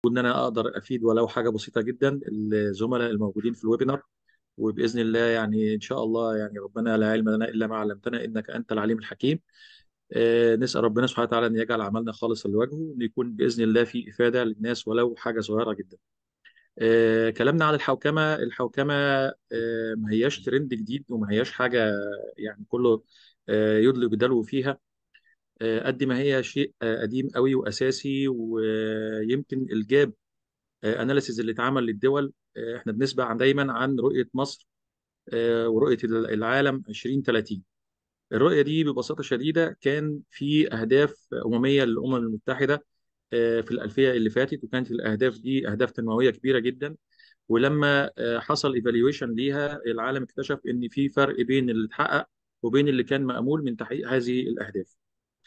وان انا اقدر افيد ولو حاجه بسيطه جدا الزملاء الموجودين في الويبينار وباذن الله يعني ان شاء الله يعني ربنا لا علم لنا الا ما علمتنا انك انت العليم الحكيم آه، نسال ربنا سبحانه وتعالى ان يجعل عملنا خالصا لوجهه وان يكون باذن الله في افاده للناس ولو حاجه صغيره جدا. آه، كلامنا عن الحوكمه، الحوكمه آه، ما هياش ترند جديد وما هياش حاجه يعني كله آه، يدلي بدلو فيها آه، قد ما هي شيء آه، قديم قوي واساسي ويمكن الجاب اناليسيز اللي اتعمل للدول آه، احنا بنسمع عن- دايما عن رؤيه مصر آه، ورؤيه العالم 2030 الرؤيه دي ببساطه شديده كان في اهداف امميه للامم المتحده آه، في الالفيه اللي فاتت وكانت الاهداف دي اهداف تنمويه كبيره جدا ولما آه، حصل ايفالويشن ليها العالم اكتشف ان في فرق بين اللي اتحقق وبين اللي كان مأمول من تحقيق هذه الاهداف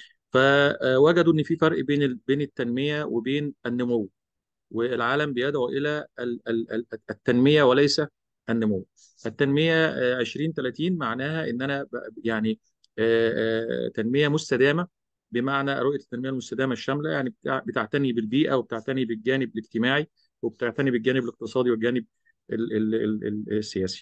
فوجدوا ان في فرق بين ال- بين التنميه وبين النمو والعالم بيدعو الى ال- ال- ال- التنميه وليس النمو التنميه آه، 2030 معناها ان انا ب- يعني آه، آه، تنميه مستدامه بمعنى رؤيه التنميه المستدامه الشامله يعني بتاع- بتعتني بالبيئه وبتعتني بالجانب الاجتماعي وبتعتني بالجانب الاقتصادي والجانب ال- ال- ال- ال- السياسي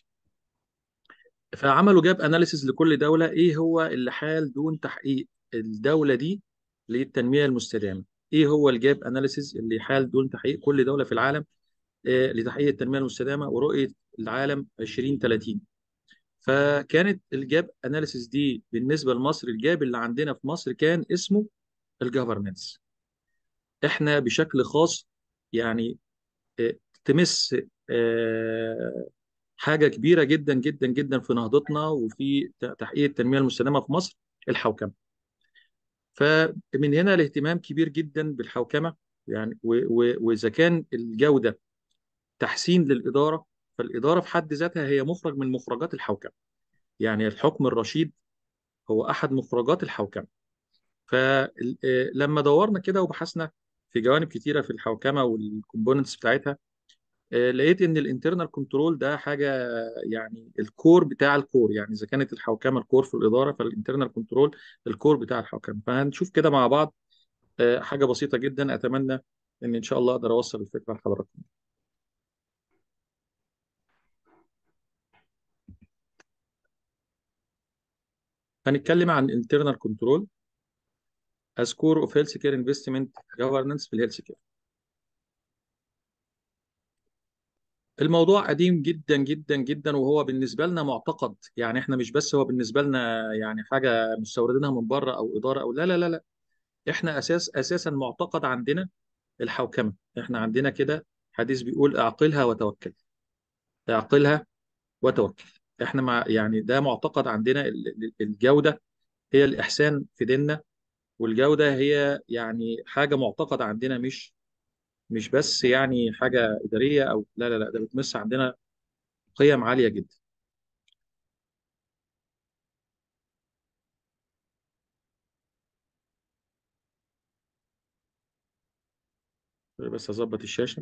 فعملوا جاب اناليسيز لكل دوله ايه هو اللي حال دون تحقيق الدوله دي للتنميه المستدامه ايه هو الجاب اناليسيز اللي حال دون تحقيق كل دوله في العالم آه، لتحقيق التنميه المستدامه ورؤيه العالم 2030 فكانت الجاب اناليسيز دي بالنسبه لمصر الجاب اللي عندنا في مصر كان اسمه الجفرننس احنا بشكل خاص يعني آه، تمس آه، حاجه كبيره جدا جدا جدا في نهضتنا وفي ت- تحقيق التنميه المستدامه في مصر الحوكمه فمن هنا الاهتمام كبير جدا بالحوكمه يعني و- و- واذا كان الجوده تحسين للاداره فالاداره في حد ذاتها هي مخرج من مخرجات الحوكمه يعني الحكم الرشيد هو احد مخرجات الحوكمه فلما دورنا كده وبحثنا في جوانب كتيره في الحوكمه والكومبوننتس بتاعتها آه، لقيت ان الانترنال كنترول ده حاجه يعني الكور بتاع الكور يعني اذا كانت الحوكمه الكور في الاداره فالانترنال كنترول الكور بتاع الحوكمه فهنشوف كده مع بعض آه، حاجه بسيطه جدا اتمنى ان ان شاء الله اقدر اوصل الفكره لحضراتكم هنتكلم عن internal control as core of healthcare investment governance في الهيلث كير الموضوع قديم جدا جدا جدا وهو بالنسبه لنا معتقد يعني احنا مش بس هو بالنسبه لنا يعني حاجه مستوردينها من بره او اداره او لا لا لا لا احنا اساس اساسا معتقد عندنا الحوكمه احنا عندنا كده حديث بيقول اعقلها وتوكل اعقلها وتوكل احنا مع يعني ده معتقد عندنا ال- ال- الجوده هي الاحسان في ديننا والجوده هي يعني حاجه معتقد عندنا مش مش بس يعني حاجه اداريه او لا لا لا ده بتمس عندنا قيم عاليه جدا بس اظبط الشاشه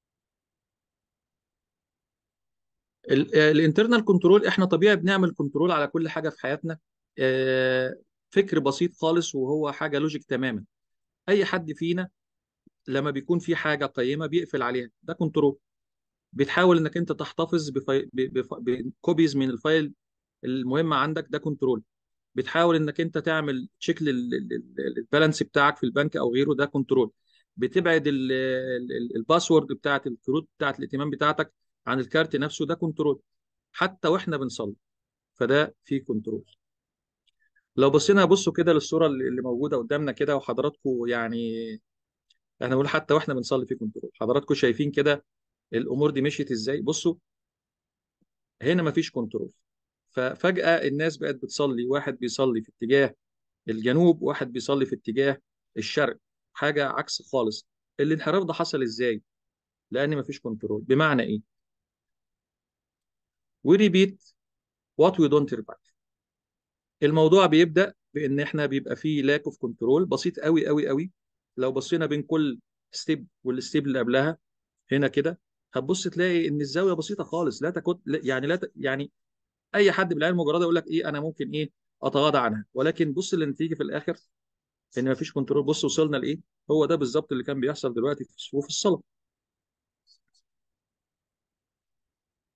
الانترنال كنترول احنا طبيعي بنعمل كنترول على كل حاجه في حياتنا آه، فكر بسيط خالص وهو حاجه لوجيك تماما اي حد فينا لما بيكون في حاجه قيمه بيقفل عليها ده كنترول بتحاول انك انت تحتفظ بفي... ب- بف- بكوبيز من الفايل المهمه عندك ده كنترول بتحاول انك انت تعمل تشيك للبالانس بتاعك في البنك او غيره ده كنترول بتبعد ال- ال- ال- الباسورد بتاعت الكروت بتاعت الائتمان بتاعتك عن الكارت نفسه ده كنترول حتى واحنا بنصلي فده فيه كنترول لو بصينا بصوا كده للصوره اللي اللي موجوده قدامنا كده وحضراتكم يعني احنا بنقول حتى واحنا بنصلي في كنترول حضراتكم شايفين كده الامور دي مشيت ازاي بصوا هنا مفيش كنترول ففجأة الناس بقت بتصلي واحد بيصلي في اتجاه الجنوب واحد بيصلي في اتجاه الشرق حاجة عكس خالص الانحراف ده حصل ازاي لان مفيش كنترول بمعنى ايه we repeat what we don't repeat الموضوع بيبدأ بان احنا بيبقى فيه lack of control بسيط قوي قوي قوي لو بصينا بين كل ستيب والستيب اللي قبلها هنا كده هتبص تلاقي ان الزاويه بسيطه خالص لا تكون لا- يعني لا ت... يعني اي حد بالعين المجرده يقول لك ايه انا ممكن ايه اتغاضى عنها ولكن بص للنتيجه في الاخر ان مفيش كنترول بص وصلنا لايه هو ده بالظبط اللي كان بيحصل دلوقتي في صفوف الصلاه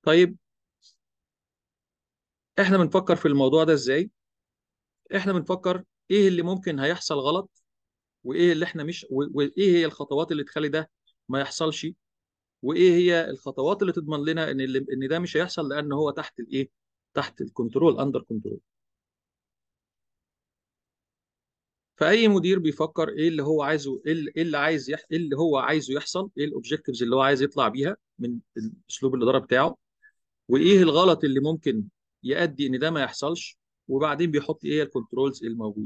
طيب احنا بنفكر في الموضوع ده ازاي احنا بنفكر ايه اللي ممكن هيحصل غلط وايه اللي احنا مش و- وايه هي الخطوات اللي تخلي ده ما يحصلش وايه هي الخطوات اللي تضمن لنا ان اللي ان ده مش هيحصل لان هو تحت الايه تحت الكنترول اندر كنترول فاي مدير بيفكر ايه اللي هو عايزه ايه اللي إيه اللي عايز يح... ايه اللي هو عايزه يحصل ايه الاوبجكتيفز اللي هو عايز يطلع بيها من اسلوب الاداره بتاعه وايه الغلط اللي ممكن يؤدي ان ده ما يحصلش وبعدين بيحط ايه الكنترولز الموجوده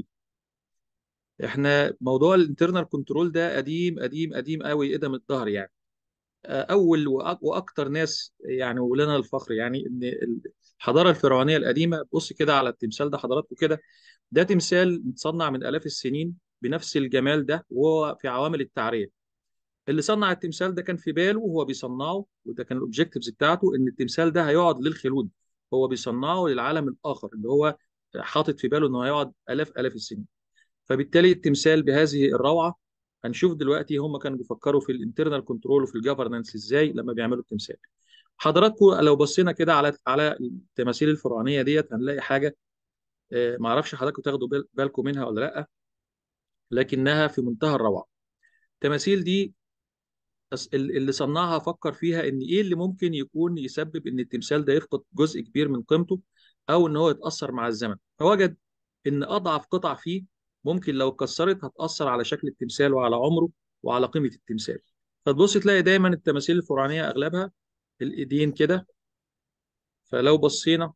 احنا موضوع الانترنال كنترول ده قديم قديم قديم قوي قدم الظهر يعني اول وأك- واكتر ناس يعني ولنا الفخر يعني ان الحضاره الفرعونيه القديمه بص كده على التمثال ده حضراتكم كده ده تمثال متصنع من الاف السنين بنفس الجمال ده وهو في عوامل التعريه اللي صنع التمثال ده كان في باله وهو بيصنعه وده كان الاوبجكتيفز بتاعته ان التمثال ده هيقعد للخلود هو بيصنعه للعالم الاخر اللي هو حاطط في باله انه هيقعد الاف الاف السنين فبالتالي التمثال بهذه الروعه هنشوف دلوقتي هم كانوا بيفكروا في الانترنال كنترول وفي الجفرنانس ازاي لما بيعملوا التمثال حضراتكم لو بصينا كده على على التماثيل الفرعونيه ديت هنلاقي حاجه آه، ما اعرفش حضراتكم تاخدوا بال- بالكم منها ولا لا لكنها في منتهى الروعه التماثيل دي بس ال- اللي صنعها فكر فيها ان ايه اللي ممكن يكون يسبب ان التمثال ده يفقد جزء كبير من قيمته او ان هو يتاثر مع الزمن فوجد ان اضعف قطع فيه ممكن لو اتكسرت هتاثر على شكل التمثال وعلى عمره وعلى قيمه التمثال فتبص تلاقي دايما التماثيل الفرعونيه اغلبها الايدين كده فلو بصينا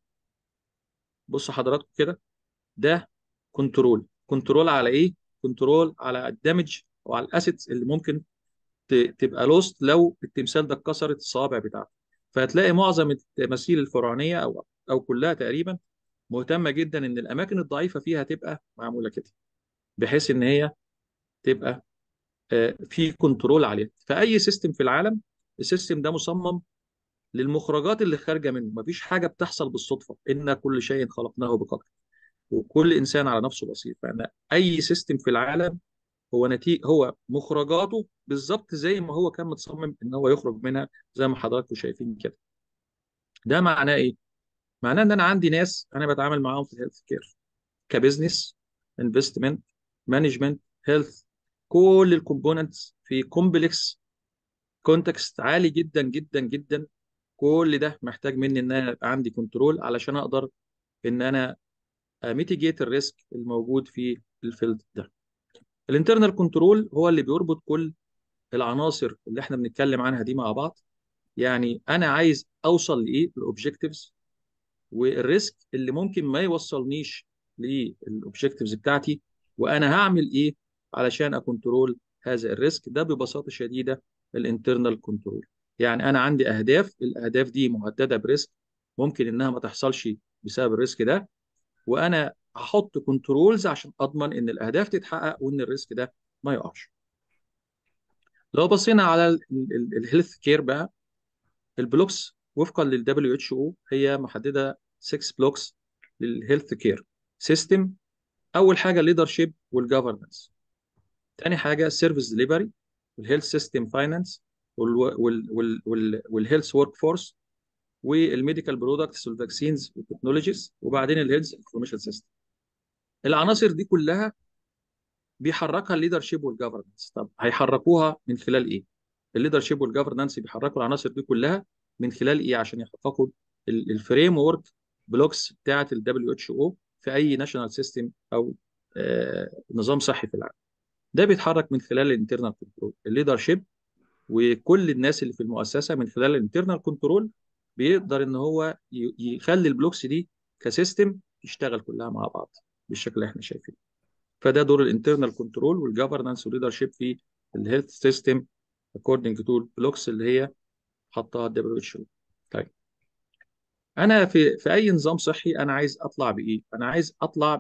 بص حضراتكم كده ده كنترول كنترول على ايه كنترول على الدمج وعلى الاسيتس اللي ممكن ت- تبقى لوست لو التمثال ده اتكسرت الصوابع بتاعته فهتلاقي معظم التماثيل الفرعونيه او او كلها تقريبا مهتمه جدا ان الاماكن الضعيفه فيها تبقى معموله كده بحيث ان هي تبقى آه، في كنترول عليها فاي سيستم في العالم السيستم ده مصمم للمخرجات اللي خارجه منه مفيش حاجه بتحصل بالصدفه ان كل شيء خلقناه بقدر وكل انسان على نفسه بصير فانا اي سيستم في العالم هو نتيجة هو مخرجاته بالظبط زي ما هو كان متصمم ان هو يخرج منها زي ما حضراتكم شايفين كده ده معناه ايه معناه ان انا عندي ناس انا بتعامل معاهم في الهيلث كير كبزنس انفستمنت مانجمنت هيلث كل الكومبوننتس في كومبلكس كونتكست عالي جدا جدا جدا كل ده محتاج مني ان انا يبقى عندي كنترول علشان اقدر ان انا ميتيجيت الريسك الموجود في الفيلد ده الانترنال كنترول هو اللي بيربط كل العناصر اللي احنا بنتكلم عنها دي مع بعض يعني انا عايز اوصل لايه الاوبجكتيفز والريسك اللي ممكن ما يوصلنيش للاوبجكتيفز بتاعتي وانا هعمل ايه علشان اكنترول هذا الريسك ده ببساطه شديده الانترنال كنترول يعني انا عندي اهداف الاهداف دي مهدده بريسك ممكن انها ما تحصلش بسبب الريسك ده وانا هحط كنترولز عشان اضمن ان الاهداف تتحقق وان الريسك ده ما يقعش لو بصينا على الهيلث كير بقى البلوكس وفقا لل WHO هي محدده 6 بلوكس للهيلث كير سيستم اول حاجه ليدرشيب والجفرنس تاني حاجه السيرفيس ديليفري والهيلث سيستم فاينانس والهيلث ورك فورس والميديكال برودكتس والفاكسينز والتكنولوجيز وبعدين الهيلث انفورميشن سيستم العناصر دي كلها بيحركها الليدرشيب والجفرنس طب هيحركوها من خلال ايه الليدرشيب والجفرنس بيحركوا العناصر دي كلها من خلال ايه عشان يحققوا الفريم ورك بلوكس بتاعه ال WHO في اي ناشونال سيستم او آه نظام صحي في العالم ده بيتحرك من خلال الانترنال كنترول الليدرشيب وكل الناس اللي في المؤسسه من خلال الانترنال كنترول بيقدر ان هو ي- يخلي البلوكس دي كسيستم تشتغل كلها مع بعض بالشكل اللي احنا شايفينه فده دور الانترنال كنترول والجفرنس والليدرشيب في الهيلث سيستم according to البلوكس اللي هي حطها ال WHO طيب انا في في اي نظام صحي انا عايز اطلع بايه انا عايز اطلع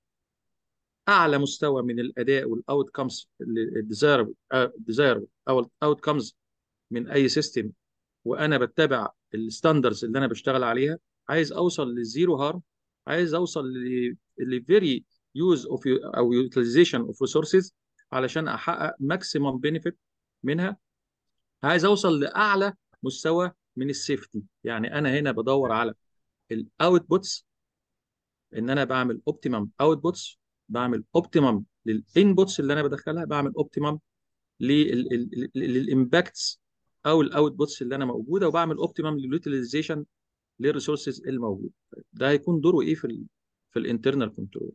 باعلى مستوى من الاداء والاوت كمز الديزايربل الديزايربل او الاوت كمز من اي سيستم وانا بتبع الستاندرز اللي انا بشتغل عليها عايز اوصل للزيرو هارم عايز اوصل لفيري يوز اوف او يوتيلايزيشن اوف ريسورسز علشان احقق ماكسيمم بينيفيت منها عايز اوصل لاعلى مستوى من السيفتي يعني انا هنا بدور على الاوتبوتس ان انا بعمل اوبتيمم اوتبوتس بعمل اوبتيمم للانبوتس اللي انا بدخلها بعمل اوبتيمم للامباكتس او الاوتبوتس اللي انا موجوده وبعمل اوبتيمم لليوتيلايزيشن للريسورسز الموجوده ده هيكون دوره ايه في ال في الانترنال كنترول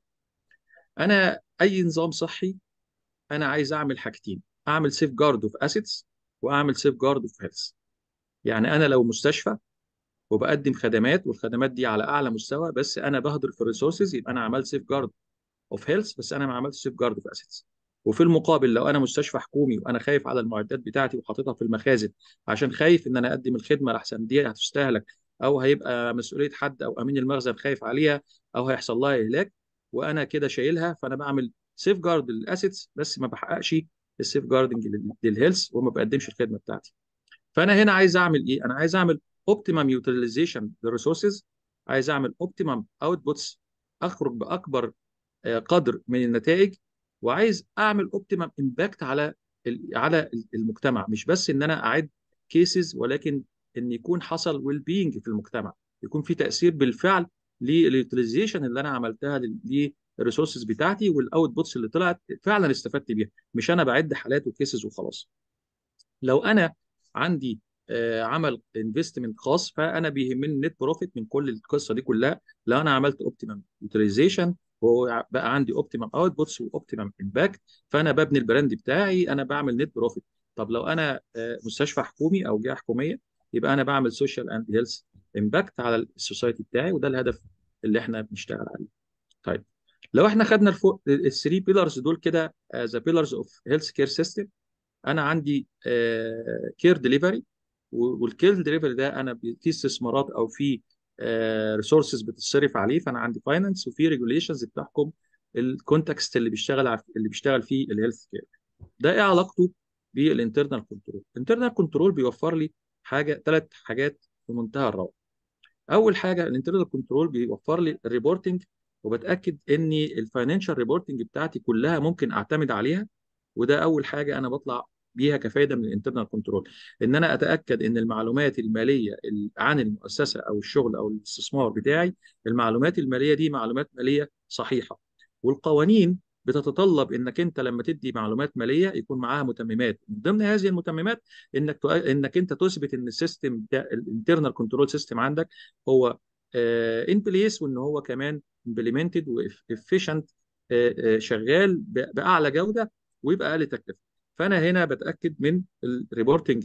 انا اي نظام صحي انا عايز اعمل حاجتين اعمل سيف جارد اوف اسيتس واعمل سيف جارد اوف هيلث يعني انا لو مستشفى وبقدم خدمات والخدمات دي على اعلى مستوى بس انا بهدر في الريسورسز يبقى انا عملت سيف جارد اوف هيلث بس انا ما عملتش سيف جارد اوف اسيتس وفي المقابل لو انا مستشفى حكومي وانا خايف على المعدات بتاعتي وحاططها في المخازن عشان خايف ان انا اقدم الخدمه لحسن دي هتستهلك او هيبقى مسؤوليه حد او امين المخزن خايف عليها او هيحصل لها اهلاك وانا كده شايلها فانا بعمل سيف جارد للاسيتس بس ما بحققش السيف جاردنج للهيلث وما بقدمش الخدمه بتاعتي فانا هنا عايز اعمل ايه انا عايز اعمل اوبتيمم يوتيلايزيشن للريسورسز عايز اعمل اوبتيمم اوتبوتس اخرج باكبر قدر من النتائج وعايز اعمل اوبتيمم امباكت على على المجتمع مش بس ان انا اعد كيسز ولكن ان يكون حصل ويل بينج في المجتمع يكون في تاثير بالفعل لليوتيلايزيشن اللي انا عملتها للريسورسز بتاعتي والاوتبوتس اللي طلعت فعلا استفدت بيها مش انا بعد حالات وكيسز وخلاص لو انا عندي آه عمل انفستمنت خاص فانا بيهمني النت بروفيت من كل القصه دي كلها لو انا عملت اوبتيمم يوتيلايزيشن وبقى عندي اوبتيمم اوتبوتس واوبتيمم امباكت فانا ببني البراند بتاعي انا بعمل نت بروفيت طب لو انا آه مستشفى حكومي او جهه حكوميه يبقى انا بعمل سوشيال اند هيلث امباكت على السوسايتي بتاعي وده الهدف اللي احنا بنشتغل عليه طيب لو احنا خدنا الفوق الثري بيلرز دول كده ذا بيلرز اوف هيلث كير سيستم انا عندي كير ديليفري والكير ديليفري ده انا في استثمارات او في ريسورسز بتتصرف عليه فانا عندي فاينانس وفي ريجوليشنز بتحكم الكونتكست اللي بيشتغل اللي بيشتغل فيه الهيلث كير ده ايه علاقته بالانترنال كنترول الانترنال كنترول بيوفر لي حاجه ثلاث حاجات في منتهى الروعه اول حاجه الانترنال كنترول بيوفر لي الريبورتنج وبتاكد ان الفاينانشال ريبورتنج بتاعتي كلها ممكن اعتمد عليها وده اول حاجه انا بطلع بيها كفايده من الانترنال كنترول ان انا اتاكد ان المعلومات الماليه عن المؤسسه او الشغل او الاستثمار بتاعي المعلومات الماليه دي معلومات ماليه صحيحه والقوانين بتتطلب انك انت لما تدي معلومات ماليه يكون معاها متممات من ضمن هذه المتممات انك تؤ... انك انت تثبت ان السيستم الانترنال كنترول سيستم عندك هو ان بليس وان هو كمان امبلمنتد وافيشنت شغال باعلى جوده ويبقى اقل تكلفه فانا هنا بتاكد من الريبورتنج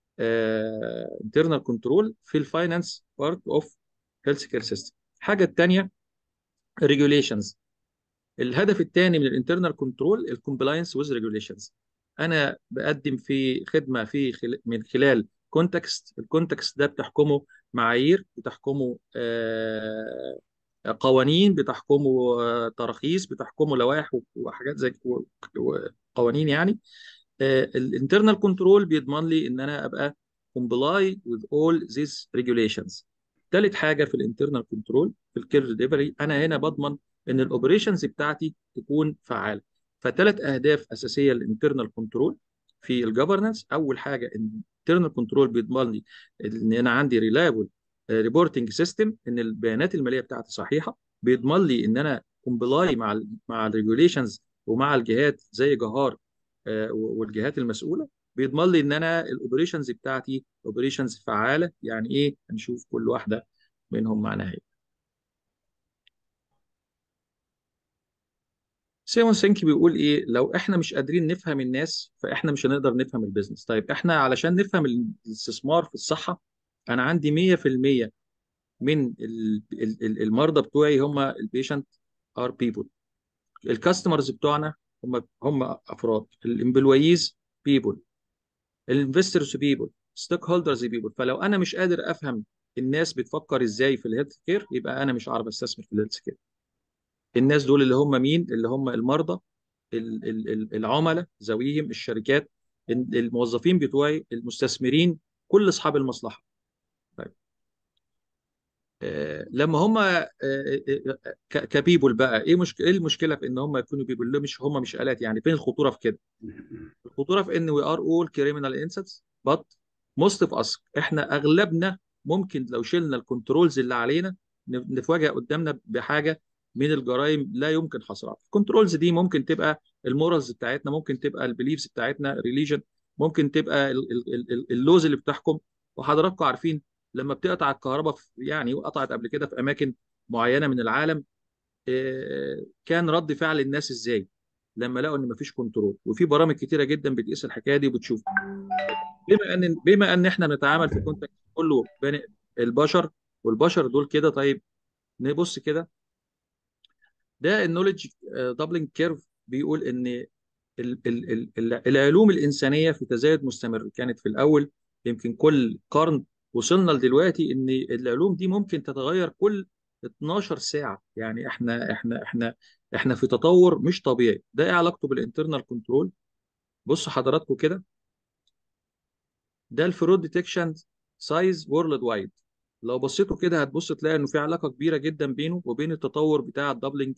انترنال كنترول في الفاينانس بارت اوف هيلث كير سيستم الحاجه الثانيه ريجوليشنز الهدف الثاني من الانترنال كنترول الكومبلاينس ويز ريجوليشنز انا بقدم في خدمه في خل... من خلال كونتكست الكونتكست ده بتحكمه معايير بتحكمه آه قوانين بتحكمه آه تراخيص بتحكمه لوائح وحاجات زي قوانين يعني الانترنال كنترول بيضمن لي ان انا ابقى comply with all these regulations ثالث حاجه في الانترنال كنترول في الكير ديليفري انا هنا بضمن ان الاوبريشنز بتاعتي تكون فعاله فثلاث اهداف اساسيه للانترنال كنترول في الجفرنس اول حاجه الانترنال كنترول بيضمن لي ان انا عندي ريلايبل ريبورتنج سيستم ان البيانات الماليه بتاعتي صحيحه بيضمن لي ان انا كومبلاي مع ال مع الريجوليشنز ومع الجهات زي جهار والجهات المسؤوله بيضمن لي ان انا الاوبريشنز بتاعتي اوبريشنز فعاله يعني ايه هنشوف كل واحده منهم معناها ايه سيمون سينكي بيقول ايه لو احنا مش قادرين نفهم الناس فاحنا مش هنقدر نفهم البيزنس طيب احنا علشان نفهم الاستثمار في الصحه انا عندي 100% من المرضى بتوعي هم البيشنت ار بيبل الكاستمرز بتوعنا هم هم افراد الامبلويز بيبل الانفسترز بيبل ستيك هولدرز بيبل فلو انا مش قادر افهم الناس بتفكر ازاي في الهيلث كير يبقى انا مش عارف استثمر في الهيلث كير الناس دول اللي هم مين اللي هم المرضى العملاء ذويهم الشركات الموظفين بتوعي المستثمرين كل اصحاب المصلحه طيب آه لما هم آه آه كبيبول بقى ايه مشكله ايه المشكله في ان هم يكونوا بيبول مش هم مش الات يعني فين الخطوره في كده الخطوره في ان وي ار اول كريمنال انسيتس بط موست اوف اس احنا اغلبنا ممكن لو شلنا الكنترولز اللي علينا ن- نتواجه قدامنا بحاجه من الجرائم لا يمكن حصرها الكنترولز دي ممكن تبقى المورالز بتاعتنا ممكن تبقى البيليفز بتاعتنا ريليجن ممكن تبقى ال- ال- ال- ال- اللوز اللي بتحكم وحضراتكم عارفين لما بتقطع الكهرباء في يعني وقطعت قبل كده في اماكن معينه من العالم آه، كان رد فعل الناس ازاي لما لقوا ان مفيش كنترول وفي برامج كتيره جدا بتقيس الحكايه دي وبتشوف بما ان بما ان احنا بنتعامل في كونتاكت كله بين البشر والبشر دول كده طيب نبص كده ده النولج دبلنج كيرف بيقول ان ال ال ال ال العلوم الانسانيه في تزايد مستمر كانت في الاول يمكن كل قرن وصلنا لدلوقتي ان العلوم دي ممكن تتغير كل 12 ساعه يعني احنا احنا احنا احنا في تطور مش طبيعي ده ايه علاقته بالانترنال كنترول بصوا حضراتكم كده ده الفرود ديتكشن سايز وورلد وايد لو بصيتوا كده هتبص تلاقي انه في علاقه كبيره جدا بينه وبين التطور بتاع الدبلنج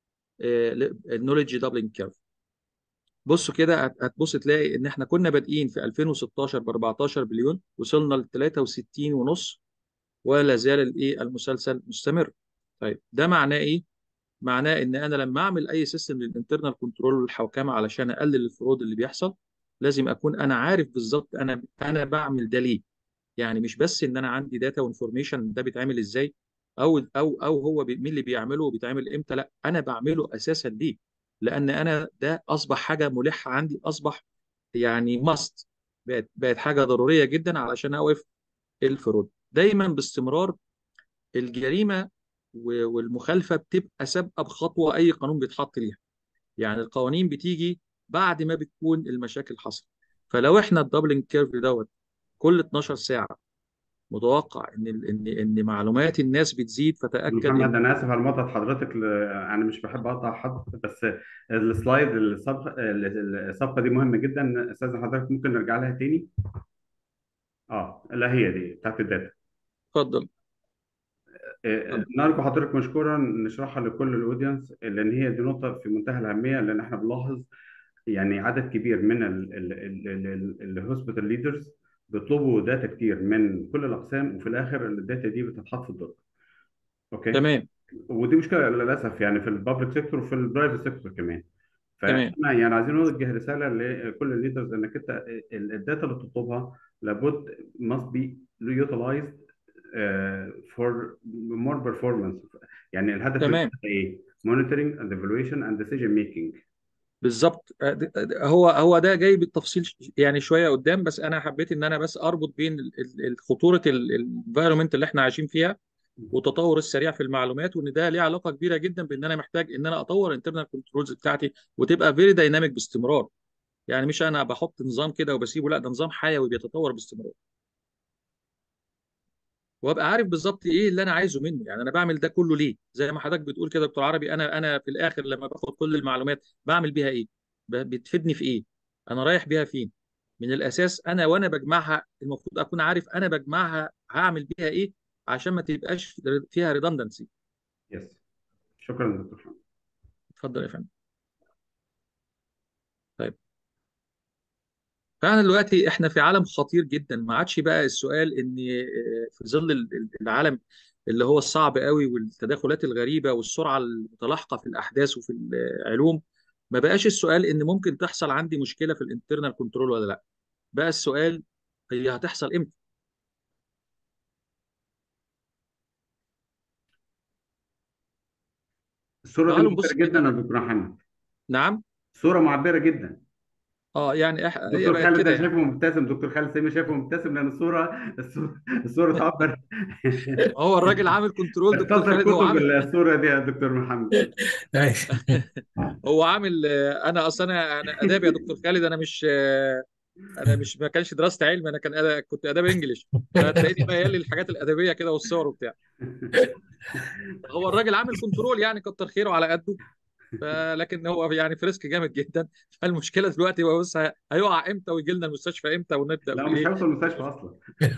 النولج دبلنج كيرف بصوا كده هت- هتبص تلاقي ان احنا كنا بادئين في 2016 ب 14 بليون وصلنا ل 63 ونص ولا زال الايه المسلسل مستمر طيب ده معناه ايه معناه ان انا لما اعمل اي سيستم للانترنال كنترول والحوكمه علشان اقلل الفروض اللي بيحصل لازم اكون انا عارف بالظبط انا انا بعمل ده ليه يعني مش بس ان انا عندي داتا وانفورميشن ده بيتعمل ازاي او او او هو بي- مين اللي بيعمله وبيتعمل امتى لا انا بعمله اساسا ليه لان انا ده اصبح حاجه ملحه عندي اصبح يعني ماست بقت بقت حاجه ضروريه جدا علشان اوقف الفروض دايما باستمرار الجريمه و- والمخالفه بتبقى سابقه بخطوه اي قانون بيتحط ليها يعني القوانين بتيجي بعد ما بتكون المشاكل حصلت فلو احنا الدبلنج كيرف دوت كل 12 ساعه متوقع ان ان ان معلومات الناس بتزيد فتاكد محمد ان انا اسف على مقاطعه حضرتك ل... انا مش بحب اقطع حد بس السلايد الصفحه الصفحه دي مهمه جدا استاذ حضرتك ممكن نرجع لها تاني اه لا هي دي بتاعت الداتا اتفضل آه، اتفضل نرجو حضرتك مشكورا نشرحها لكل الاودينس لان هي دي نقطه في منتهى الاهميه لان احنا بنلاحظ يعني عدد كبير من الهوسبيتال ليدرز بيطلبوا داتا كتير من كل الاقسام وفي الاخر الداتا دي بتتحط في الدرج اوكي تمام ودي مشكله للاسف يعني في البابليك سيكتور وفي البرايفت سيكتور كمان تمام فاحنا يعني عايزين نوجه رساله لكل الليدرز انك انت ال- الداتا اللي بتطلبها لابد must be utilized uh, for more performance يعني الهدف من تمام الداتا ايه؟ monitoring and evaluation and decision making بالظبط آه، د- د- هو هو ده جاي بالتفصيل ش- يعني شويه قدام بس انا حبيت ان انا بس اربط بين ال- ال- ال- خطوره الانفايرمنت اللي احنا عايشين فيها والتطور السريع في المعلومات وان ده ليه علاقه كبيره جدا بان انا محتاج ان انا اطور انترنال كنترولز بتاعتي وتبقى فيري دايناميك باستمرار يعني مش انا بحط نظام كده وبسيبه لا ده نظام حيوي بيتطور باستمرار وابقى عارف بالظبط ايه اللي انا عايزه منه يعني انا بعمل ده كله ليه زي ما حضرتك بتقول كده يا دكتور عربي انا انا في الاخر لما باخد كل المعلومات بعمل بيها ايه ب- بتفيدني في ايه انا رايح بيها فين من الاساس انا وانا بجمعها المفروض اكون عارف انا بجمعها هعمل بيها ايه عشان ما تبقاش فيها ريدندنسي يس شكرا دكتور محمد اتفضل يا فندم طيب فاحنا دلوقتي احنا في عالم خطير جدا ما عادش بقى السؤال ان آه، في ظل ال- ال- العالم اللي هو الصعب قوي والتداخلات الغريبه والسرعه المتلاحقه في الاحداث وفي العلوم ما بقاش السؤال ان ممكن تحصل عندي مشكله في الانترنال كنترول ولا لا بقى السؤال هي هتحصل امتى الصوره دي تعالوا معبره نبص جدا كده يا دكتور محمد نعم صوره معبره جدا اه يعني إح... هي دكتور بقت خالد كده انا يعني شايفه مبتسم دكتور خالد سامي شايفه مبتسم لان الصوره الصوره, الصورة تعبر هو الراجل عامل كنترول دكتور اختصر خالد هو كتب عامل الصوره دي يا دكتور محمد أيوة. هو عامل آه، انا اصلا انا انا اداب يا دكتور خالد انا مش آه، انا مش ما كانش دراستي علم انا كان أنا كنت اداب انجليش فتلاقيني ميال للحاجات الادبيه كده والصور وبتاع هو الراجل عامل كنترول يعني كتر خيره على قده فلكن هو يعني في ريسك جامد جدا فالمشكله دلوقتي هو بص هي- هيقع امتى ويجي لنا المستشفى امتى ونبدا لا في مش ايه هيوصل المستشفى اصلا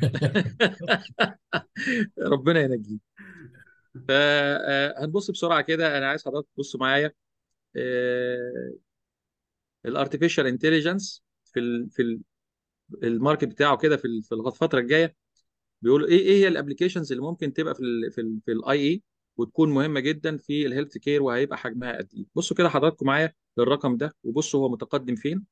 ربنا ينجيه فهنبص بسرعه كده انا عايز حضرتك تبصوا معايا الارتفيشال انتليجنس في ال في ال الماركت بتاعه كده في ال- في الفتره الجايه بيقولوا ايه ايه هي الابلكيشنز اللي ممكن تبقى في ال في ال في الاي اي وتكون مهمه جدا في الهيلث كير وهيبقى حجمها قد ايه بصوا كده حضراتكم معايا للرقم ده وبصوا هو متقدم فين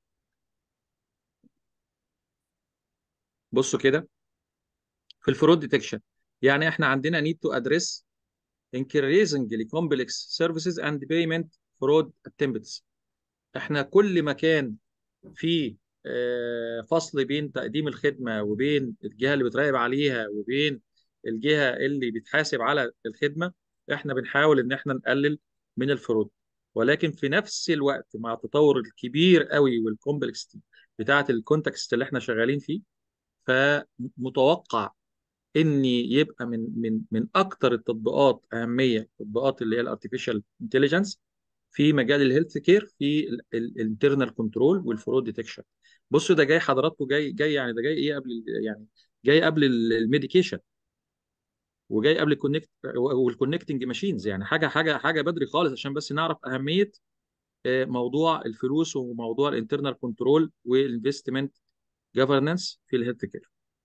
بصوا كده في الفرود ديتكشن يعني احنا عندنا need to address increasingly complex services and payment fraud attempts احنا كل ما كان في آه، فصل بين تقديم الخدمة وبين الجهة اللي بتراقب عليها وبين الجهة اللي بتحاسب على الخدمة احنا بنحاول ان احنا نقلل من الفروض ولكن في نفس الوقت مع التطور الكبير قوي والكومبلكسيتي بتاعة الكونتكست اللي احنا شغالين فيه فمتوقع ان يبقى من من من اكتر التطبيقات اهميه التطبيقات اللي هي الارتفيشال انتليجنس في مجال الهيلث كير في الانترنال كنترول والفرود ديتكشن بصوا ده جاي حضراتكم جاي جاي يعني ده جاي ايه قبل ال- يعني جاي قبل الميديكيشن وجاي قبل الكونكت والكونكتنج ماشينز يعني حاجه حاجه حاجه بدري خالص عشان بس نعرف اهميه آه، موضوع الفلوس وموضوع الانترنال كنترول والانفستمنت جفرنانس في الهيلث كير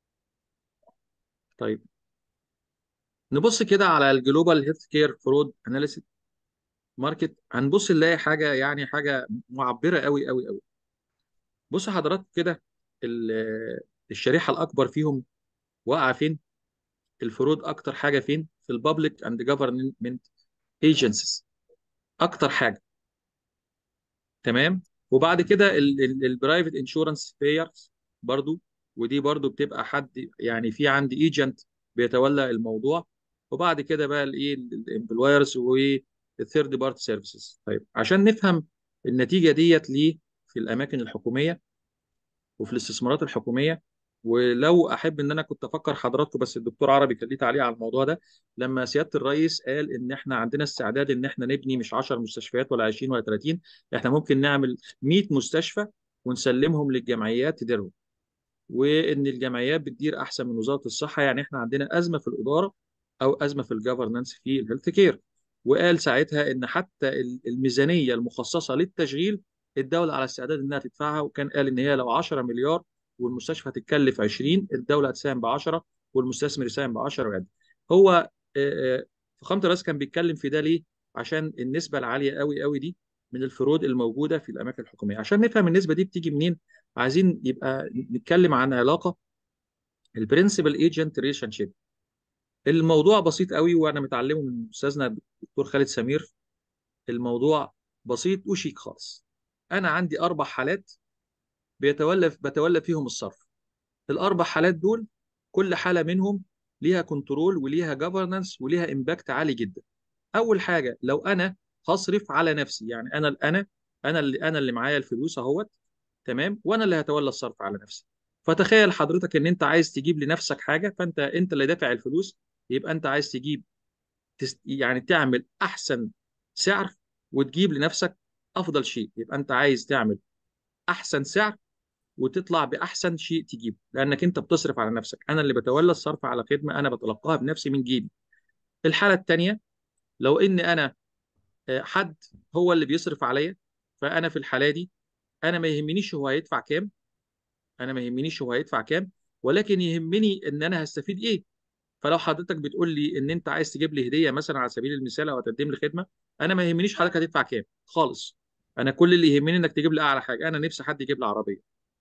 طيب نبص كده على الجلوبال هيلث كير فرود اناليسيس ماركت هنبص نلاقي حاجه يعني حاجه معبره قوي قوي قوي بص حضرتك كده ال- الشريحه الاكبر فيهم واقعه فين الفروض اكتر حاجه فين في البابليك اند جفرمنت ايجنسيز اكتر حاجه تمام وبعد كده البرايفت انشورنس بايرز برضو ودي برضو بتبقى حد يعني في عندي ايجنت بيتولى الموضوع وبعد كده بقى الايه الامبلويرز والثيرد بارت سيرفيسز طيب عشان نفهم النتيجه ديت ليه في الاماكن الحكوميه وفي الاستثمارات الحكوميه ولو احب ان انا كنت افكر حضراتكم بس الدكتور عربي كان ليه تعليق على الموضوع ده لما سياده الرئيس قال ان احنا عندنا استعداد ان احنا نبني مش 10 مستشفيات ولا 20 ولا 30 احنا ممكن نعمل 100 مستشفى ونسلمهم للجمعيات تديرهم وان الجمعيات بتدير احسن من وزاره الصحه يعني احنا عندنا ازمه في الاداره او ازمه في الجفرنانس في الهيلث كير وقال ساعتها ان حتى ال- الميزانيه المخصصه للتشغيل الدوله على استعداد انها تدفعها وكان قال ان هي لو 10 مليار والمستشفى هتتكلف 20 الدوله هتساهم ب 10 والمستثمر يساهم ب 10 وقد هو آه، آه، فخامه الرئيس كان بيتكلم في ده ليه؟ عشان النسبه العاليه قوي قوي دي من الفروض الموجوده في الاماكن الحكوميه عشان نفهم النسبه دي بتيجي منين عايزين يبقى نتكلم عن علاقه البرنسبل ايجنت ريليشن شيب الموضوع بسيط قوي وانا متعلمه من استاذنا الدكتور خالد سمير الموضوع بسيط وشيك خالص انا عندي اربع حالات بيتولى بتولى فيهم الصرف الاربع حالات دول كل حاله منهم ليها كنترول وليها جفرنانس وليها امباكت عالي جدا اول حاجه لو انا هصرف على نفسي يعني انا انا انا اللي انا اللي معايا الفلوس اهوت تمام وانا اللي هتولى الصرف على نفسي فتخيل حضرتك ان انت عايز تجيب لنفسك حاجه فانت انت اللي دافع الفلوس يبقى انت عايز تجيب تس يعني تعمل احسن سعر وتجيب لنفسك افضل شيء يبقى انت عايز تعمل احسن سعر وتطلع باحسن شيء تجيبه لانك انت بتصرف على نفسك انا اللي بتولى الصرف على خدمه انا بتلقاها بنفسي من جيبي الحاله الثانيه لو ان انا آه، حد هو اللي بيصرف عليا فانا في الحاله دي انا ما يهمنيش هو هيدفع كام انا ما يهمنيش هو هيدفع كام ولكن يهمني ان انا هستفيد ايه فلو حضرتك بتقول لي ان انت عايز تجيب لي هديه مثلا على سبيل المثال او هتقدم لي خدمه انا ما يهمنيش حضرتك هتدفع كام خالص انا كل اللي يهمني انك تجيب لي اعلى حاجه انا نفسي حد يجيب لي عربيه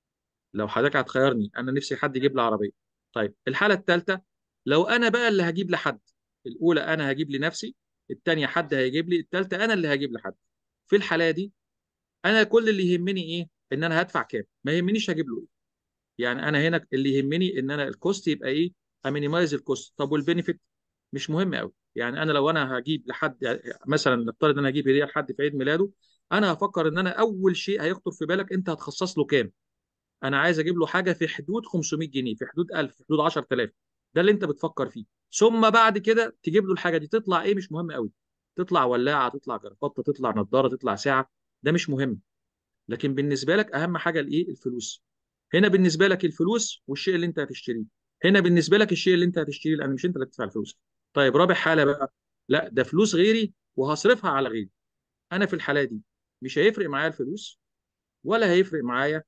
لو حضرتك هتخيرني انا نفسي حد يجيب لي عربيه طيب الحاله الثالثه لو انا بقى اللي هجيب لحد الاولى انا هجيب لنفسي الثانيه حد هيجيب لي الثالثه انا اللي هجيب لحد في الحاله دي انا كل اللي يهمني ايه ان انا هدفع كام ما يهمنيش هجيب له ايه يعني انا هنا اللي يهمني ان انا الكوست يبقى ايه امينيمايز الكوست طب والبينيفيت مش مهم قوي يعني انا لو انا هجيب لحد مثلا نفترض ان انا هجيب هديه لحد في عيد ميلاده انا هفكر ان انا اول شيء هيخطر في بالك انت هتخصص له كام انا عايز اجيب له حاجه في حدود 500 جنيه في حدود 1000 في حدود 10000 ده اللي انت بتفكر فيه ثم بعد كده تجيب له الحاجه دي تطلع ايه مش مهم قوي تطلع ولاعه تطلع جرافطه تطلع نظاره تطلع ساعه ده مش مهم لكن بالنسبه لك اهم حاجه الايه الفلوس هنا بالنسبه لك الفلوس والشيء اللي انت هتشتريه هنا بالنسبه لك الشيء اللي انت هتشتريه لان مش انت اللي هتدفع الفلوس طيب رابع حاله بقى لا ده فلوس غيري وهصرفها على غيري انا في الحاله دي مش هيفرق معايا الفلوس ولا هيفرق معايا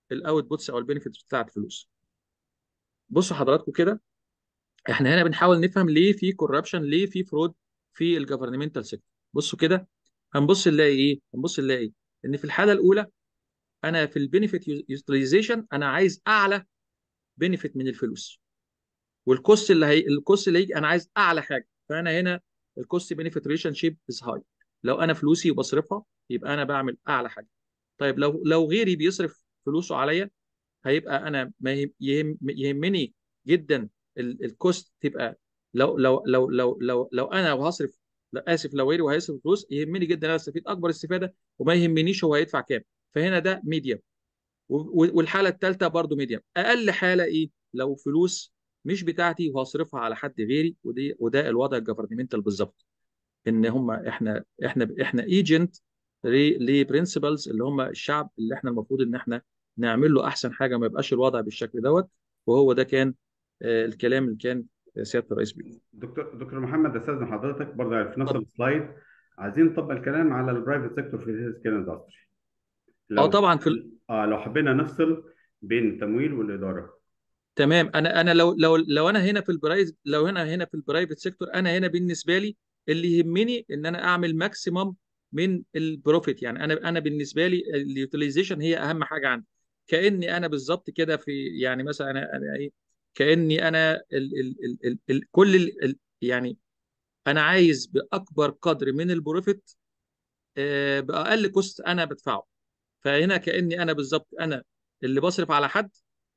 الاوتبوتس او البينفيتس بتاعت الفلوس بصوا حضراتكم كده احنا هنا بنحاول نفهم ليه في كوربشن ليه في فرود في الجفرنمنتال سيكتور بصوا كده هنبص نلاقي ايه هنبص نلاقي ان في الحاله الاولى انا في البينفيت يوتيلايزيشن انا عايز اعلى بينفيت من الفلوس والكوست اللي هي الكوست اللي هيجي انا عايز اعلى حاجه فانا هنا الكوست بينفيت ريليشن شيب از هاي لو انا فلوسي وبصرفها يبقى انا بعمل اعلى حاجه طيب لو لو غيري بيصرف فلوسه عليا هيبقى انا ما يهم يهم يهمني جدا الكوست تبقى لو لو لو لو لو لو انا وهصرف لا اسف لو غيري وهيصرف فلوس يهمني جدا انا استفيد اكبر استفاده وما يهمنيش هو هيدفع كام فهنا ده ميديم والحاله الثالثه برضو ميديم اقل حاله ايه لو فلوس مش بتاعتي وهصرفها على حد غيري ودي وده الوضع الجفرنمنتال بالظبط ان هم احنا احنا احنا ايجنت لبرنسبلز اللي هم الشعب اللي احنا المفروض ان احنا نعمل له احسن حاجه ما يبقاش الوضع بالشكل دوت وهو ده كان آه، الكلام اللي كان سياده الرئيس بيه دكتور دكتور محمد استاذن حضرتك برضه في نفس اتفضل. السلايد عايزين نطبق الكلام على البرايفت سيكتور في الهيلث كير اندستري اه طبعا في ال- اه لو حبينا نفصل بين التمويل والاداره تمام انا انا لو لو لو انا هنا في البرايز لو هنا هنا في البرايفت سيكتور انا هنا بالنسبه لي اللي يهمني ان انا اعمل ماكسيمم من البروفيت يعني انا انا بالنسبه لي اليوتيلايزيشن هي اهم حاجه عندي كاني انا بالظبط كده في يعني مثلا انا انا ايه كاني انا ال ال ال ال ال كل ال ال يعني انا عايز باكبر قدر من البروفيت آه، باقل كوست انا بدفعه فهنا كاني انا بالظبط انا اللي بصرف على حد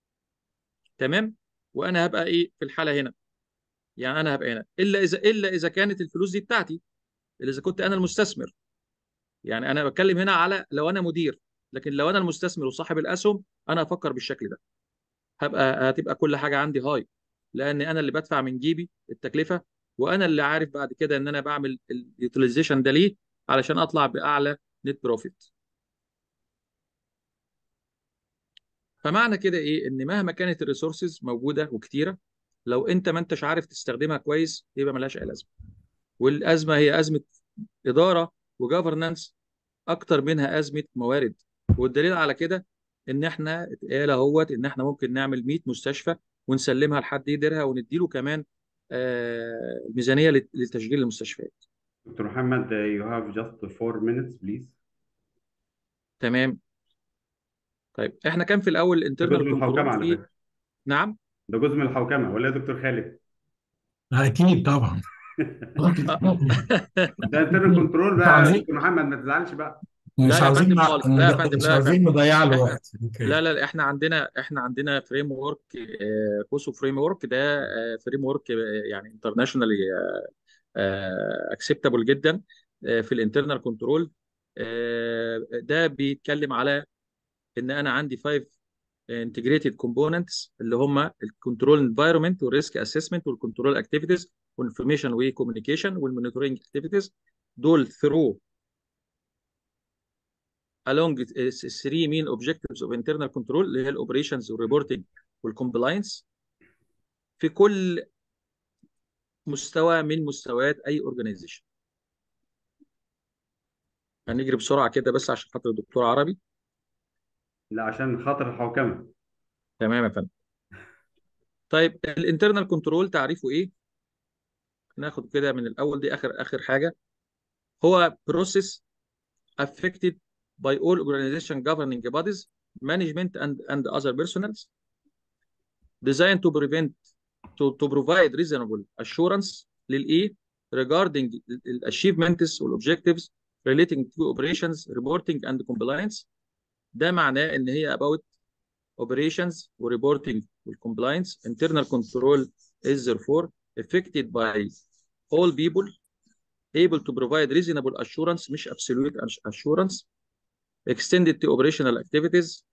تمام وانا هبقى ايه في الحاله هنا يعني انا هبقى هنا الا اذا الا اذا كانت الفلوس دي بتاعتي الا اذا كنت انا المستثمر يعني انا بتكلم هنا على لو انا مدير لكن لو انا المستثمر وصاحب الاسهم انا افكر بالشكل ده هبقى هتبقى كل حاجه عندي هاي لان انا اللي بدفع من جيبي التكلفه وانا اللي عارف بعد كده ان انا بعمل اليوتيلايزيشن ده ليه علشان اطلع باعلى نت بروفيت فمعنى كده ايه ان مهما كانت الريسورسز موجوده وكتيره لو انت ما انتش عارف تستخدمها كويس يبقى ملهاش اي لازمه والازمه هي ازمه اداره وجفرنانس اكتر منها ازمه موارد والدليل على كده ان احنا اتقال اهوت ان احنا ممكن نعمل 100 مستشفى ونسلمها لحد يديرها ونديله كمان آه، ميزانيه لت- لتشغيل المستشفيات دكتور محمد you have just four minutes please تمام طيب احنا كان في الاول ده جزء الانترنال من الحوكمه كنترول على في فكره نعم ده جزء من الحوكمه ولا يا دكتور خالد أكيد طبعا ده انترنال كنترول مش بقى يا عاوزين دكتور محمد ما تزعلش بقى لا مش يا عاوزين فندم نع- خالص لا يا فندم مش لا يا فندم عاوزين نضيع له احنا وقت لا اوكي لا لا، احنا عندنا احنا عندنا فريم ورك كوسو فريم ورك ده فريم ورك يعني انترناشونالي اكسبتابل جدا آه، في الانترنال كنترول ده بيتكلم على ان انا عندي 5 انتجريتد كومبوننتس اللي هم الكنترول انفايرمنت والريسك اسسمنت والكنترول اكتيفيتيز والانفورميشن وكوميونيكيشن والمونيتورنج اكتيفيتيز دول ثرو along three main objectives of internal control اللي هي الاوبريشنز والريبورتنج والكومبلاينس في كل مستوى من مستويات اي اورجانيزيشن هنجري بسرعه كده بس عشان خاطر الدكتور عربي لا عشان خاطر الحوكمه تمام يا فندم طيب الانترنال كنترول تعريفه ايه ناخد كده من الاول دي اخر اخر حاجه هو process affected by all organization governing bodies management and and other personnel designed to prevent to, to provide reasonable assurance للايه regarding ال achievements وال objectives relating to operations reporting and compliance ده معناه ان هي about operations و reporting وال compliance internal control is therefore affected by all people able to provide reasonable assurance مش absolute assurance extended to operational activities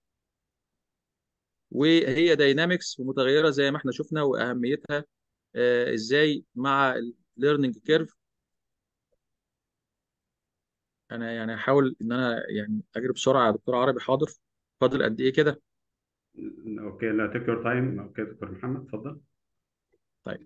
وهي داينامكس ومتغيره زي ما احنا شفنا واهميتها آه ازاي مع الليرنينج كيرف انا يعني هحاول ان انا يعني اجري بسرعه يا دكتور عربي حاضر فاضل قد ايه كده اوكي لا تيك يور تايم اوكي دكتور محمد اتفضل طيب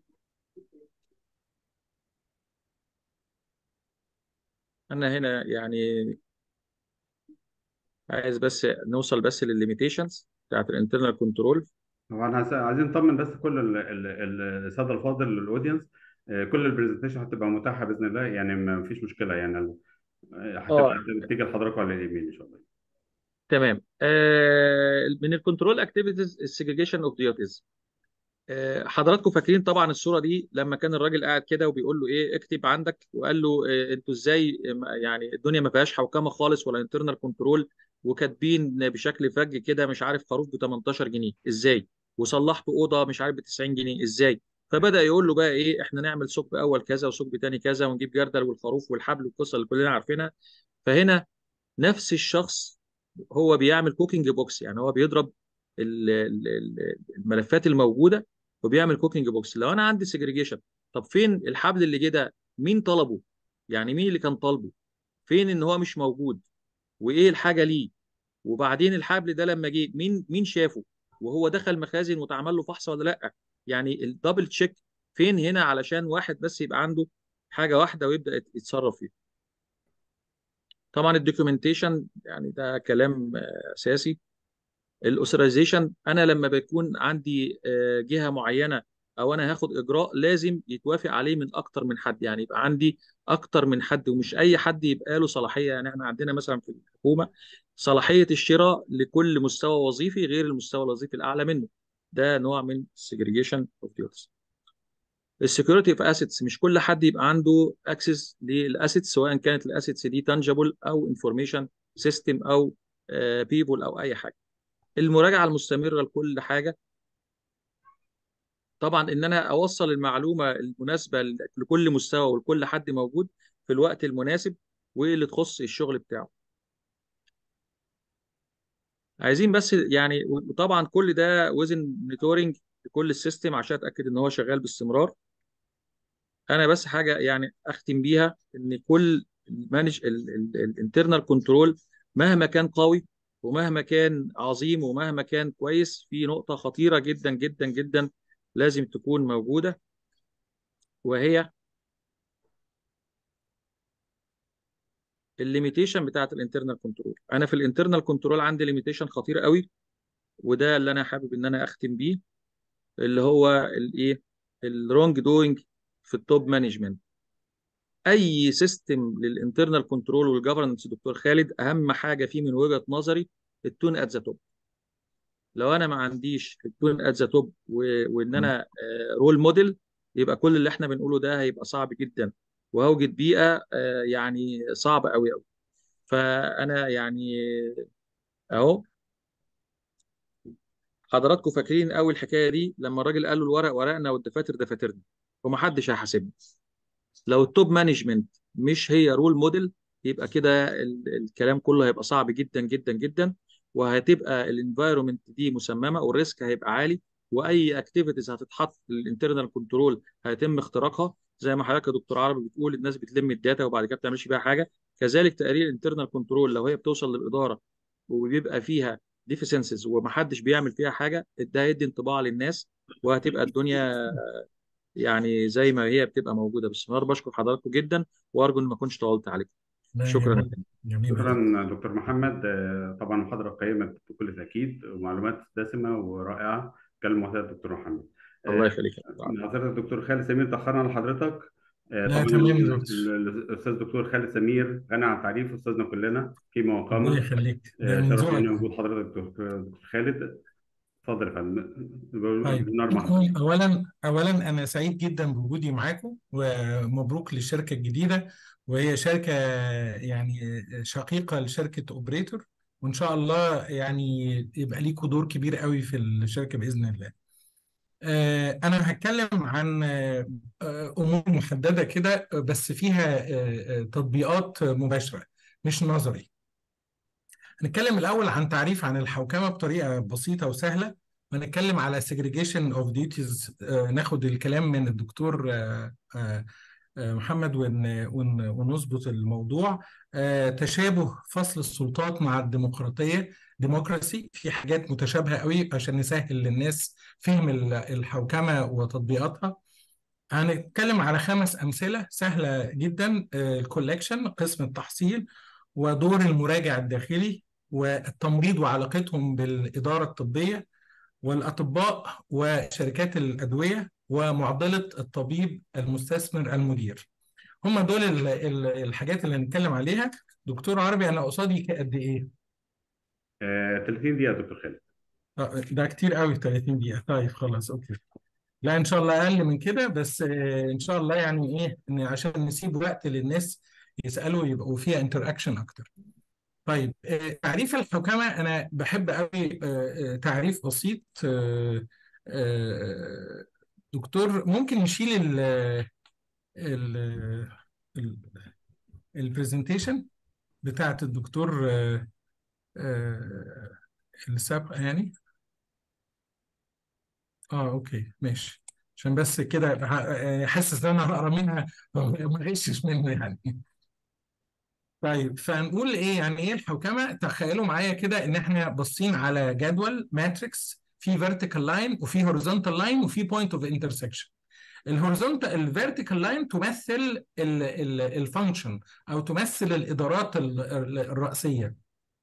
انا هنا يعني عايز بس نوصل بس للليميتيشنز بتاعت الانترنال كنترول هو احنا عايز- عايزين نطمن بس كل ال- ال- ال- الساده الفاضل الاودينس آه، كل البرزنتيشن هتبقى متاحه باذن الله يعني ما فيش مشكله يعني آه، هتبقى اه تيجي لحضراتكم على الايميل ان شاء الله تمام آه من الكنترول اكتيفيتيز السيجريجيشن اوف ديوتيز آه حضراتكم فاكرين طبعا الصوره دي لما كان الراجل قاعد كده وبيقول له ايه اكتب عندك وقال له آه انتوا ازاي آه، يعني الدنيا ما فيهاش حوكمه خالص ولا انترنال كنترول وكاتبين بشكل فج كده مش عارف خروف ب 18 جنيه ازاي وصلحتوا اوضه مش عارف ب 90 جنيه ازاي فبدا يقول له بقى ايه احنا نعمل ثقب اول كذا وثقب تاني كذا ونجيب جردل والخروف والحبل والقصه اللي كلنا عارفينها فهنا نفس الشخص هو بيعمل كوكينج بوكس يعني هو بيضرب ال- ال- ال- الملفات الموجوده وبيعمل كوكينج بوكس لو انا عندي سيجريجيشن طب فين الحبل اللي جه ده مين طلبه يعني مين اللي كان طالبه فين ان هو مش موجود وايه الحاجه ليه وبعدين الحبل ده لما جه مين مين شافه وهو دخل مخازن واتعمل له فحص ولا لا يعني الدبل تشيك فين هنا علشان واحد بس يبقى عنده حاجه واحده ويبدا يتصرف فيها طبعا الدوكيومنتيشن يعني ده كلام آه، اساسي الاوثرايزيشن انا لما بيكون عندي آه، جهه معينه او انا هاخد اجراء لازم يتوافق عليه من اكتر من حد يعني يبقى عندي اكتر من حد ومش اي حد يبقى له صلاحيه يعني احنا عندنا مثلا في الحكومه صلاحيه الشراء لكل مستوى وظيفي غير المستوى الوظيفي الاعلى منه ده نوع من segregation اوف duties السكيورتي اوف اسيتس مش كل حد يبقى عنده اكسس للاسيتس سواء كانت الاسيتس دي تانجبل او انفورميشن سيستم او بيبول او اي حاجه المراجعه المستمره لكل حاجه طبعا ان انا اوصل المعلومه المناسبه لكل مستوى ولكل حد موجود في الوقت المناسب واللي تخص الشغل بتاعه عايزين بس يعني وطبعا كل ده وزن مونيتورنج لكل السيستم عشان اتاكد ان هو شغال باستمرار انا بس حاجه يعني اختم بيها ان كل المانج الانترنال كنترول مهما كان قوي ومهما كان عظيم ومهما كان كويس في نقطه خطيره جدا جدا جدا لازم تكون موجوده وهي الليميتيشن بتاعت الانترنال كنترول انا في الانترنال كنترول عندي ليميتيشن خطير قوي وده اللي انا حابب ان انا اختم بيه اللي هو الايه الرونج دوينج في التوب مانجمنت اي سيستم للانترنال كنترول والجفرنس دكتور خالد اهم حاجه فيه من وجهه نظري التون ات ذا توب لو انا ما عنديش التون ات ذا توب وان انا رول موديل يبقى كل اللي احنا بنقوله ده هيبقى صعب جدا وهوجد بيئه آه، يعني صعبه قوي قوي فانا يعني اهو حضراتكم فاكرين اول الحكايه دي لما الراجل قال له الورق ورقنا والدفاتر دفاترنا ومحدش هيحاسبني لو التوب مانجمنت مش هي رول موديل يبقى كده ال- الكلام كله هيبقى صعب جدا جدا جدا وهتبقى الانفايرمنت دي مسممه والريسك هيبقى عالي واي اكتيفيتيز هتتحط للانترنال كنترول هيتم اختراقها زي ما حضرتك يا دكتور عربي بتقول الناس بتلم الداتا وبعد كده ما بتعملش بيها حاجه كذلك تقارير الانترنال كنترول لو هي بتوصل للاداره وبيبقى فيها ديفيسنسز ومحدش بيعمل فيها حاجه ده هيدي انطباع للناس وهتبقى الدنيا يعني زي ما هي بتبقى موجوده باستمرار بشكر حضراتكم جدا وارجو ان ما اكونش طولت عليكم لا شكرا جميل جميل يا دكتور شكرا دكتور محمد آه، طبعا محاضرة قيمة بكل تأكيد ومعلومات دسمة ورائعة كلام محتوى الدكتور محمد الله آه، يخليك يا دكتور عبد. حضرتك الدكتور خالد سمير تأخرنا لحضرتك آه، لا طبعا تمام يا ال- دكتور ال- الأستاذ دكتور خالد سمير غني عن التعريف أستاذنا كلنا قيمة الله وقامة يخليك ده آه، من شرف لنا ذوقك وجود حضرتك دكتور دكتور خالد اتفضل يا فندم طيب النار مع حضرتك اولا اولا انا سعيد جدا بوجودي معاكم ومبروك للشركه الجديده وهي شركه يعني شقيقه لشركه اوبريتور وان شاء الله يعني يبقى ليكوا دور كبير قوي في الشركه باذن الله آه، أنا هتكلم عن آه، آه، أمور محددة كده بس فيها آه، آه، تطبيقات مباشرة مش نظري هنتكلم الأول عن تعريف عن الحوكمة بطريقة بسيطة وسهلة ونتكلم على segregation of duties آه، ناخد الكلام من الدكتور آه، آه، آه، محمد ون- ون- ونظبط الموضوع آه، تشابه فصل السلطات مع الديمقراطية ديمقراسي في حاجات متشابهة قوي عشان نسهل للناس فهم ال- الحوكمة وتطبيقاتها هنتكلم على خمس أمثلة سهلة جدا الكولكشن قسم التحصيل ودور المراجع الداخلي والتمريض وعلاقتهم بالإدارة الطبية والأطباء وشركات الأدوية ومعضلة الطبيب المستثمر المدير هم دول ال- ال- الحاجات اللي هنتكلم عليها دكتور عربي أنا قصادي قد إيه؟ آه 30 دقيقة يا دكتور خالد آه، ده كتير قوي 30 دقيقة طيب خلاص أوكي لا إن شاء الله أقل من كده بس آه، إن شاء الله يعني إيه إن عشان نسيب وقت للناس يسألوا يبقوا فيها انتراكشن أكتر طيب آه، تعريف الحوكمة أنا بحب قوي آه، آه، تعريف بسيط آه، آه، دكتور ممكن نشيل ال ال البرزنتيشن بتاعت الدكتور آه، آه، السابقة يعني اه اوكي ماشي عشان بس كده ه- حاسس ان انا هقرا منها ما غشش منه يعني طيب فنقول ايه يعني ايه الحوكمه تخيلوا معايا كده ان احنا باصين على جدول ماتريكس في فيرتيكال لاين وفي هوريزونتال لاين وفي بوينت اوف انترسكشن الهوريزونتال الفيرتيكال لاين تمثل الفانكشن او تمثل الادارات ال- ال- الرئيسيه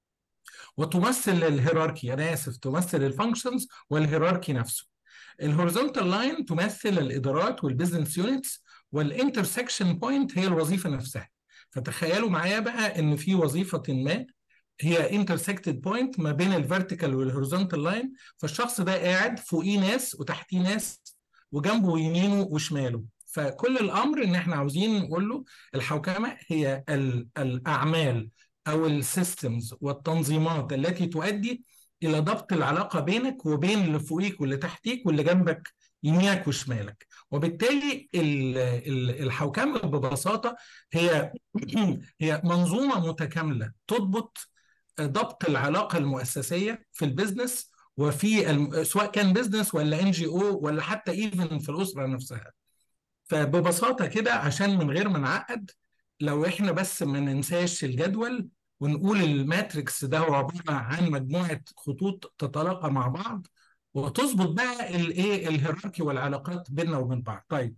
وتمثل الهيراركي انا اسف تمثل الفانكشنز والهيراركي نفسه الهوريزونتال لاين تمثل الادارات والبزنس يونتس والانترسكشن بوينت هي الوظيفه نفسها فتخيلوا معايا بقى ان في وظيفه ما هي انترسكتد بوينت ما بين الفيرتيكال والهوريزونتال لاين فالشخص ده قاعد فوقيه ناس وتحتيه ناس وجنبه يمينه وشماله فكل الامر ان احنا عاوزين نقول له الحوكمه هي ال- الاعمال او السيستمز والتنظيمات التي تؤدي الى ضبط العلاقه بينك وبين اللي فوقيك واللي تحتيك واللي جنبك يمينك وشمالك وبالتالي ال- ال- الحوكمه ببساطه هي هي منظومه متكامله تضبط ضبط العلاقه المؤسسيه في البيزنس وفي الم... سواء كان بيزنس ولا ان جي او ولا حتى ايفن في الاسره نفسها فببساطه كده عشان من غير ما نعقد لو احنا بس ما ننساش الجدول ونقول الماتريكس ده هو عباره عن مجموعه خطوط تتلاقى مع بعض وتظبط بقى الايه الهيراركي والعلاقات بيننا وبين بعض طيب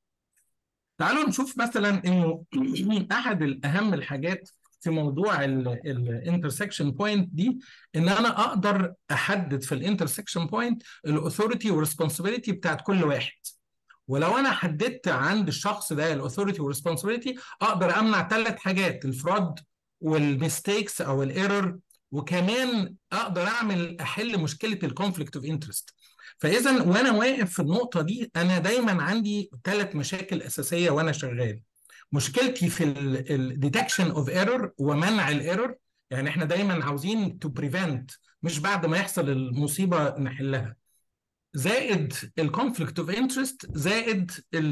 تعالوا نشوف مثلا انه احد الاهم الحاجات في موضوع الانترسكشن بوينت دي ان انا اقدر احدد في الانترسكشن بوينت الاثوريتي والريسبونسبيلتي بتاعت كل واحد ولو انا حددت عند الشخص ده الاثوريتي والريسبونسبيلتي اقدر امنع ثلاث حاجات الفراد والميستيكس او الايرور وكمان اقدر اعمل احل مشكله الكونفليكت اوف انترست فاذا وانا واقف في النقطه دي انا دايما عندي ثلاث مشاكل اساسيه وانا شغال مشكلتي في الديتكشن اوف ايرور ومنع الايرور يعني احنا دايما عاوزين تو بريفنت مش بعد ما يحصل المصيبه نحلها زائد الكونفليكت اوف انترست زائد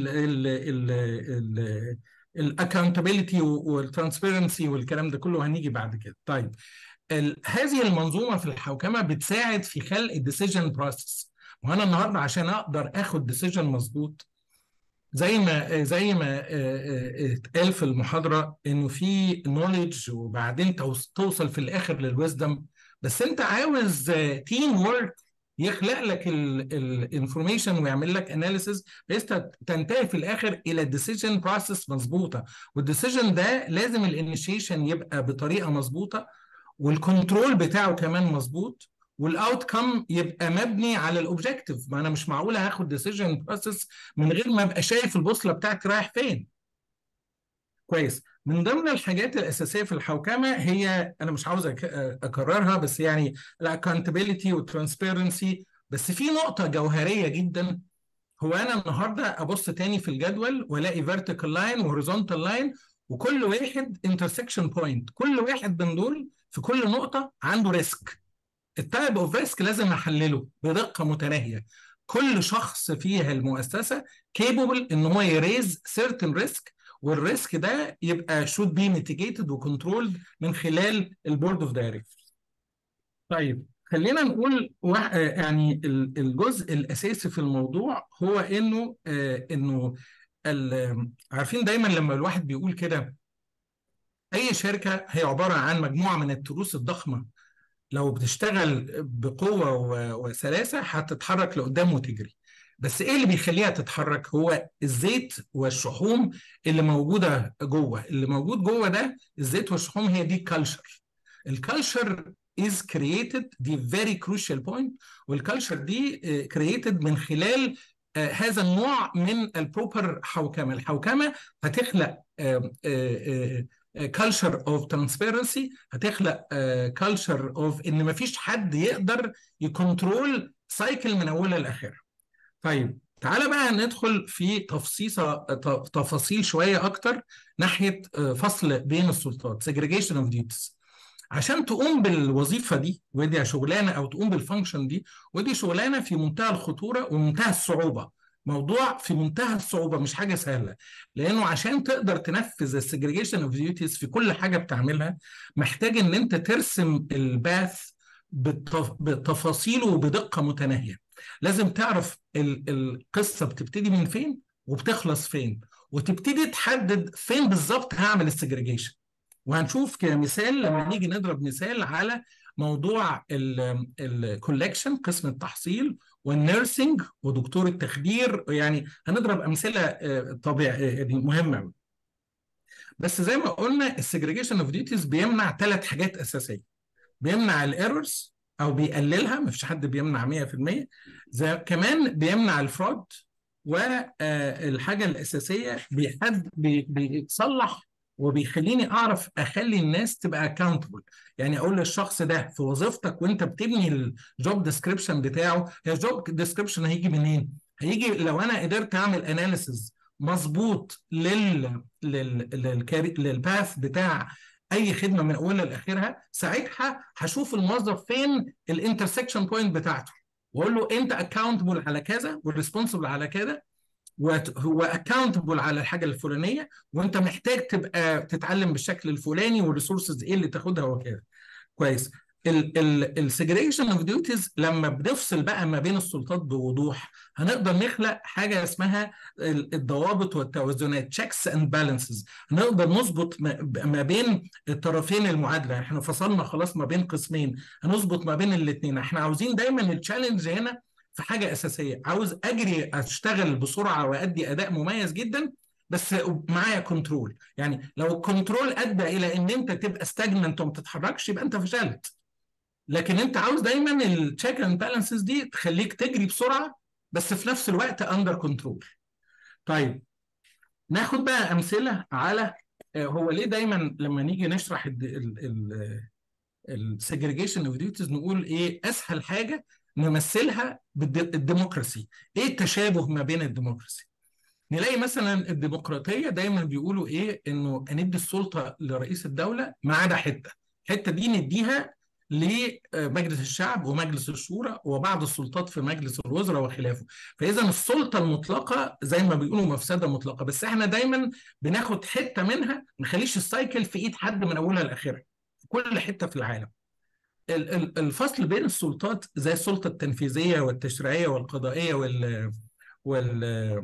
الاكونتابيلتي والترانسبيرنسي والكلام ده كله هنيجي بعد كده طيب ال- هذه المنظومه في الحوكمه بتساعد في خلق الديسيجن بروسيس وانا النهارده عشان اقدر اخد ديسيجن مظبوط زي ما زي ما آه، آه، اتقال في المحاضره انه في نوليدج وبعدين توص- توصل في الاخر للويزدم بس انت عاوز تيم ورك يخلق لك الانفورميشن ويعمل لك اناليسيز بحيث تت- تنتهي في الاخر الى ديسيجن بروسيس مظبوطه والديسيجن ده لازم الانيشيشن يبقى بطريقه مظبوطه والكنترول بتاعه كمان مظبوط والاوت كم يبقى مبني على الاوبجيكتيف ما انا مش معقول هاخد ديسيجن بروسيس من غير ما ابقى شايف البوصله بتاعتي رايح فين كويس من ضمن الحاجات الاساسيه في الحوكمه هي انا مش عاوز أك- اكررها بس يعني الاكونتابيلتي والترانسبيرنسي بس في نقطه جوهريه جدا هو انا النهارده ابص تاني في الجدول والاقي فيرتيكال لاين وهوريزونتال لاين وكل واحد انترسكشن بوينت كل واحد من دول في كل نقطه عنده ريسك التايب اوف ريسك لازم احلله بدقه متناهيه كل شخص فيها المؤسسه كيبل ان هو يريز سيرتن ريسك والريسك ده يبقى should be mitigated وكنترولد من خلال البورد اوف دايركتورز طيب خلينا نقول وح- آه، يعني ال- الجزء الاساسي في الموضوع هو انه آه، انه ال- عارفين دايما لما الواحد بيقول كده اي شركه هي عباره عن مجموعه من التروس الضخمه لو بتشتغل بقوه و- وسلاسه هتتحرك لقدام وتجري بس ايه اللي بيخليها تتحرك هو الزيت والشحوم اللي موجوده جوه اللي موجود جوه ده الزيت والشحوم هي دي الكالتشر الكالتشر is created دي very crucial point والكالتشر دي uh, created من خلال uh, هذا النوع من البروبر حوكمه الحوكمه هتخلق كالتشر اوف ترانسبيرنسي هتخلق كالتشر اوف ان مفيش حد يقدر يكنترول سايكل من اولها لاخرها طيب تعالى بقى ندخل في تفصيصة ت- تفاصيل شوية أكتر ناحية آه، فصل بين السلطات segregation of duties عشان تقوم بالوظيفة دي ودي شغلانة أو تقوم بالفانكشن دي ودي شغلانة في منتهى الخطورة ومنتهى الصعوبة موضوع في منتهى الصعوبة مش حاجة سهلة لأنه عشان تقدر تنفذ السجريجيشن اوف ديوتيز في كل حاجة بتعملها محتاج إن أنت ترسم الباث بالتف- بتفاصيله وبدقة متناهية لازم تعرف ال- القصة بتبتدي من فين وبتخلص فين وتبتدي تحدد فين بالظبط هعمل السجريجيشن وهنشوف كمثال لما نيجي نضرب مثال على موضوع الكولكشن قسم التحصيل والنيرسينج ودكتور التخدير يعني هنضرب امثله آه، طبيعيه يعني مهمه بس زي ما قلنا السجريجيشن اوف ديوتيز بيمنع ثلاث حاجات اساسيه بيمنع الايرورز او بيقللها مفيش حد بيمنع 100% زي كمان بيمنع الفراد والحاجه الاساسيه بيحد بي- بيصلح وبيخليني اعرف اخلي الناس تبقى اكاونتبل يعني اقول للشخص ده في وظيفتك وانت بتبني الجوب ديسكريبشن بتاعه هي الجوب ديسكريبشن هيجي منين هيجي لو انا قدرت اعمل اناليسز مظبوط لل لل للكاري... للباث بتاع اي خدمه من اولها لاخرها ساعتها هشوف الموظف فين الانترسكشن بوينت بتاعته واقول له انت اكاونتبل على كذا والريسبونسبل على كذا وهو اكاونتبل على الحاجه الفلانيه وانت محتاج تبقى تتعلم بالشكل الفلاني والريسورسز ايه اللي تاخدها وكذا كويس السجريشن اوف ديوتيز لما بنفصل بقى ما بين السلطات بوضوح هنقدر نخلق حاجه اسمها ال- الضوابط والتوازنات تشيكس اند بالانسز هنقدر نظبط ما ما بين الطرفين المعادله احنا فصلنا خلاص ما بين قسمين هنظبط ما بين الاثنين احنا عاوزين دايما التشالنج هنا في حاجه اساسيه عاوز اجري اشتغل بسرعه وادي اداء مميز جدا بس معايا كنترول يعني لو الكنترول ادى الى ان انت تبقى ستاجننت وما تتحركش يبقى انت فشلت لكن انت عاوز دايما التشيك اند بالانسز دي تخليك تجري بسرعه بس في نفس الوقت اندر كنترول طيب ناخد بقى امثله على آه، هو ليه دايما لما نيجي نشرح السجريجيشن اوف ديوتيز نقول ايه اسهل حاجه نمثلها بالديمقراسي ايه التشابه ما بين الديمقراسي نلاقي مثلا الديمقراطيه دايما بيقولوا ايه انه ندي السلطه لرئيس الدوله ما عدا حته الحته دي نديها لمجلس الشعب ومجلس الشورى وبعض السلطات في مجلس الوزراء وخلافه فاذا السلطه المطلقه زي ما بيقولوا مفسده مطلقه بس احنا دايما بناخد حته منها ما نخليش السايكل في ايد حد من اولها لاخرها في كل حته في العالم ال- ال- الفصل بين السلطات زي السلطه التنفيذيه والتشريعيه والقضائيه وال وال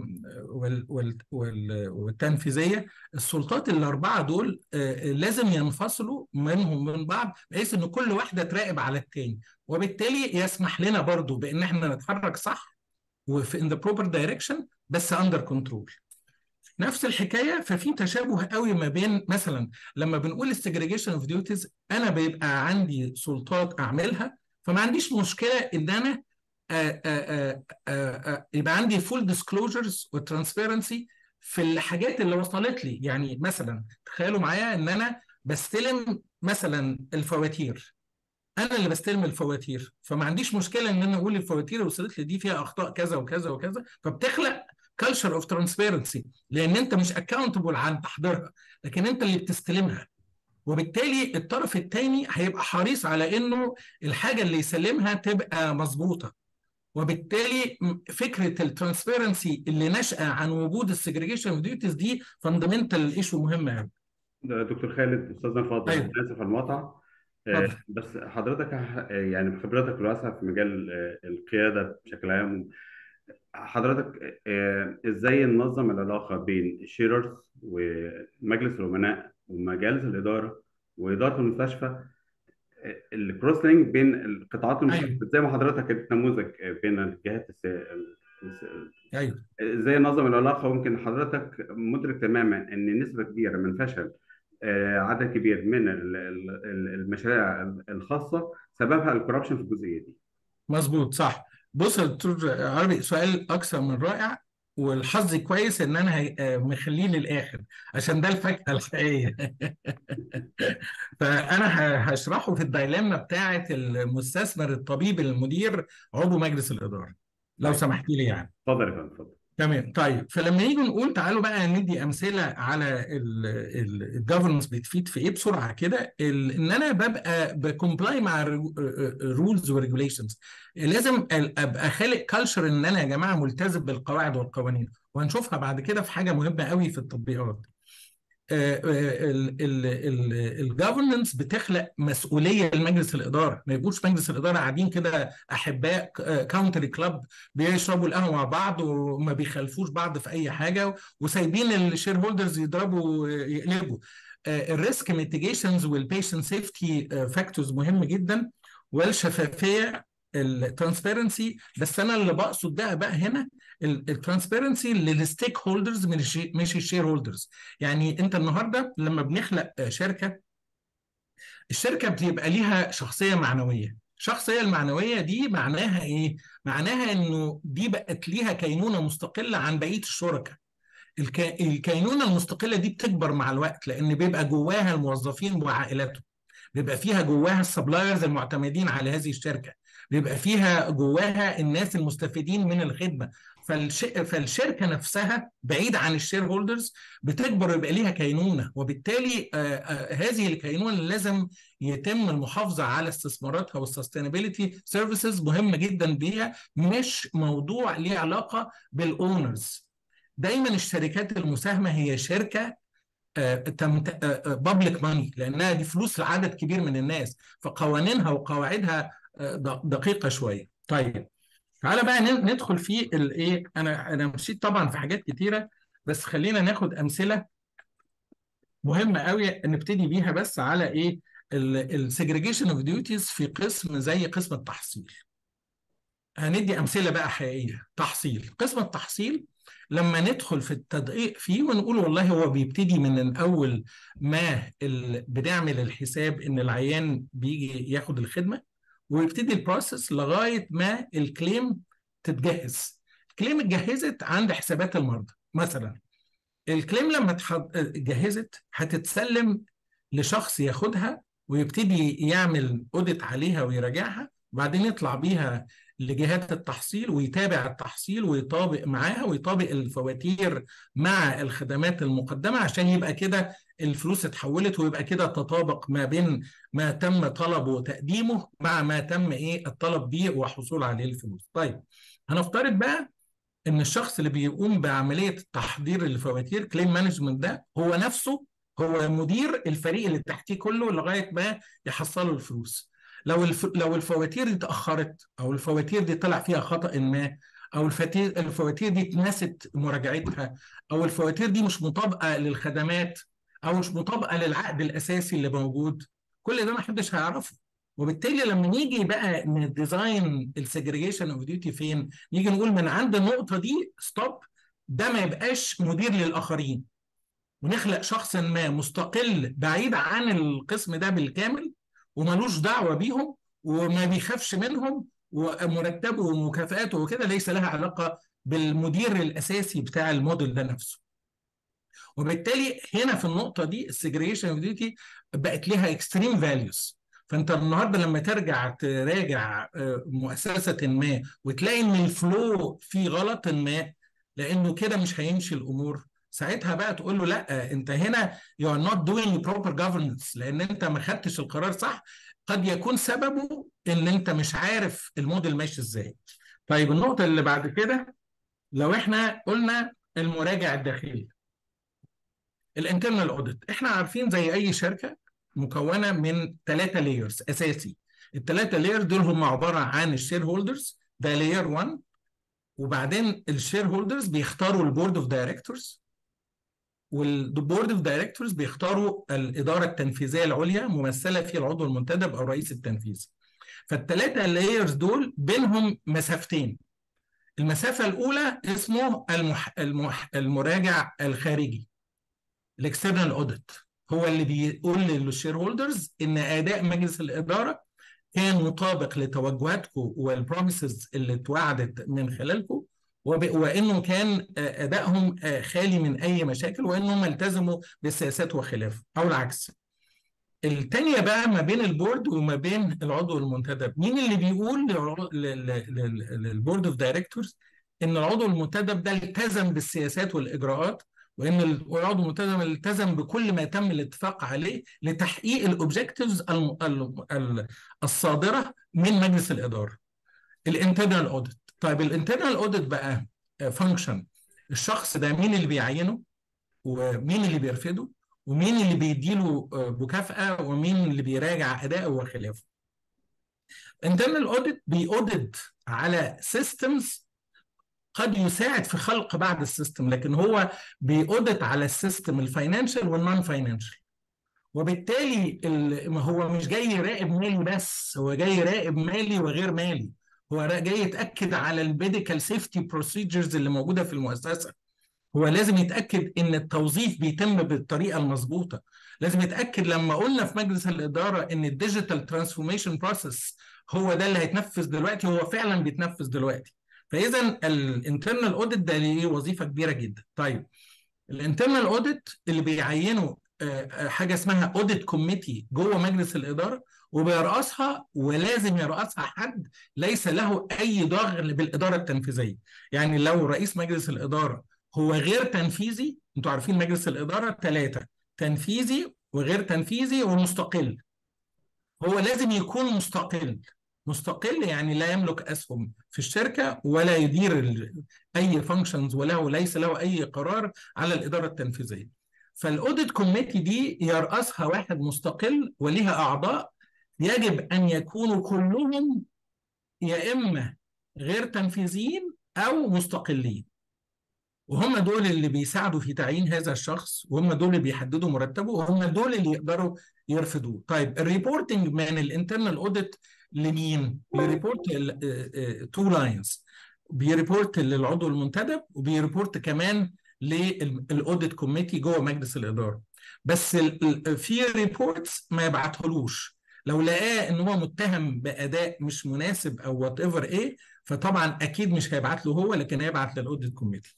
وال وال وال والتنفيذيه السلطات الاربعه دول آه، لازم ينفصلوا منهم من بعض بحيث ان كل واحده تراقب على التاني وبالتالي يسمح لنا برضو بان احنا نتحرك صح وفي in the proper direction بس under control نفس الحكايه ففي تشابه قوي ما بين مثلا لما بنقول السجريجيشن اوف ديوتيز انا بيبقى عندي سلطات اعملها فما عنديش مشكله ان انا آه، آه، آه، آه، يبقى عندي فول ديسكلوجرز وترانسبيرنسي في الحاجات اللي وصلت لي يعني مثلا تخيلوا معايا ان انا بستلم مثلا الفواتير انا اللي بستلم الفواتير فما عنديش مشكله ان انا اقول الفواتير اللي وصلت لي دي فيها اخطاء كذا وكذا وكذا فبتخلق كلتشر اوف ترانسبيرنسي لان انت مش اكاونتبل عن تحضيرها لكن انت اللي بتستلمها وبالتالي الطرف الثاني هيبقى حريص على انه الحاجه اللي يسلمها تبقى مظبوطه وبالتالي م- فكره الترانسبيرنسي اللي نشأ عن وجود السجريجيشن اوف ديوتيز دي فاندمنتال ايشو مهم قوي ده دكتور خالد استاذنا الفاضل ايوه انا اسف على المقاطعه آه، اتفضل بس حضرتك ه- يعني بخبرتك الواسعه في مجال آه، القياده بشكل عام حضرتك آه، ازاي ننظم العلاقه بين الشيررز ومجلس الامناء ومجالس الاداره واداره المستشفى الكروس لينك بين القطاعات ايوه المختلفه زي ما حضرتك اديت نموذج بين الجهات الس... الس- ايوه ازاي ننظم العلاقه ويمكن حضرتك مدرك تماما ان نسبه كبيره من فشل آه، عدد كبير من ال- ال- ال- المشاريع الخاصه سببها الكوربشن في الجزئيه دي مظبوط صح بص يا دكتور عربي سؤال اكثر من رائع والحظ كويس ان انا هي- آه، مخليه للاخر عشان ده الفاكهه الحقيقيه فانا ه- هشرحه في الدايلاما بتاعه المستثمر الطبيب المدير عضو مجلس الاداره لو طيب سمحت لي يعني اتفضل يا فندم اتفضل تمام طيب فلما نيجي نقول تعالوا بقى ندي امثله على الجفرنس بتفيد في ايه بسرعه كده ال- ان انا ببقى بكومبلاي مع الرولز والريجوليشنز لازم ال- ابقى خالق كالتشر ان انا يا جماعه ملتزم بالقواعد والقوانين وهنشوفها بعد كده في حاجه مهمه قوي في التطبيقات الجفرنس بتخلق مسؤوليه لمجلس الاداره ما يبقوش مجلس الاداره قاعدين كده احباء كاونتري كلاب بيشربوا القهوه مع بعض وما بيخالفوش بعض في اي حاجه وسايبين الشير هولدرز يضربوا يقلبوا الريسك ميتيجيشنز والبيشنت سيفتي فاكتورز مهم جدا والشفافيه الترانسبيرنسي بس انا اللي بقصد ده بقى هنا الترانسبيرنسي للستيك هولدرز مش مش الشير هولدرز يعني انت النهارده لما بنخلق شركه الشركه بيبقى ليها شخصيه معنويه الشخصيه المعنويه دي معناها ايه معناها انه دي بقت ليها كينونه مستقله عن بقيه الشركاء الك... الكينونه المستقله دي بتكبر مع الوقت لان بيبقى جواها الموظفين وعائلاتهم بيبقى فيها جواها السبلايرز المعتمدين على هذه الشركه بيبقى فيها جواها الناس المستفيدين من الخدمه فالش... فالشركه نفسها بعيد عن الشير هولدرز بتكبر ويبقى ليها كينونه وبالتالي آه آه هذه الكينونه لازم يتم المحافظه على استثماراتها والسستينابيلتي سيرفيسز مهمه جدا بيها مش موضوع ليه علاقه بالاونرز دايما الشركات المساهمه هي شركه بابليك ماني لانها دي فلوس لعدد كبير من الناس فقوانينها وقواعدها دقيقه شويه طيب تعالى بقى ندخل في الايه انا انا مشيت طبعا في حاجات كتيره بس خلينا ناخد امثله مهمه قوي نبتدي بيها بس على ايه السيجريجيشن اوف ديوتيز في قسم زي قسم التحصيل هندي امثله بقى حقيقيه تحصيل قسم التحصيل لما ندخل في التدقيق فيه ونقول والله هو بيبتدي من اول ما بنعمل الحساب ان العيان بيجي ياخد الخدمه ويبتدي البروسيس لغايه ما الكليم تتجهز الكليم اتجهزت عند حسابات المرضى مثلا الكليم لما اتجهزت هتتسلم لشخص ياخدها ويبتدي يعمل اوديت عليها ويراجعها وبعدين يطلع بيها لجهات التحصيل ويتابع التحصيل ويطابق معاها ويطابق الفواتير مع الخدمات المقدمة عشان يبقى كده الفلوس اتحولت ويبقى كده تطابق ما بين ما تم طلبه وتقديمه مع ما تم ايه الطلب بيه وحصول عليه الفلوس طيب هنفترض بقى ان الشخص اللي بيقوم بعملية تحضير الفواتير كليم مانجمنت ده هو نفسه هو مدير الفريق اللي تحتيه كله لغاية ما يحصلوا الفلوس لو الف... لو الفواتير دي اتاخرت او الفواتير دي طلع فيها خطا ما او الفواتير الفواتير دي اتنست مراجعتها او الفواتير دي مش مطابقه للخدمات او مش مطابقه للعقد الاساسي اللي موجود كل ده ما حدش هيعرفه وبالتالي لما نيجي بقى نديزاين السيجريجيشن اوف ديوتي فين نيجي نقول من عند النقطه دي ستوب ده ما يبقاش مدير للاخرين ونخلق شخص ما مستقل بعيد عن القسم ده بالكامل وملوش دعوة بيهم وما بيخافش منهم ومرتبه ومكافآته وكده ليس لها علاقة بالمدير الأساسي بتاع الموديل ده نفسه وبالتالي هنا في النقطة دي السيجريشن اوف ديوتي بقت لها اكستريم فاليوز فانت النهارده لما ترجع تراجع مؤسسة ما وتلاقي ان الفلو فيه غلط ما لانه كده مش هيمشي الامور ساعتها بقى تقول له لا انت هنا you are not doing proper governance لان انت ما خدتش القرار صح قد يكون سببه ان انت مش عارف الموديل ماشي ازاي طيب النقطة اللي بعد كده لو احنا قلنا المراجع الداخلي الانترنال اوديت احنا عارفين زي اي شركة مكونة من ثلاثة لايرز اساسي الثلاثة لاير دول هم عبارة عن الشير هولدرز ده لاير 1 وبعدين الشير هولدرز بيختاروا البورد اوف دايركتورز والبورد اوف دايركتورز بيختاروا الاداره التنفيذيه العليا ممثله في العضو المنتدب او الرئيس التنفيذي فالثلاثه لايرز دول بينهم مسافتين المسافه الاولى اسمه المح... المح... المراجع الخارجي الاكسترنال اوديت هو اللي بيقول للشير هولدرز ان اداء مجلس الاداره كان مطابق لتوجهاتكم والبروميسز اللي اتوعدت من خلالكم وانه كان ادائهم خالي من اي مشاكل وانهم التزموا بالسياسات وخلافه او العكس. التانية بقى ما بين البورد وما بين العضو المنتدب مين اللي بيقول للبورد اوف دايركتورز ان العضو المنتدب ده التزم بالسياسات والاجراءات وان العضو المنتدب التزم بكل ما تم الاتفاق عليه لتحقيق الاوبجكتيفز الصادره من مجلس الاداره الانترنال اوديت طيب الانترنال اوديت بقى فانكشن الشخص ده مين اللي بيعينه ومين اللي بيرفضه ومين اللي بيديله مكافأة ومين اللي بيراجع أداءه وخلافه. internal audit بيأودت على systems قد يساعد في خلق بعض السيستم لكن هو بيأودت على السيستم الفاينانشال والنون فاينانشال وبالتالي ما هو مش جاي يراقب مالي بس هو جاي يراقب مالي وغير مالي هو جاي يتأكد على الميديكال سيفتي بروسيجرز اللي موجودة في المؤسسة هو لازم يتاكد ان التوظيف بيتم بالطريقه المظبوطه لازم يتاكد لما قلنا في مجلس الاداره ان الديجيتال ترانسفورميشن بروسيس هو ده اللي هيتنفذ دلوقتي هو فعلا بيتنفذ دلوقتي فاذا الانترنال اوديت ده ليه وظيفه كبيره جدا طيب الانترنال اوديت اللي بيعينه حاجه اسمها اوديت كوميتي جوه مجلس الاداره وبيرأسها ولازم يرأسها حد ليس له اي ضغط بالاداره التنفيذيه يعني لو رئيس مجلس الاداره هو غير تنفيذي انتوا عارفين مجلس الاداره ثلاثه تنفيذي وغير تنفيذي ومستقل هو لازم يكون مستقل مستقل يعني لا يملك اسهم في الشركه ولا يدير اي فانكشنز وله ليس له اي قرار على الاداره التنفيذيه فالاوديت كوميتي دي يرأسها واحد مستقل وليها اعضاء يجب ان يكونوا كلهم يا اما غير تنفيذيين او مستقلين وهم دول اللي بيساعدوا في تعيين هذا الشخص وهم دول اللي بيحددوا مرتبه وهم دول اللي يقدروا يرفضوه طيب الريبورتنج من الانترنال اوديت لمين بيريبورت تو لاينز بيريبورت للعضو المنتدب وبيريبورت كمان للاوديت كوميتي جوه مجلس الاداره بس في ريبورتس ما يبعتهولوش لو لقاه ان هو متهم باداء مش مناسب او وات ايفر ايه فطبعا اكيد مش هيبعت له هو لكن هيبعت للاوديت كوميتي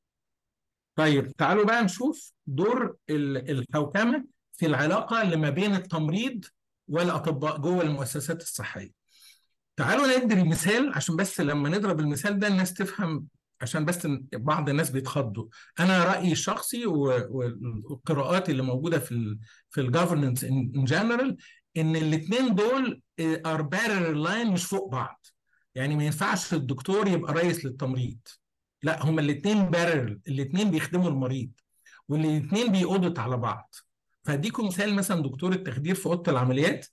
طيب تعالوا بقى نشوف دور الحوكمه في العلاقه اللي ما بين التمريض والاطباء جوه المؤسسات الصحيه. تعالوا ندري مثال عشان بس لما نضرب المثال ده الناس تفهم عشان بس بعض الناس بيتخضوا. انا رايي الشخصي والقراءات اللي موجوده في ال في الجفرنس ان جنرال ان الاثنين دول ار بارل لاين مش فوق بعض. يعني ما ينفعش الدكتور يبقى رئيس للتمريض. لا هما الاثنين بارل الاثنين بيخدموا المريض والاثنين بيقودت على بعض فاديكم مثال مثلا دكتور التخدير في اوضه العمليات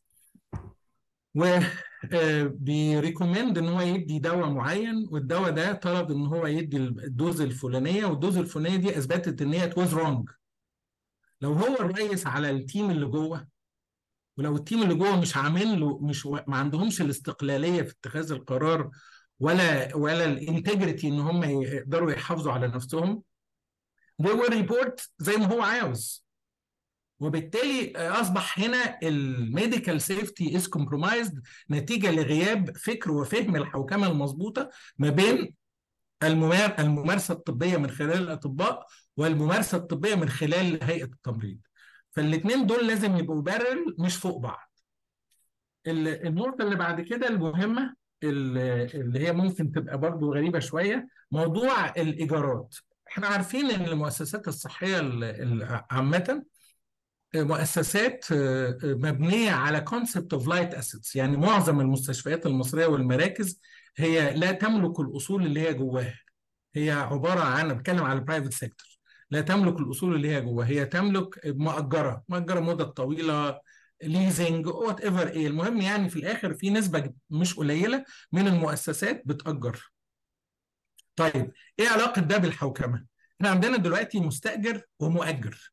و بيريكومند ان هو يدي دواء معين والدواء ده طلب ان هو يدي الدوز الفلانيه والدوز الفلانيه دي اثبتت ان هي توز رونج لو هو الرئيس على التيم اللي جوه ولو التيم اللي جوه مش عامل له مش ما عندهمش الاستقلاليه في اتخاذ القرار ولا ولا الانتجريتي ان هم يقدروا يحافظوا على نفسهم they will report زي ما هو عاوز وبالتالي اصبح هنا الميديكال سيفتي از كومبرومايزد نتيجه لغياب فكر وفهم الحوكمه المظبوطه ما بين الممارسه الطبيه من خلال الاطباء والممارسه الطبيه من خلال هيئه التمريض فالاثنين دول لازم يبقوا بارل مش فوق بعض النقطه اللي بعد كده المهمه اللي هي ممكن تبقى برضو غريبة شوية موضوع الإيجارات احنا عارفين ان المؤسسات الصحية عامة مؤسسات مبنية على كونسبت اوف لايت اسيتس يعني معظم المستشفيات المصرية والمراكز هي لا تملك الأصول اللي هي جواها هي عبارة عن بتكلم على البرايفت سيكتور لا تملك الأصول اللي هي جواها هي تملك مؤجرة مؤجرة مدة طويلة ليزنج وات ايفر ايه المهم يعني في الاخر في نسبه مش قليله من المؤسسات بتاجر طيب ايه علاقه ده بالحوكمه احنا عندنا دلوقتي مستاجر ومؤجر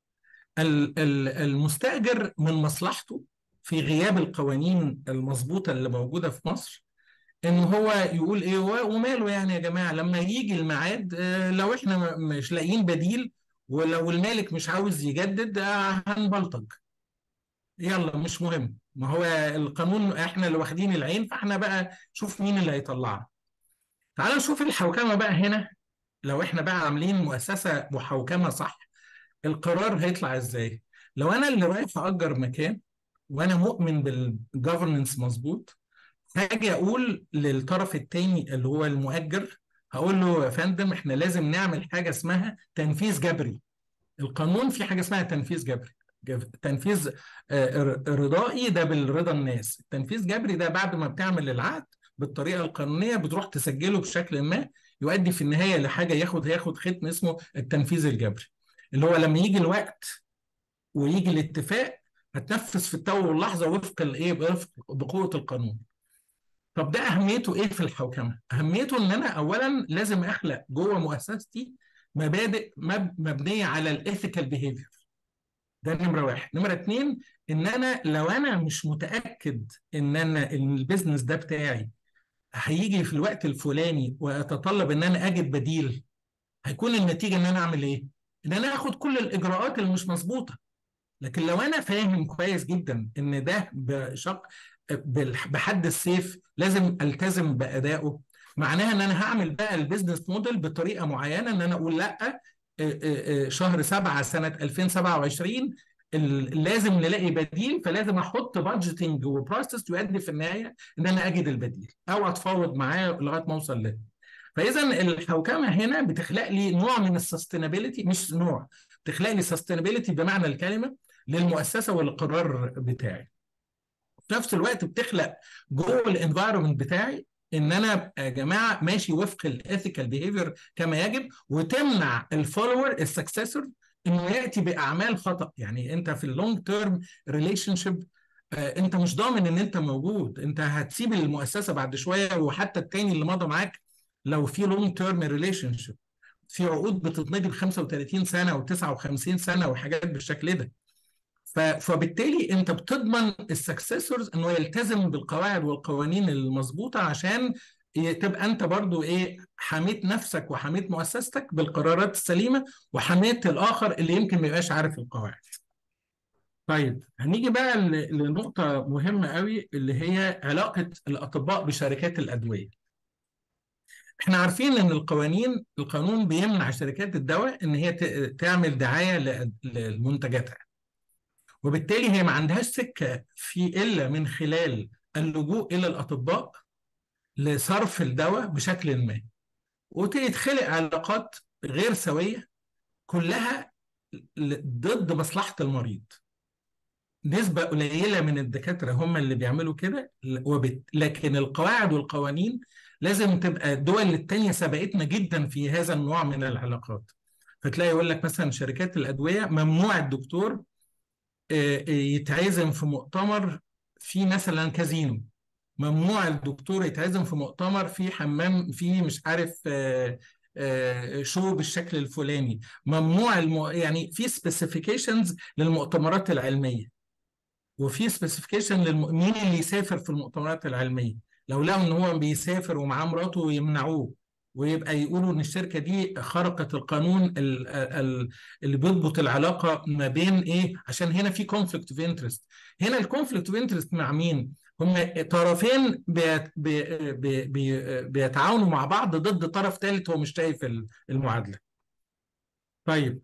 المستاجر من مصلحته في غياب القوانين المظبوطه اللي موجوده في مصر ان هو يقول ايه وماله يعني يا جماعه لما يجي الميعاد لو احنا مش لاقيين بديل ولو المالك مش عاوز يجدد آه، هنبلطج يلا مش مهم ما هو القانون احنا اللي واخدين العين فاحنا بقى شوف مين اللي هيطلعنا تعال نشوف الحوكمة بقى هنا لو احنا بقى عاملين مؤسسة محوكمة صح القرار هيطلع ازاي لو انا اللي رايح اجر مكان وانا مؤمن بالجفرنس مظبوط هاجي اقول للطرف التاني اللي هو المؤجر هقول له يا فندم احنا لازم نعمل حاجه اسمها تنفيذ جبري القانون في حاجه اسمها تنفيذ جبري جف- تنفيذ آه، ر- رضائي ده بالرضا الناس التنفيذ جبري ده بعد ما بتعمل العقد بالطريقه القانونيه بتروح تسجله بشكل ما يؤدي في النهايه لحاجه ياخد هياخد ختم اسمه التنفيذ الجبري اللي هو لما يجي الوقت ويجي الاتفاق هتنفذ في التو واللحظه وفق الايه وفق بقوه القانون طب ده اهميته ايه في الحوكمه؟ اهميته ان انا اولا لازم اخلق جوه مؤسستي مبادئ مب... مبنيه على الايثيكال بيهيفير ده نمره واحد، نمره اتنين ان انا لو انا مش متاكد ان انا إن البيزنس ده بتاعي هيجي في الوقت الفلاني ويتطلب ان انا اجد بديل هيكون النتيجه ان انا اعمل ايه؟ ان انا اخد كل الاجراءات اللي مش مظبوطه لكن لو انا فاهم كويس جدا ان ده بشق بالح- بحد السيف لازم التزم بادائه معناها ان انا هعمل بقى البيزنس موديل بطريقه معينه ان انا اقول لا آه، آه، آه، شهر سبعة سنه 2027 ال- لازم نلاقي بديل فلازم احط بادجيتنج وبروسيس يؤدي في النهايه ان انا اجد البديل او اتفاوض معاه لغايه ما اوصل له فاذا الحوكمه هنا بتخلق لي نوع من السستينابيلتي مش نوع بتخلق لي سستينابيلتي بمعنى الكلمه للمؤسسه والقرار بتاعي في نفس الوقت بتخلق جوه الانفايرمنت بتاعي ان انا يا جماعه ماشي وفق الايثيكال بيهيفير كما يجب وتمنع الفولور السكسسور انه ياتي باعمال خطا يعني انت في اللونج تيرم ريليشن شيب انت مش ضامن ان انت موجود انت هتسيب المؤسسه بعد شويه وحتى التاني اللي مضى معاك لو في لونج تيرم ريليشن شيب في عقود بتتمضي ب 35 سنه و59 سنه وحاجات بالشكل ده ف- فبالتالي انت بتضمن السكسسورز انه يلتزم بالقواعد والقوانين المظبوطه عشان ي- تبقى انت برضو ايه حميت نفسك وحميت مؤسستك بالقرارات السليمه وحميت الاخر اللي يمكن ما يبقاش عارف القواعد. طيب هنيجي بقى ل- لنقطه مهمه قوي اللي هي علاقه الاطباء بشركات الادويه. احنا عارفين ان القوانين القانون بيمنع شركات الدواء ان هي ت- تعمل دعايه ل- لمنتجاتها. وبالتالي هي ما عندهاش سكة في إلا من خلال اللجوء إلى الأطباء لصرف الدواء بشكل ما وتتخلق علاقات غير سوية كلها ل- ضد مصلحة المريض نسبة قليلة من الدكاترة هم اللي بيعملوا كده وبت... لكن القواعد والقوانين لازم تبقى الدول التانية سبقتنا جدا في هذا النوع من العلاقات فتلاقي يقول لك مثلا شركات الأدوية ممنوع الدكتور آه، آه، يتعزم في مؤتمر في مثلا كازينو ممنوع الدكتور يتعزم في مؤتمر في حمام في مش عارف آه، آه، شو بالشكل الفلاني ممنوع الم... يعني في سبيسيفيكيشنز للمؤتمرات العلمية وفي سبيسيفيكيشن للم... مين اللي يسافر في المؤتمرات العلمية لو لقوا ان هو بيسافر ومعاه مراته يمنعوه ويبقى يقولوا ان الشركه دي خرقت القانون ال- ال- اللي بيضبط العلاقه ما بين ايه عشان هنا في كونفليكت اوف انترست هنا الكونفليكت اوف انترست مع مين هم طرفين بيت بي بي بي بيتعاونوا مع بعض ضد طرف ثالث هو مش شايف ال- المعادله طيب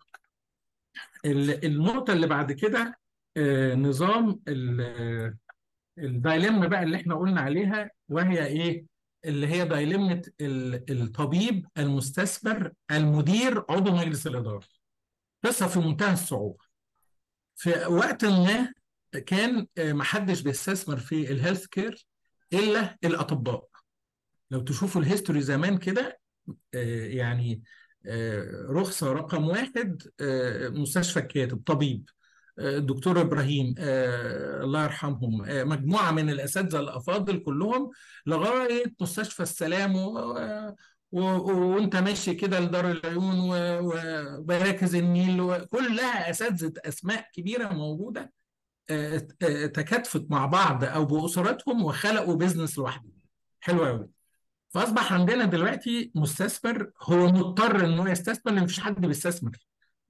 ال- النقطه اللي بعد كده آه، نظام ال- الدايلما بقى اللي احنا قلنا عليها وهي ايه اللي هي دايلمة ال- الطبيب المستثمر المدير عضو مجلس الإدارة قصة في منتهى الصعوبة في وقت ما كان آه، محدش بيستثمر في الهيلث كير إلا الأطباء لو تشوفوا الهيستوري زمان كده آه، يعني آه، رخصة رقم واحد آه، مستشفى الكاتب طبيب آه، الدكتور إبراهيم آه، الله يرحمهم آه، مجموعة من الأساتذة الأفاضل كلهم لغاية مستشفى السلام و... و... و... وانت ماشي كده لدار العيون و... ومراكز النيل وكلها أساتذة أسماء كبيرة موجودة آه، آه، تكاتفت مع بعض أو بأسرتهم وخلقوا بيزنس لوحدهم حلو قوي فاصبح عندنا دلوقتي مستثمر هو مضطر انه يستثمر لان مفيش حد بيستثمر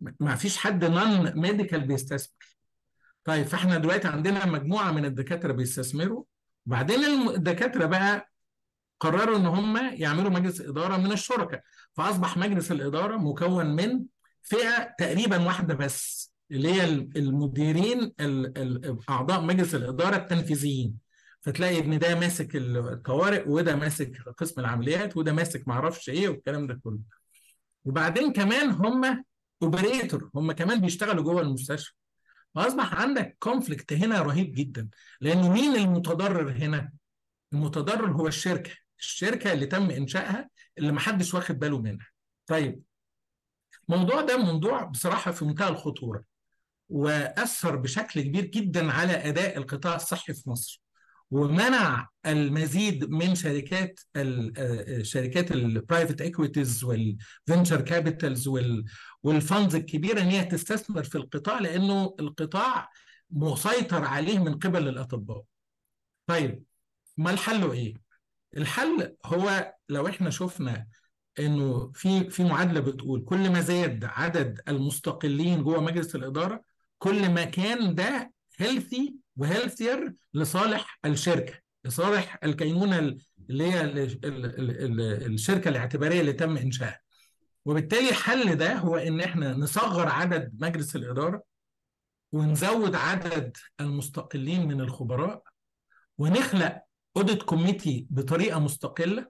ما فيش حد نون ميديكال بيستثمر طيب فاحنا دلوقتي عندنا مجموعه من الدكاتره بيستثمروا وبعدين الم- الدكاتره بقى قرروا ان هم يعملوا مجلس اداره من الشركاء فاصبح مجلس الاداره مكون من فئه تقريبا واحده بس اللي هي ال- المديرين ال- ال- اعضاء مجلس الاداره التنفيذيين فتلاقي ان ده ماسك الطوارئ وده ماسك قسم العمليات وده ماسك معرفش ايه والكلام ده كله وبعدين كمان هم اوبريتور هم كمان بيشتغلوا جوه المستشفى فاصبح عندك كونفليكت هنا رهيب جدا لانه مين المتضرر هنا؟ المتضرر هو الشركه الشركه اللي تم انشائها اللي محدش واخد باله منها طيب الموضوع ده موضوع بصراحه في منتهى الخطوره واثر بشكل كبير جدا على اداء القطاع الصحي في مصر ومنع المزيد من شركات ال- آه، شركات البرايفت ايكويتيز والفينشر كابيتالز والفاندز الكبيره ان هي تستثمر في القطاع لانه القطاع مسيطر عليه من قبل الاطباء. طيب ما الحل ايه؟ الحل هو لو احنا شفنا انه في في معادله بتقول كل ما زاد عدد المستقلين جوه مجلس الاداره كل ما كان ده هيلثي وهيلثير لصالح الشركه لصالح الكينونه اللي هي ال- ال- ال- ال- الشركه الاعتباريه اللي تم انشائها وبالتالي الحل ده هو ان احنا نصغر عدد مجلس الاداره ونزود عدد المستقلين من الخبراء ونخلق اوديت كوميتي بطريقه مستقله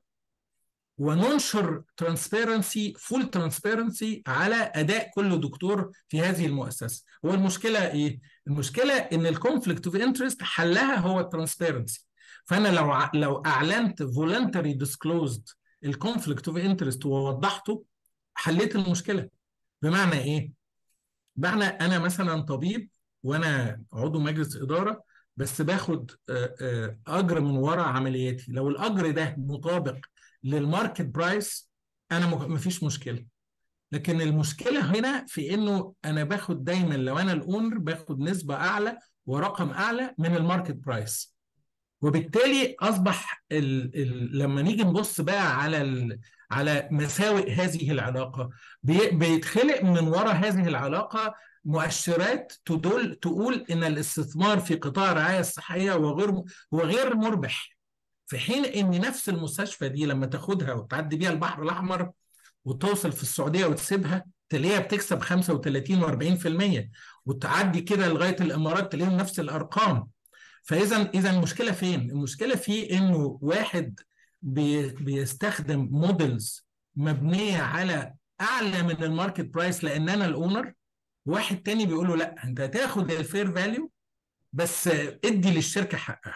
وننشر ترانسبيرنسي فول ترانسبيرنسي على اداء كل دكتور في هذه المؤسسه هو المشكله ايه المشكله ان الكونفليكت اوف انترست حلها هو الترانسبيرنسي فانا لو ع- لو اعلنت فولنتري ديسكلوزد الكونفليكت اوف انترست ووضحته حليت المشكله بمعنى ايه بمعنى انا مثلا طبيب وانا عضو مجلس اداره بس باخد آه، آه، اجر من وراء عملياتي لو الاجر ده مطابق للماركت برايس انا م- مفيش مشكله لكن المشكله هنا في انه انا باخد دايما لو انا الاونر باخد نسبه اعلى ورقم اعلى من الماركت برايس وبالتالي اصبح ال ال لما نيجي نبص بقى على ال على مساوئ هذه العلاقه بي بيتخلق من وراء هذه العلاقه مؤشرات تدل تقول ان الاستثمار في قطاع الرعايه الصحيه هو غير هو غير مربح في حين ان نفس المستشفى دي لما تاخدها وتعدي بيها البحر الاحمر وتوصل في السعوديه وتسيبها تلاقيها بتكسب 35 و40% وتعدي كده لغايه الامارات تلاقيهم نفس الارقام فاذا اذا المشكله فين؟ المشكله في انه واحد بي بيستخدم موديلز مبنيه على اعلى من الماركت برايس لان انا الاونر واحد تاني بيقول له لا انت هتاخد الفير فاليو بس ادي للشركه حقها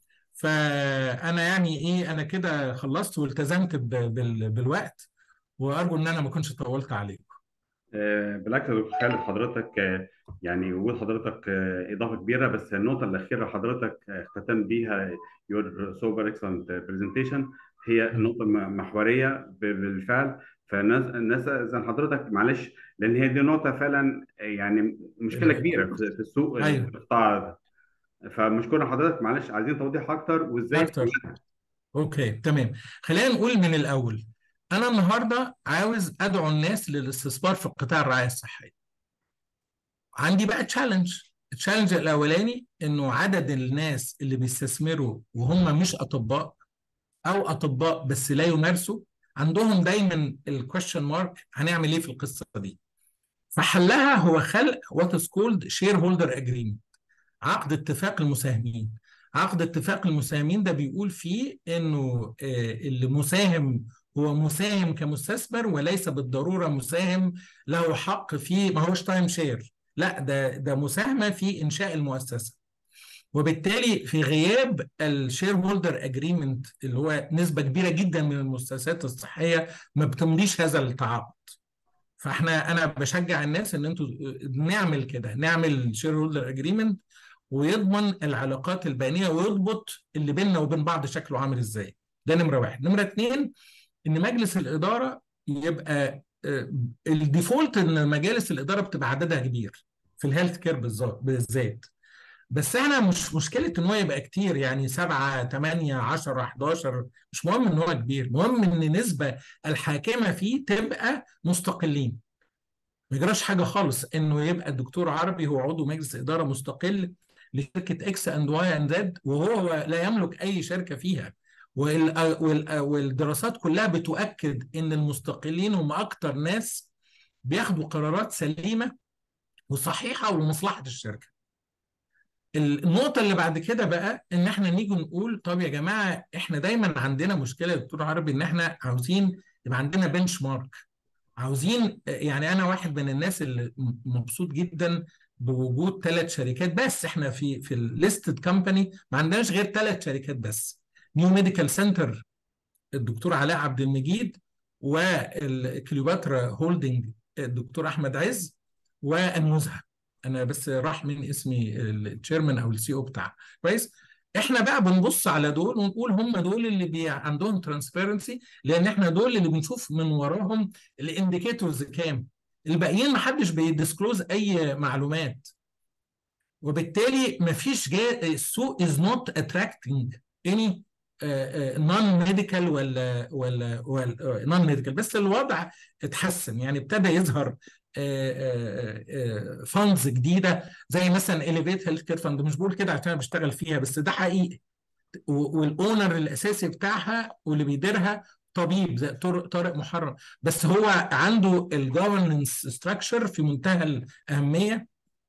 فانا يعني ايه انا كده خلصت والتزمت ب- بال- بالوقت وارجو ان انا ما كنتش طولت عليكم آه، بالعكس يا دكتور خالد حضرتك آه، يعني وجود حضرتك آه، اضافه كبيره بس النقطه الاخيره حضرتك آه، اختتمت بيها يور سوبر اكسلنت برزنتيشن هي نقطه م- محوريه ب- بالفعل فالناس الناس اذا حضرتك معلش لان هي دي نقطه فعلا آه، يعني مشكله كبيره في في السوق آه، ايوه في القطاع ده فمشكور حضرتك معلش عايزين توضيح اكتر وازاي اكتر اوكي تمام خلينا نقول من الاول انا النهارده عاوز ادعو الناس للاستثمار في قطاع الرعايه الصحيه عندي بقى تشالنج التشالنج الاولاني انه عدد الناس اللي بيستثمروا وهم مش اطباء او اطباء بس لا يمارسوا عندهم دايما الكويشن مارك هنعمل ايه في القصه دي فحلها هو خلق وات از كولد شير هولدر اجريمنت عقد اتفاق المساهمين عقد اتفاق المساهمين ده بيقول فيه انه آه، اللي مساهم هو مساهم كمستثمر وليس بالضروره مساهم له حق في ما هوش تايم شير لا ده ده مساهمه في انشاء المؤسسه وبالتالي في غياب الشير هولدر اجريمنت اللي هو نسبه كبيره جدا من المؤسسات الصحيه ما بتمضيش هذا التعاقد فاحنا انا بشجع الناس ان انتوا نعمل كده نعمل شير هولدر اجريمنت ويضمن العلاقات البينيه ويضبط اللي بيننا وبين بعض شكله عامل ازاي ده نمره واحد نمره اتنين ان مجلس الاداره يبقى آه، الديفولت ان مجالس الاداره بتبقى عددها كبير في الهيلث كير بالظبط بالذات بس احنا مش مشكله ان هو يبقى كتير يعني 7 8 10 11 مش مهم ان هو كبير مهم ان النسبه الحاكمه فيه تبقى مستقلين ما يجراش حاجه خالص انه يبقى الدكتور عربي هو عضو مجلس اداره مستقل لشركه اكس اند واي اند زد وهو لا يملك اي شركه فيها وال- وال- والدراسات كلها بتؤكد ان المستقلين هم اكتر ناس بياخدوا قرارات سليمه وصحيحه ولمصلحه الشركه. النقطة اللي بعد كده بقى إن إحنا نيجي نقول طب يا جماعة إحنا دايما عندنا مشكلة يا دكتور عربي إن إحنا عاوزين يبقى عندنا بنش مارك عاوزين يعني أنا واحد من الناس اللي م- مبسوط جدا بوجود ثلاث شركات بس إحنا في في الليستد كومباني ما عندناش غير ثلاث شركات بس نيو ميديكال سنتر الدكتور علاء عبد المجيد والكليوباترا هولدنج الدكتور احمد عز والنزهه انا بس راح من اسمي التشيرمان او السي او بتاعها كويس احنا بقى بنبص على دول ونقول هم دول اللي بي عندهم ترانسبيرنسي لان احنا دول اللي بنشوف من وراهم الانديكيتورز كام الباقيين ما حدش بيدisclose اي معلومات وبالتالي مفيش جا... السوق is not attracting any نون ميديكال ولا ولا ولا نون ميديكال بس الوضع اتحسن يعني ابتدى يظهر فاندز جديده زي مثلا اليفيت هيلث كير فاند مش بقول كده عشان انا بشتغل فيها بس ده حقيقي والاونر الاساسي بتاعها واللي بيديرها طبيب زي طارق طارق محرم بس هو عنده الجفرنس ستراكشر في منتهى الاهميه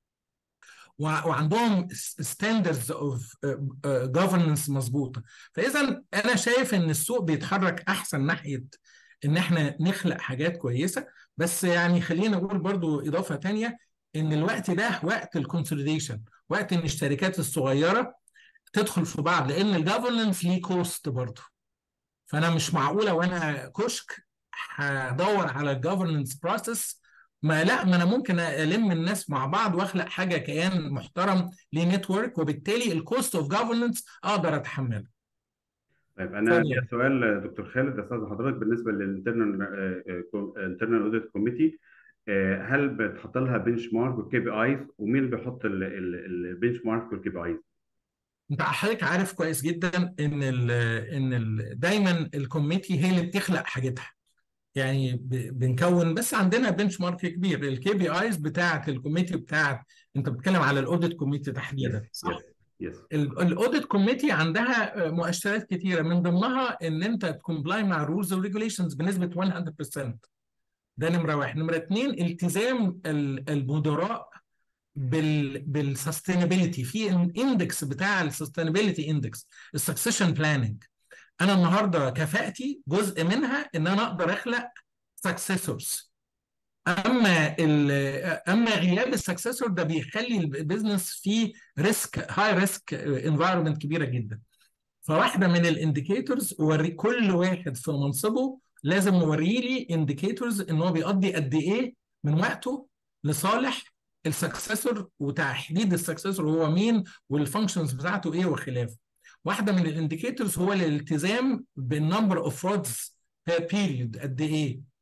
وعندهم ستاندردز اوف جفرنس مظبوطه فاذا انا شايف ان السوق بيتحرك احسن ناحيه ان احنا نخلق حاجات كويسه بس يعني خلينا نقول برضو اضافه تانية ان الوقت ده وقت الكونسوليديشن وقت ان الشركات الصغيره تدخل في بعض لان الجفرنس ليه كوست برضو فانا مش معقوله وانا كشك هدور على الجفرنس بروسيس ما لا ما انا ممكن الم الناس مع بعض واخلق حاجه كيان محترم لنتورك وبالتالي الكوست اوف جفرنس اقدر اتحمله طيب انا اتفضل. ليا سؤال دكتور خالد استاذ حضرتك بالنسبه للانترنال انترنال اوديت كوميتي هل بتحط لها بنش مارك والكي بي ايز ومين اللي بيحط البنش مارك والكي بي ايز؟ انت حضرتك عارف كويس جدا ان ال ان ال دايما الكوميتي هي اللي بتخلق حاجتها يعني ب- بنكون بس عندنا بنش مارك كبير الكي بي ايز بتاعه الكوميتي بتاعه انت بتتكلم على الاوديت كوميتي تحديدا صح؟ يس يس الاوديت كوميتي عندها مؤشرات كتيره من ضمنها ان انت تكومبلاي مع الرولز والريجوليشنز بنسبه 100% ده نمره واحد نمره اتنين التزام ال- المدراء بال بالسستينابيلتي في اندكس بتاع السستينابيلتي اندكس السكسيشن بلاننج انا النهارده كفاءتي جزء منها ان انا اقدر اخلق سكسيسورز اما ال اما غياب السكسسور ده بيخلي البيزنس فيه ريسك هاي ريسك انفايرمنت كبيره جدا فواحده من الانديكيتورز وري كل واحد في منصبه لازم نوريه لي انديكيتورز ان هو بيقضي قد ايه من وقته لصالح السكسسور وتحديد السكسسور هو مين والفانكشنز بتاعته ايه وخلافه واحده من الانديكيتورز هو الالتزام بالنمبر اوف فرودز بير بيريود قد ايه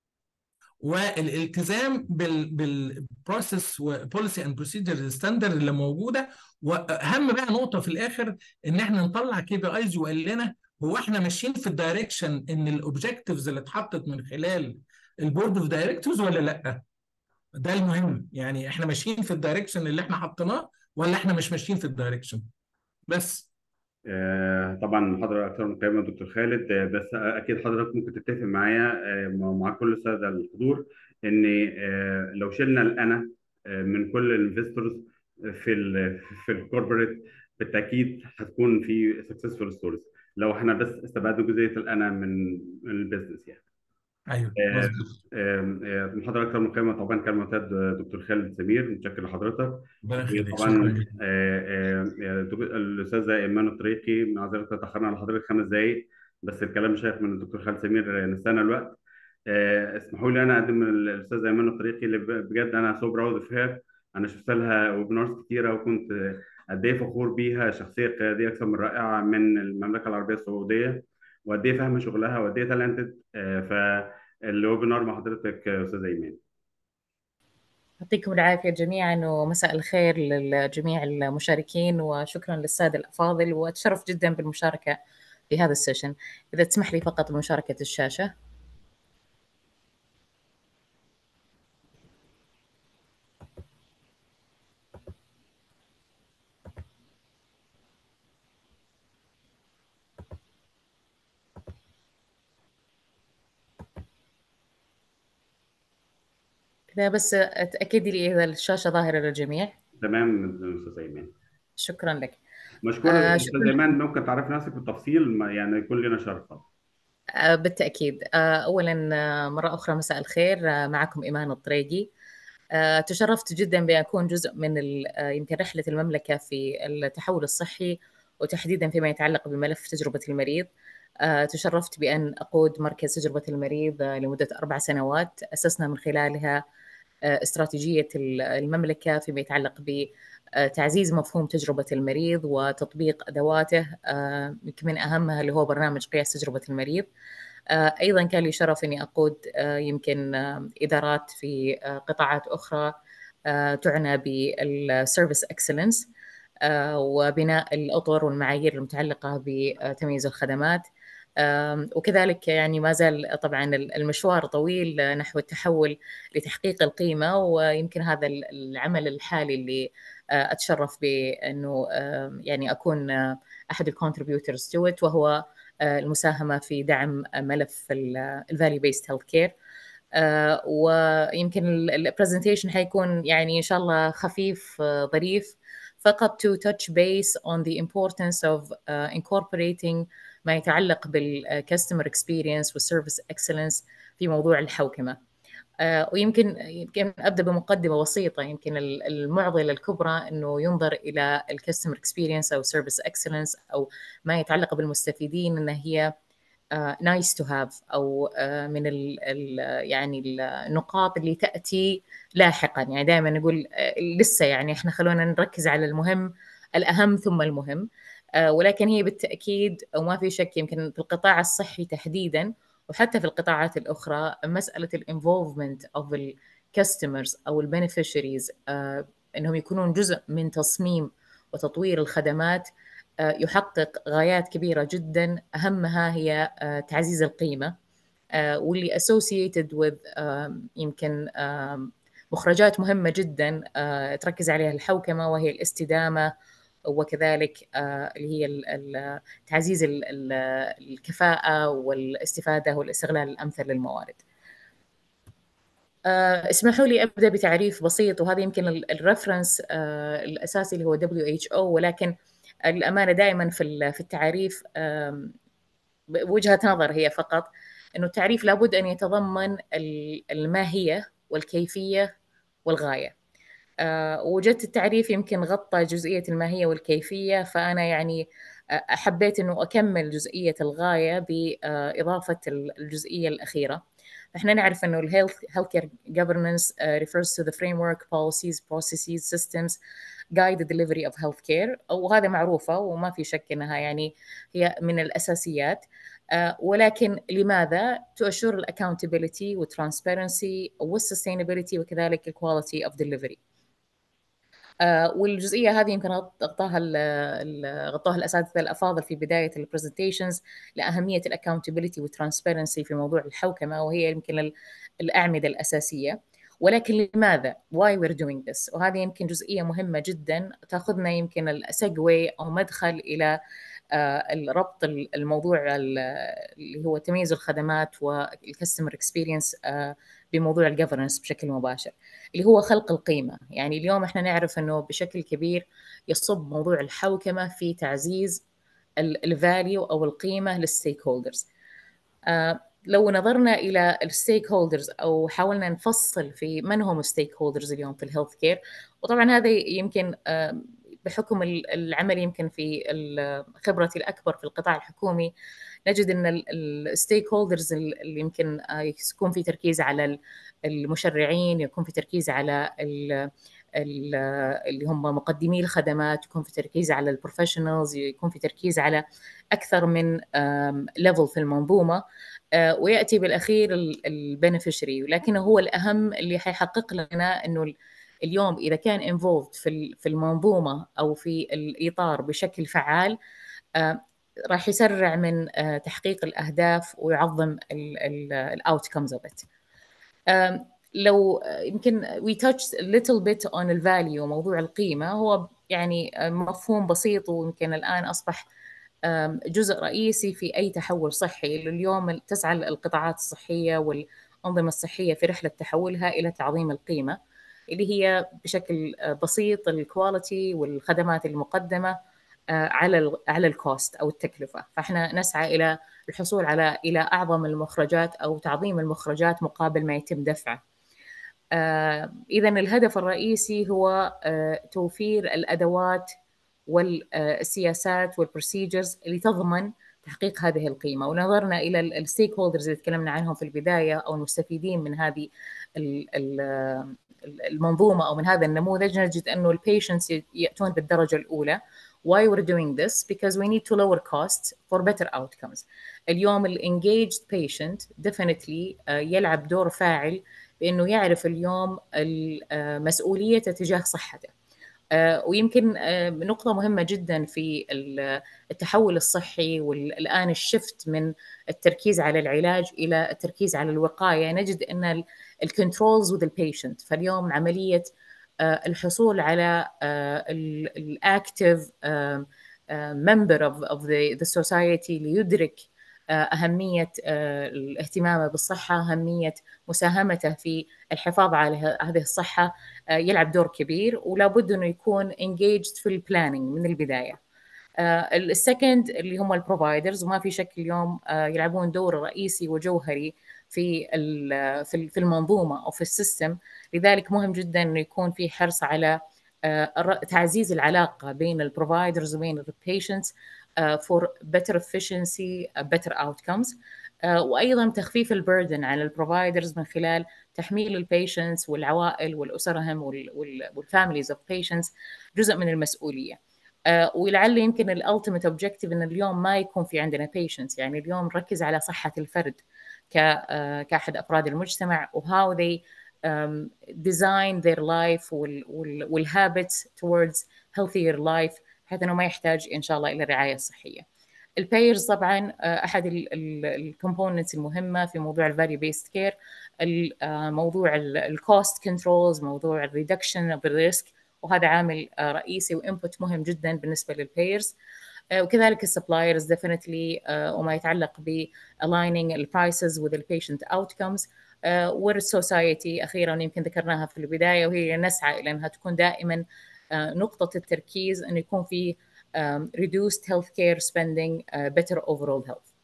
والالتزام بال بالبروسيس وبوليسي اند بروسيجر ستاندرد اللي موجوده واهم بقى نقطه في الاخر ان احنا نطلع كي بي ايز وقال لنا هو احنا ماشيين في الدايركشن ان الاوبجكتيفز اللي اتحطت من خلال البورد اوف دايركتورز ولا لا ده المهم يعني احنا ماشيين في الدايركشن اللي احنا حطيناه ولا احنا مش ماشيين في الدايركشن بس آه، طبعا محاضرة أكثر من قيمة دكتور خالد آه، بس أكيد حضرتك ممكن تتفق معايا آه، مع كل السادة الحضور إن آه، لو شلنا الأنا آه، من كل الانفستورز في ال في الكوربريت بالتأكيد هتكون في سكسسفول ستوريز لو احنا بس استبعدنا جزئية الأنا من من البيزنس يعني. ايوه آه، مظبوط آه، آه، محاضرة أكثر من قيمة طبعا كان معتاد آه، دكتور خالد سمير متشكر لحضرتك ربنا يخليك شكرا طبعا جدا آه، آه، دك- الاستاذه ايمان الطريقي معذره تاخرنا على حضرتك خمس دقائق بس الكلام شايف من الدكتور خالد سمير آه، نسانا الوقت آه، اسمحوا لي انا اقدم الاستاذه ايمان الطريقي اللي ب- بجد انا سو براود اوف هير انا شفت لها ويبنارز كتيره وكنت آه، قد ايه فخور بيها شخصيه قياديه اكثر من رائعه من المملكه العربيه السعوديه وقد ايه فاهمه شغلها وقد ايه تالنتد فالويبنار مع حضرتك آه، استاذه ايمان يعطيكم العافية جميعا ومساء الخير لجميع المشاركين وشكرا للسادة الأفاضل وأتشرف جدا بالمشاركة في هذا السيشن إذا تسمح لي فقط بمشاركة الشاشة كذا بس تأكدي لي إذا الشاشة ظاهرة للجميع تمام استاذ ايمان شكرا لك مشكور آه، استاذ شكراً. ايمان ممكن تعرف نفسك بالتفصيل ما- يعني يكون لنا شرف آه، بالتأكيد آه، أولا آه، مرة أخرى مساء الخير آه، معكم إيمان الطريقي آه، تشرفت جدا بأن أكون جزء من ال- آه، يمكن رحلة المملكة في التحول الصحي وتحديدا فيما يتعلق بملف تجربة المريض آه، تشرفت بأن أقود مركز تجربة المريض آه، لمدة أربع سنوات أسسنا من خلالها آه، استراتيجية ال- المملكة فيما يتعلق بتعزيز مفهوم تجربة المريض وتطبيق أدواته آه، يمكن من أهمها اللي هو برنامج قياس تجربة المريض آه، أيضا كان لي شرف أني أقود آه، يمكن آه، إدارات في آه، قطاعات أخرى آه، تعنى بالسيرفيس اكسلنس وبناء الأطر والمعايير المتعلقة بتمييز الخدمات آم، وكذلك يعني ما زال طبعا المشوار طويل نحو التحول لتحقيق القيمة ويمكن هذا العمل الحالي اللي آه، أتشرف بأنه آم، يعني أكون آه، أحد الكونتريبيوترز تو it وهو آه، المساهمة في دعم ملف الفاليو بيست هيلث كير ويمكن البرزنتيشن حيكون يعني إن شاء الله خفيف آه، ظريف فقط to touch base on the importance of uh, incorporating ما يتعلق بالكاستمر اكسبيرينس والسيرفيس اكسلنس في موضوع الحوكمه آه، ويمكن يمكن ابدا بمقدمه بسيطه يمكن ال- المعضله الكبرى انه ينظر الى الكاستمر اكسبيرينس او سيرفيس اكسلنس او ما يتعلق بالمستفيدين ان هي نايس تو هاف او آه، من ال ال يعني النقاط اللي تاتي لاحقا يعني دائما نقول آه، لسه يعني احنا خلونا نركز على المهم الاهم ثم المهم آه، ولكن هي بالتاكيد وما في شك يمكن في القطاع الصحي تحديدا وحتى في القطاعات الاخرى مساله الانفولفمنت اوف الكاستمرز او البنفيشريز انهم يكونون جزء من تصميم وتطوير الخدمات آه، يحقق غايات كبيرة جدا أهمها هي آه، تعزيز القيمة آه، واللي associated with آم، يمكن آم، مخرجات مهمة جدا آه، تركز عليها الحوكمة وهي الاستدامة وكذلك آه، اللي هي ال- ال- تعزيز ال- ال- الكفاءة والاستفادة والاستغلال الأمثل للموارد. آه، اسمحوا لي ابدا بتعريف بسيط وهذا يمكن الرفرنس الاساسي اللي هو WHO ولكن الامانه دائما في ال- في التعريف آم، بوجهه نظر هي فقط انه التعريف لابد ان يتضمن ال- الماهيه والكيفيه والغايه. آه، وجدت التعريف يمكن غطى جزئيه الماهيه والكيفيه فانا يعني آه، حبيت انه اكمل جزئيه الغايه باضافه الجزئيه الاخيره. احنا نعرف انه الهيلث health care governance uh, refers to the framework policies processes systems guide the delivery of healthcare وهذا معروفة وما في شك انها يعني هي من الاساسيات uh, ولكن لماذا to assure the accountability والtransparency والsustainability وكذلك الquality of delivery آه، والجزئيه هذه يمكن غطاها ال- ال- غطاها الاساتذه الافاضل في بدايه البرزنتيشنز لاهميه الاكونتبيلتي والترانسبيرنسي في موضوع الحوكمه وهي يمكن ال- الاعمده الاساسيه ولكن لماذا why we're doing this وهذه يمكن جزئيه مهمه جدا تاخذنا يمكن السجوي او مدخل الى آه، ربط الموضوع ال- اللي هو تمييز الخدمات والكاستمر اكسبيرينس بموضوع الجفرنس بشكل مباشر اللي هو خلق القيمه يعني اليوم احنا نعرف انه بشكل كبير يصب موضوع الحوكمه في تعزيز الفاليو او القيمه للستيك هولدرز لو نظرنا الى الستيك هولدرز او حاولنا نفصل في من هم الستيك هولدرز اليوم في الهيلث كير وطبعا هذا يمكن آه، بحكم ال- العمل يمكن في ال- خبرتي الاكبر في القطاع الحكومي نجد ان الستيك هولدرز اللي يمكن آه، يكون في تركيز على ال- المشرعين يكون في تركيز على ال- ال- اللي هم مقدمي الخدمات يكون في تركيز على البروفيشنالز يكون في تركيز على اكثر من ليفل في المنظومه آه، وياتي بالاخير البنفيشري ولكنه هو الاهم اللي حيحقق لنا انه ال- اليوم اذا كان انفولد في ال- في المنظومه او في الاطار بشكل فعال آه، راح يسرع من آه، تحقيق الاهداف ويعظم الاوتكمز اوف ات Um, لو uh, يمكن we touched a little bit on الفاليو موضوع القيمة هو يعني uh, مفهوم بسيط ويمكن الآن أصبح um, جزء رئيسي في أي تحول صحي اليوم تسعى القطاعات الصحية وال الأنظمة الصحية في رحلة تحولها إلى تعظيم القيمة اللي هي بشكل بسيط الكواليتي والخدمات المقدمة على على الكوست او التكلفه فاحنا نسعى الى الحصول على الى اعظم المخرجات او تعظيم المخرجات مقابل ما يتم دفعه اذا الهدف الرئيسي هو توفير الادوات والسياسات والبروسيجرز اللي تضمن تحقيق هذه القيمه ونظرنا الى الستيك هولدرز اللي تكلمنا عنهم في البدايه او المستفيدين من هذه المنظومه او من هذا النموذج نجد انه البيشنتس ياتون بالدرجه الاولى why we're doing this because we need to lower costs for better outcomes اليوم ال engaged patient definitely يلعب دور فاعل بانه يعرف اليوم مسؤوليته تجاه صحته ويمكن نقطة مهمة جدا في التحول الصحي والآن الشفت من التركيز على العلاج إلى التركيز على الوقاية نجد أن الكنترولز with the patient فاليوم عملية الحصول على الاكتف ممبر اوف اوف ذا سوسايتي ليدرك اهميه الاهتمام بالصحه اهميه مساهمته في الحفاظ على هذه الصحه يلعب دور كبير ولا بد انه يكون engaged في البلاننج من البدايه السكند اللي هم البروفايدرز وما في شك اليوم يلعبون دور رئيسي وجوهري في في المنظومه او في السيستم لذلك مهم جدا انه يكون في حرص على تعزيز العلاقه بين البروفايدرز وبين البيشنتس for better efficiency better outcomes وايضا تخفيف البردن على البروفايدرز من خلال تحميل البيشنتس والعوائل والاسرهم والفاميليز اوف بيشنتس جزء من المسؤوليه ولعل يمكن الالتيميت اوبجيكتيف ان اليوم ما يكون في عندنا بيشنتس يعني اليوم نركز على صحه الفرد كاحد افراد المجتمع وهاو they um, design their life والhabits towards healthier life بحيث انه ما يحتاج ان شاء الله الى الرعايه الصحيه. البايرز طبعا احد الكومبوننتس المهمه في موضوع الفاليو بيست كير موضوع الكوست كنترولز موضوع الريدكشن اوف الريسك وهذا عامل رئيسي وانبوت مهم جدا بالنسبه للبايرز وكذلك السبلايرز ديفينتلي وما يتعلق ب aligning البرايسز with the patient outcomes والسوسايتي اخيرا يمكن ذكرناها في البدايه وهي نسعى الى انها تكون دائما نقطه التركيز انه يكون في reduced healthcare spending better overall health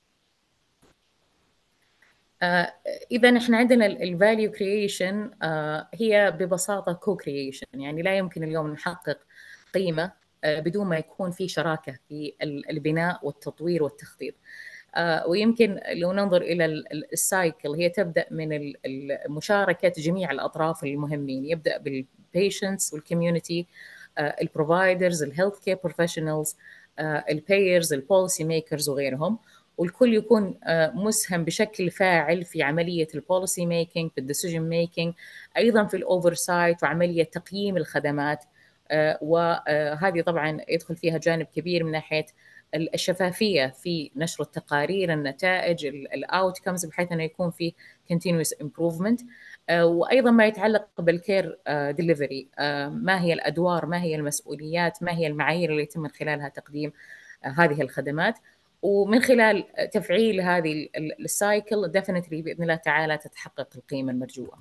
اذا احنا عندنا الفاليو كرييشن هي ببساطه كو كرييشن يعني لا يمكن اليوم نحقق قيمه بدون ما يكون في شراكه في البناء والتطوير والتخطيط ويمكن لو ننظر الى السايكل هي تبدا من مشاركه جميع الاطراف المهمين يبدا بالبيشنتس والكوميونتي البروفايدرز الهيلث كير بروفيشنالز البايرز البوليسي ميكرز وغيرهم والكل يكون مسهم بشكل فاعل في عمليه البوليسي ميكينج في الديسيجن ميكينج ايضا في الاوفرسايت وعمليه تقييم الخدمات وهذه طبعا يدخل فيها جانب كبير من ناحيه الشفافيه في نشر التقارير النتائج الاوتكمز بحيث انه يكون في continuous improvement وايضا ما يتعلق بالكير ديليفري ما هي الادوار ما هي المسؤوليات ما هي المعايير اللي يتم من خلالها تقديم هذه الخدمات ومن خلال تفعيل هذه السايكل ديفنتلي باذن الله تعالى تتحقق القيمه المرجوه.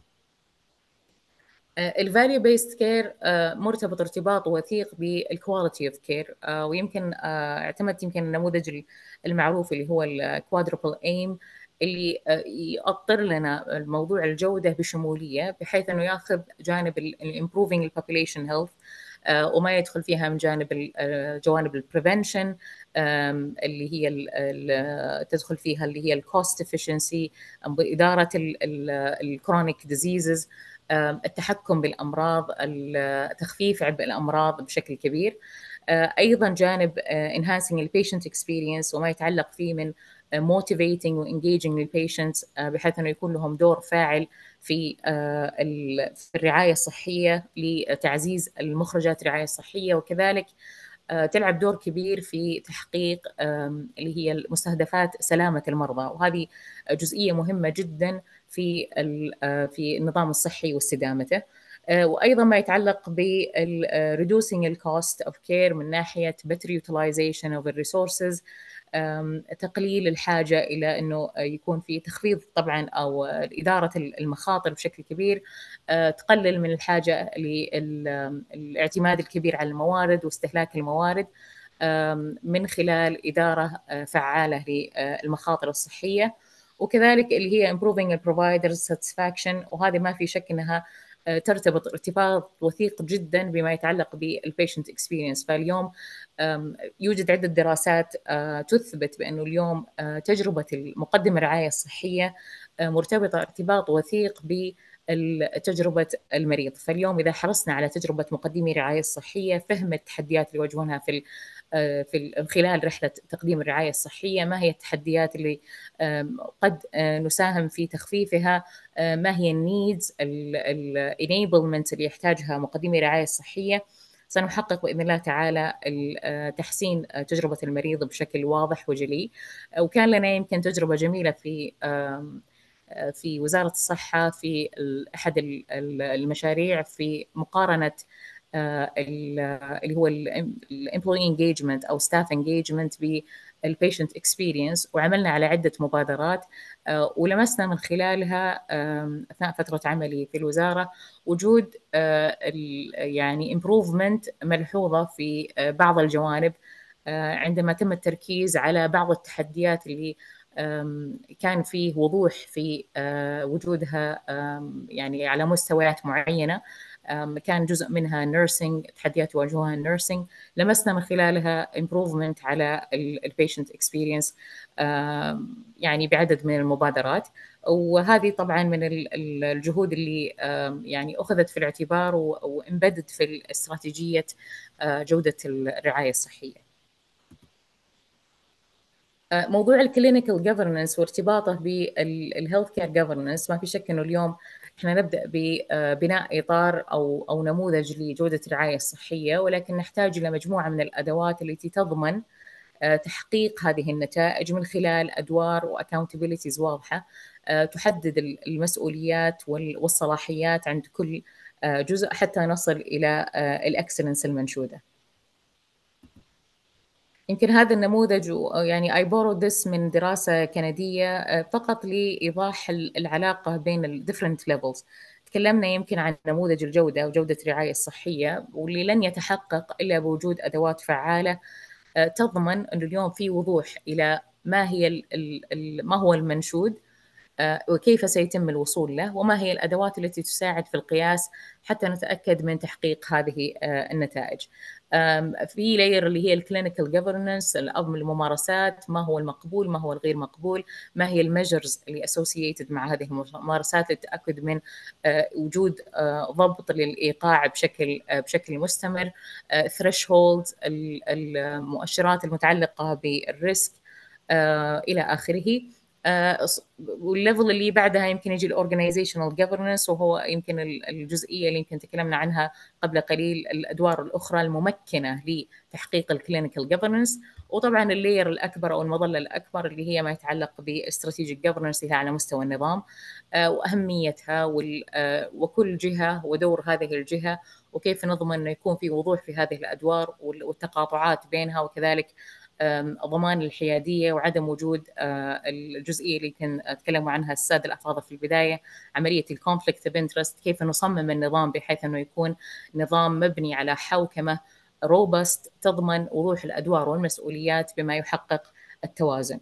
الفاليو بيست كير مرتبط ارتباط وثيق بالكواليتي اوف كير ويمكن اعتمدت يمكن النموذج المعروف اللي هو الكوادربل ايم اللي يأطر لنا الموضوع الجوده بشموليه بحيث انه ياخذ جانب الامبروفينج البوبوليشن هيلث وما يدخل فيها من جانب جوانب البريفنشن اللي هي تدخل فيها اللي هي الكوست افشنسي اداره الكرونيك ديزيزز التحكم بالامراض تخفيف عبء الامراض بشكل كبير ايضا جانب enhancing البيشنت experience وما يتعلق فيه من motivating وengaging للبيشنتس بحيث انه يكون لهم دور فاعل في في الرعايه الصحيه لتعزيز المخرجات الرعايه الصحيه وكذلك تلعب دور كبير في تحقيق اللي هي مستهدفات سلامه المرضى وهذه جزئيه مهمه جدا في في النظام الصحي واستدامته وايضا ما يتعلق ب reducing الكوست اوف كير من ناحيه better utilization of the resources تقليل الحاجة إلى أنه يكون في تخفيض طبعا أو إدارة المخاطر بشكل كبير تقلل من الحاجة للاعتماد الكبير على الموارد واستهلاك الموارد من خلال إدارة فعالة للمخاطر الصحية وكذلك اللي هي improving the provider satisfaction وهذه ما في شك أنها ترتبط ارتباط وثيق جدا بما يتعلق بالبيشنت اكسبيرينس فاليوم يوجد عده دراسات تثبت بانه اليوم تجربه مقدم الرعايه الصحيه مرتبطه ارتباط وثيق ب تجربة المريض فاليوم إذا حرصنا على تجربة مقدمي الرعاية الصحية فهم التحديات اللي يواجهونها في في خلال رحلة تقديم الرعاية الصحية ما هي التحديات اللي قد نساهم في تخفيفها ما هي النيدز الانيبلمنت اللي يحتاجها مقدمي الرعاية الصحية سنحقق باذن الله تعالى تحسين تجربه المريض بشكل واضح وجلي وكان لنا يمكن تجربه جميله في في وزاره الصحه في احد المشاريع في مقارنه اللي هو الامبلوي انجيجمنت او ستاف انجيجمنت بالبيشنت اكسبيرينس وعملنا على عده مبادرات ولمسنا من خلالها اثناء فتره عملي في الوزاره وجود يعني امبروفمنت ملحوظه في بعض الجوانب عندما تم التركيز على بعض التحديات اللي كان فيه وضوح في وجودها يعني على مستويات معينه كان جزء منها نيرسينج تحديات يواجهوها النيرسينج لمسنا من خلالها improvement على البيشنت اكسبيرينس يعني بعدد من المبادرات وهذه طبعا من الجهود اللي يعني اخذت في الاعتبار وامبدت في استراتيجيه جوده الرعايه الصحيه موضوع الكلينيكال جفرنس وارتباطه بالهيلث كير جفرنس ما في شك انه اليوم احنا نبدا ببناء اطار او او نموذج لجوده الرعايه الصحيه ولكن نحتاج الى مجموعه من الادوات التي تضمن تحقيق هذه النتائج من خلال ادوار واكونتبيلتيز واضحه تحدد المسؤوليات والصلاحيات عند كل جزء حتى نصل الى الاكسلنس المنشوده. يمكن هذا النموذج يعني I borrowed this من دراسة كندية فقط لإيضاح العلاقة بين ال different levels تكلمنا يمكن عن نموذج الجودة وجودة الرعاية الصحية واللي لن يتحقق إلا بوجود أدوات فعالة تضمن أنه اليوم في وضوح إلى ما هي ال ال ما هو المنشود وكيف سيتم الوصول له وما هي الادوات التي تساعد في القياس حتى نتاكد من تحقيق هذه النتائج. في لاير اللي هي الكلينيكال جفرنس الأب الممارسات ما هو المقبول ما هو الغير مقبول ما هي الميجرز اللي اسوسييتد مع هذه الممارسات للتاكد من وجود ضبط للايقاع بشكل بشكل مستمر ثريش المؤشرات المتعلقه بالريسك الى اخره والليفل اللي بعدها يمكن يجي الاورجنايزيشنال جفرنس وهو يمكن الجزئيه اللي يمكن تكلمنا عنها قبل قليل الادوار الاخرى الممكنه لتحقيق الكلينيكال جفرنس وطبعا اللير الاكبر او المظله الاكبر اللي هي ما يتعلق باستراتيجيك جفرنس اللي على مستوى النظام واهميتها وكل جهه ودور هذه الجهه وكيف نضمن انه يكون في وضوح في هذه الادوار والتقاطعات بينها وكذلك ضمان الحياديه وعدم وجود الجزئيه اللي كان تكلموا عنها الساده الافاضل في البدايه عمليه الكونفليكت اوف انترست كيف نصمم النظام بحيث انه يكون نظام مبني على حوكمه روبست تضمن وضوح الادوار والمسؤوليات بما يحقق التوازن.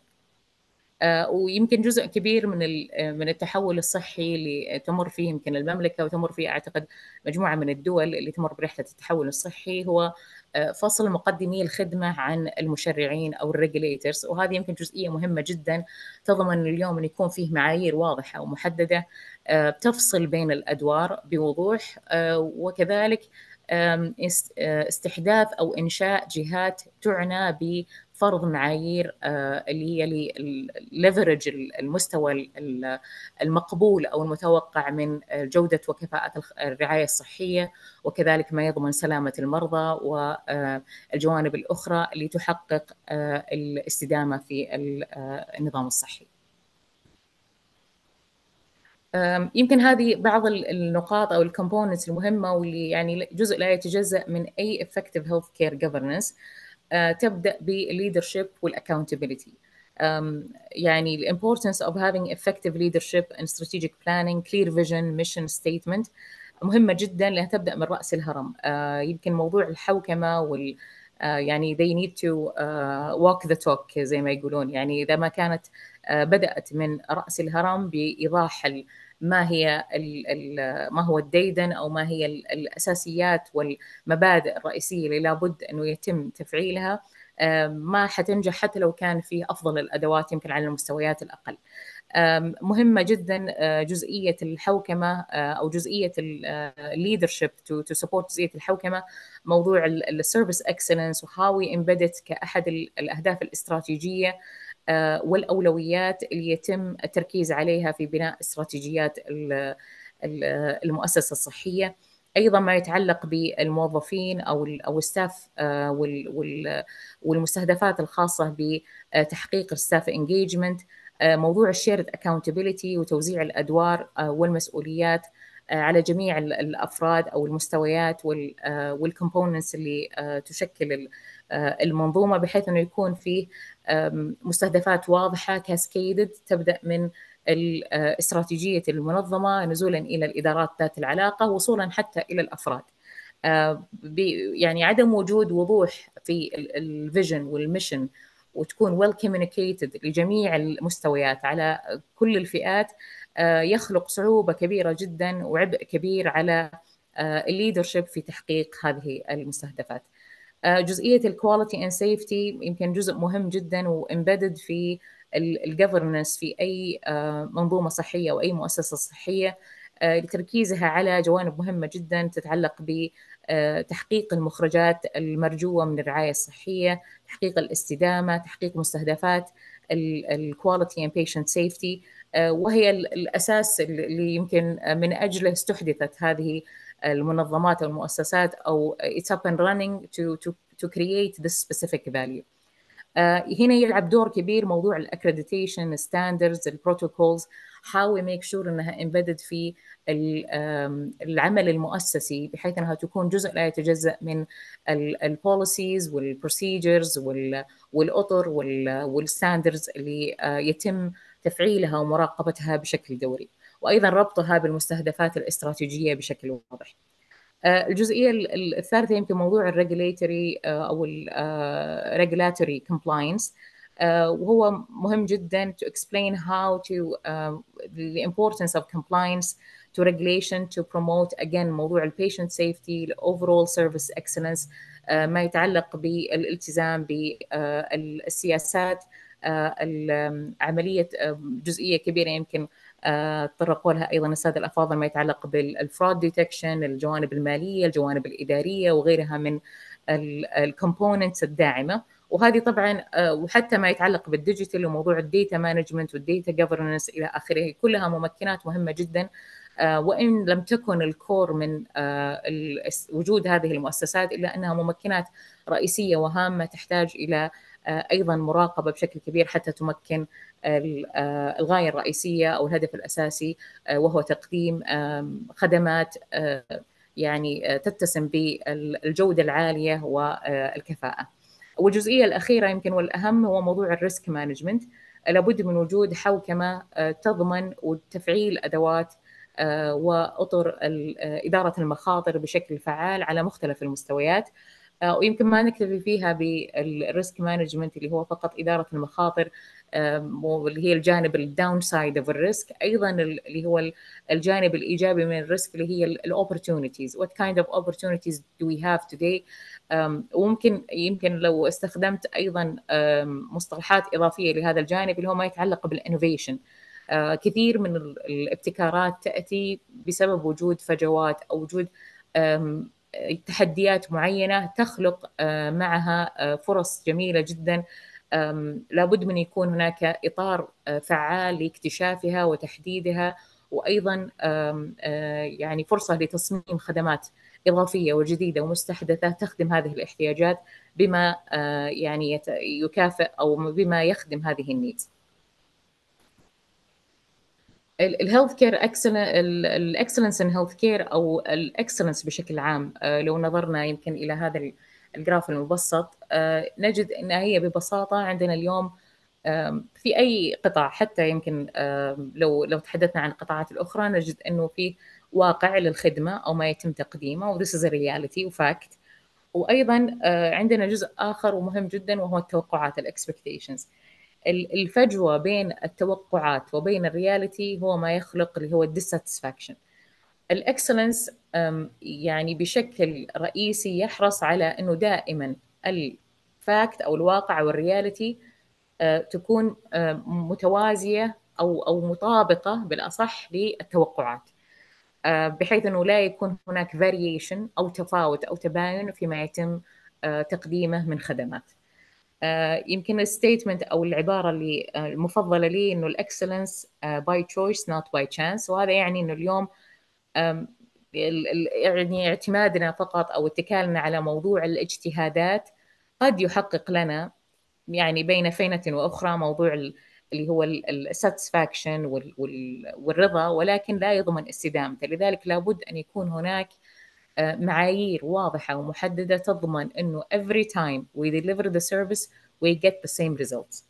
ويمكن جزء كبير من من التحول الصحي اللي تمر فيه يمكن المملكه وتمر فيه اعتقد مجموعه من الدول اللي تمر برحله التحول الصحي هو فصل مقدمي الخدمه عن المشرعين او الريجليترز وهذه يمكن جزئيه مهمه جدا تضمن اليوم ان يكون فيه معايير واضحه ومحدده تفصل بين الادوار بوضوح وكذلك استحداث او انشاء جهات تعنى بفرض معايير اللي هي ليفرج المستوى المقبول او المتوقع من جوده وكفاءه الرعايه الصحيه وكذلك ما يضمن سلامه المرضى والجوانب الاخرى اللي تحقق الاستدامه في النظام الصحي. يمكن هذه بعض النقاط او الكومبوننتس المهمه واللي يعني جزء لا يتجزا من اي effective health care governance تبدا بالليدرشيب والاكونتابيلتي يعني the importance of having effective leadership and strategic planning clear vision mission statement مهمة جدا لأنها تبدأ من رأس الهرم يمكن موضوع الحوكمة وال يعني they need to walk the talk زي ما يقولون يعني إذا ما كانت بدأت من رأس الهرم بإيضاح ما هي ال ال ما هو الديدن او ما هي الاساسيات والمبادئ الرئيسيه اللي لابد انه يتم تفعيلها ما حتنجح حتى لو كان في افضل الادوات يمكن على المستويات الاقل. مهمه جدا جزئيه الحوكمه او جزئيه الليدرشيب تو تو سبورت جزئيه الحوكمه موضوع السيرفيس اكسلنس وهاو امبيدت كاحد الاهداف الاستراتيجيه والاولويات اللي يتم التركيز عليها في بناء استراتيجيات المؤسسه الصحيه ايضا ما يتعلق بالموظفين او ال او الستاف والمستهدفات الخاصه بتحقيق الستاف انجيجمنت موضوع الشيرد اكاونتبيلتي وتوزيع الادوار والمسؤوليات على جميع الافراد او المستويات والكومبوننتس اللي تشكل المنظومه بحيث انه يكون فيه مستهدفات واضحه كاسكيدد تبدا من استراتيجيه المنظمه نزولا الى الادارات ذات العلاقه وصولا حتى الى الافراد. يعني عدم وجود وضوح في الفيجن والميشن وتكون ويل well communicated لجميع المستويات على كل الفئات يخلق صعوبه كبيره جدا وعبء كبير على الليدرشيب في تحقيق هذه المستهدفات. جزئيه الكواليتي اند سيفتي يمكن جزء مهم جدا وامبيدد في الجفرنس في اي منظومه صحيه او اي مؤسسه صحيه لتركيزها على جوانب مهمه جدا تتعلق بتحقيق المخرجات المرجوه من الرعايه الصحيه، تحقيق الاستدامه، تحقيق مستهدفات الكواليتي اند بيشنت سيفتي وهي الاساس اللي يمكن من اجله استحدثت هذه المنظمات او المؤسسات او it's up and running to to to create this specific value. Uh, هنا يلعب دور كبير موضوع الاكريديتيشن ستاندردز البروتوكولز how we make sure انها embedded في العمل المؤسسي بحيث انها تكون جزء لا يتجزا من البوليسيز والبروسيجرز والاطر والستاندردز اللي يتم تفعيلها ومراقبتها بشكل دوري وايضا ربطها بالمستهدفات الاستراتيجيه بشكل واضح. الجزئيه الثالثه يمكن موضوع الريجوليتوري او الريجولاتوري كومبلاينس وهو مهم جدا to explain how to uh, the importance of compliance to regulation to promote again موضوع البيشنت سيفتي overall service excellence uh, ما يتعلق بالالتزام بالسياسات uh, عمليه جزئيه كبيره يمكن تطرقوا لها ايضا الساده الافاضل ما يتعلق بالفراد ديتكشن الجوانب الماليه الجوانب الاداريه وغيرها من الكومبوننتس الداعمه وهذه طبعا وحتى ما يتعلق بالديجيتال وموضوع الديتا مانجمنت والديتا جفرنس الى اخره كلها ممكنات مهمه جدا وان لم تكن الكور من وجود هذه المؤسسات الا انها ممكنات رئيسيه وهامه تحتاج الى ايضا مراقبه بشكل كبير حتى تمكن الغايه الرئيسيه او الهدف الاساسي وهو تقديم خدمات يعني تتسم بالجوده العاليه والكفاءه. والجزئيه الاخيره يمكن والاهم هو موضوع الريسك مانجمنت لابد من وجود حوكمه تضمن وتفعيل ادوات واطر اداره المخاطر بشكل فعال على مختلف المستويات ويمكن ما نكتفي فيها بالريسك مانجمنت اللي هو فقط اداره المخاطر واللي هي الجانب الداون سايد اوف الريسك ايضا اللي هو الجانب الايجابي من الريسك اللي هي الاوبورتونيتيز وات كايند اوف opportunities do we have today وممكن يمكن لو استخدمت ايضا مصطلحات اضافيه لهذا الجانب اللي هو ما يتعلق بالانوفيشن كثير من الابتكارات تاتي بسبب وجود فجوات او وجود تحديات معينه تخلق معها فرص جميله جدا لابد من يكون هناك اطار فعال لاكتشافها وتحديدها وايضا يعني فرصه لتصميم خدمات اضافيه وجديده ومستحدثه تخدم هذه الاحتياجات بما يعني يكافئ او بما يخدم هذه النيدز. الهيلث كير الاكسلنس ان هيلث كير او الاكسلنس بشكل عام لو نظرنا يمكن الى هذا الجراف المبسط نجد أنها هي ببساطة عندنا اليوم في أي قطاع حتى يمكن لو لو تحدثنا عن القطاعات الأخرى نجد أنه في واقع للخدمة أو ما يتم تقديمه و this is a reality وفاكت وأيضا عندنا جزء آخر ومهم جدا وهو التوقعات الاكسبكتيشنز الفجوة بين التوقعات وبين الرياليتي هو ما يخلق اللي هو الديساتسفاكشن الاكسلنس يعني بشكل رئيسي يحرص على انه دائما الفاكت او الواقع او الرياليتي تكون متوازيه او او مطابقه بالاصح للتوقعات بحيث انه لا يكون هناك فاريشن او تفاوت او تباين فيما يتم تقديمه من خدمات يمكن الستيتمنت او العباره اللي المفضله لي انه الاكسلنس باي تشويس نوت باي تشانس وهذا يعني انه اليوم يعني اعتمادنا فقط او اتكالنا على موضوع الاجتهادات قد يحقق لنا يعني بين فينة واخرى موضوع اللي هو الساتسفاكشن والرضا ولكن لا يضمن استدامته لذلك لابد ان يكون هناك معايير واضحه ومحدده تضمن انه every time we deliver the service we get the same results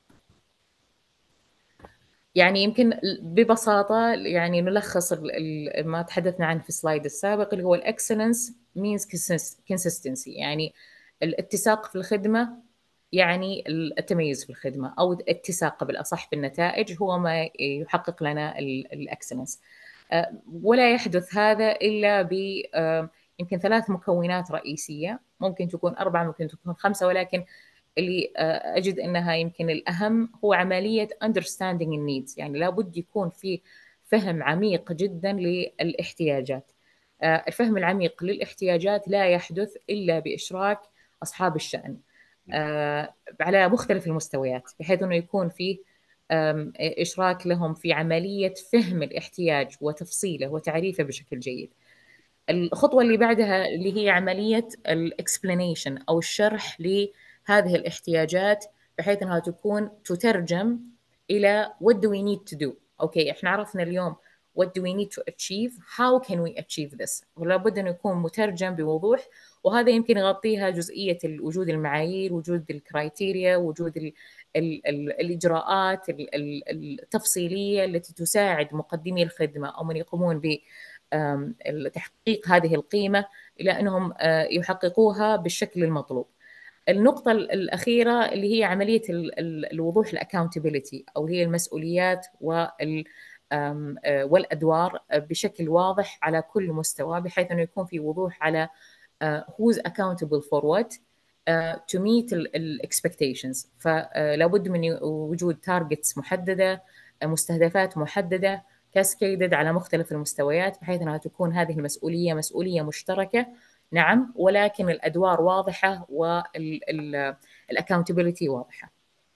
يعني يمكن ببساطة يعني نلخص ما تحدثنا عنه في السلايد السابق اللي هو الاكسلنس means consistency يعني الاتساق في الخدمة يعني التميز في الخدمة أو اتساق بالأصح بالنتائج هو ما يحقق لنا الاكسلنس ولا يحدث هذا إلا ب يمكن ثلاث مكونات رئيسية ممكن تكون أربعة ممكن تكون خمسة ولكن اللي أجد أنها يمكن الأهم هو عملية understanding النيدز يعني لابد يكون في فهم عميق جدا للاحتياجات الفهم العميق للاحتياجات لا يحدث إلا بإشراك أصحاب الشأن على مختلف المستويات بحيث أنه يكون فيه إشراك لهم في عملية فهم الاحتياج وتفصيله وتعريفه بشكل جيد الخطوة اللي بعدها اللي هي عملية الاكسبلانيشن أو الشرح لهذه الاحتياجات بحيث أنها تكون تترجم إلى what do we need to do أوكي إحنا عرفنا اليوم what do we need to achieve how can we achieve this ولا بد أن يكون مترجم بوضوح وهذا يمكن يغطيها جزئية وجود المعايير وجود الكرايتيريا وجود ال ال ال الإجراءات التفصيلية التي تساعد مقدمي الخدمة أو من يقومون ب تحقيق هذه القيمة إلى أنهم يحققوها بالشكل المطلوب النقطة الأخيرة اللي هي عملية الوضوح الأكاونتبيلتي أو هي المسؤوليات وال والأدوار بشكل واضح على كل مستوى بحيث أنه يكون في وضوح على who's accountable for what uh, to meet ال expectations فلا بد من وجود targets محددة مستهدفات محددة كاسكيدد على مختلف المستويات بحيث انها تكون هذه المسؤوليه مسؤوليه مشتركه نعم ولكن الادوار واضحه والاكونتبيلتي واضحه.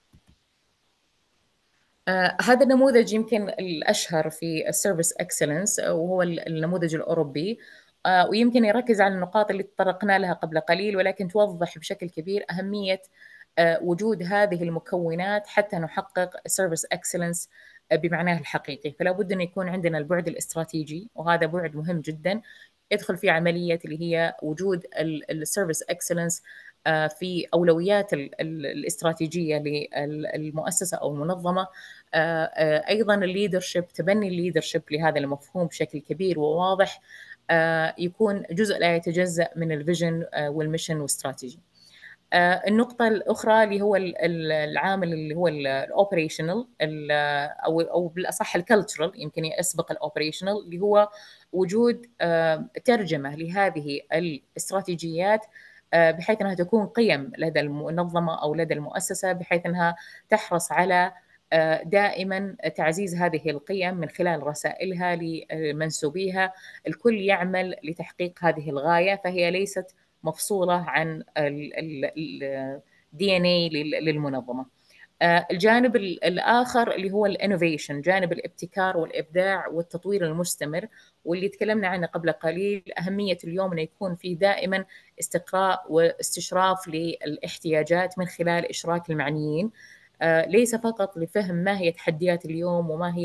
آه هذا النموذج يمكن الاشهر في السيرفيس اكسلنس وهو النموذج الاوروبي آه ويمكن يركز على النقاط اللي تطرقنا لها قبل قليل ولكن توضح بشكل كبير اهميه آه وجود هذه المكونات حتى نحقق سيرفيس اكسلنس بمعناه الحقيقي فلا بد أن يكون عندنا البعد الاستراتيجي وهذا بعد مهم جدا يدخل في عملية اللي هي وجود السيرفيس اكسلنس في أولويات الاستراتيجية للمؤسسة أو المنظمة أيضا الليدرشيب تبني الليدرشيب لهذا المفهوم بشكل كبير وواضح يكون جزء لا يتجزأ من الفيجن والميشن والاستراتيجي النقطة الأخرى اللي هو العامل اللي هو الأوبريشنال أو أو بالأصح الكالتشرال يمكن يسبق الأوبريشنال اللي هو وجود ترجمة لهذه الاستراتيجيات بحيث أنها تكون قيم لدى المنظمة أو لدى المؤسسة بحيث أنها تحرص على دائما تعزيز هذه القيم من خلال رسائلها لمنسوبيها الكل يعمل لتحقيق هذه الغاية فهي ليست مفصولة عن الدي ان اي للمنظمة الجانب الآخر اللي هو الانوفيشن جانب الابتكار والإبداع والتطوير المستمر واللي تكلمنا عنه قبل قليل أهمية اليوم أنه يكون فيه دائما استقراء واستشراف للاحتياجات من خلال إشراك المعنيين ليس فقط لفهم ما هي تحديات اليوم وما هي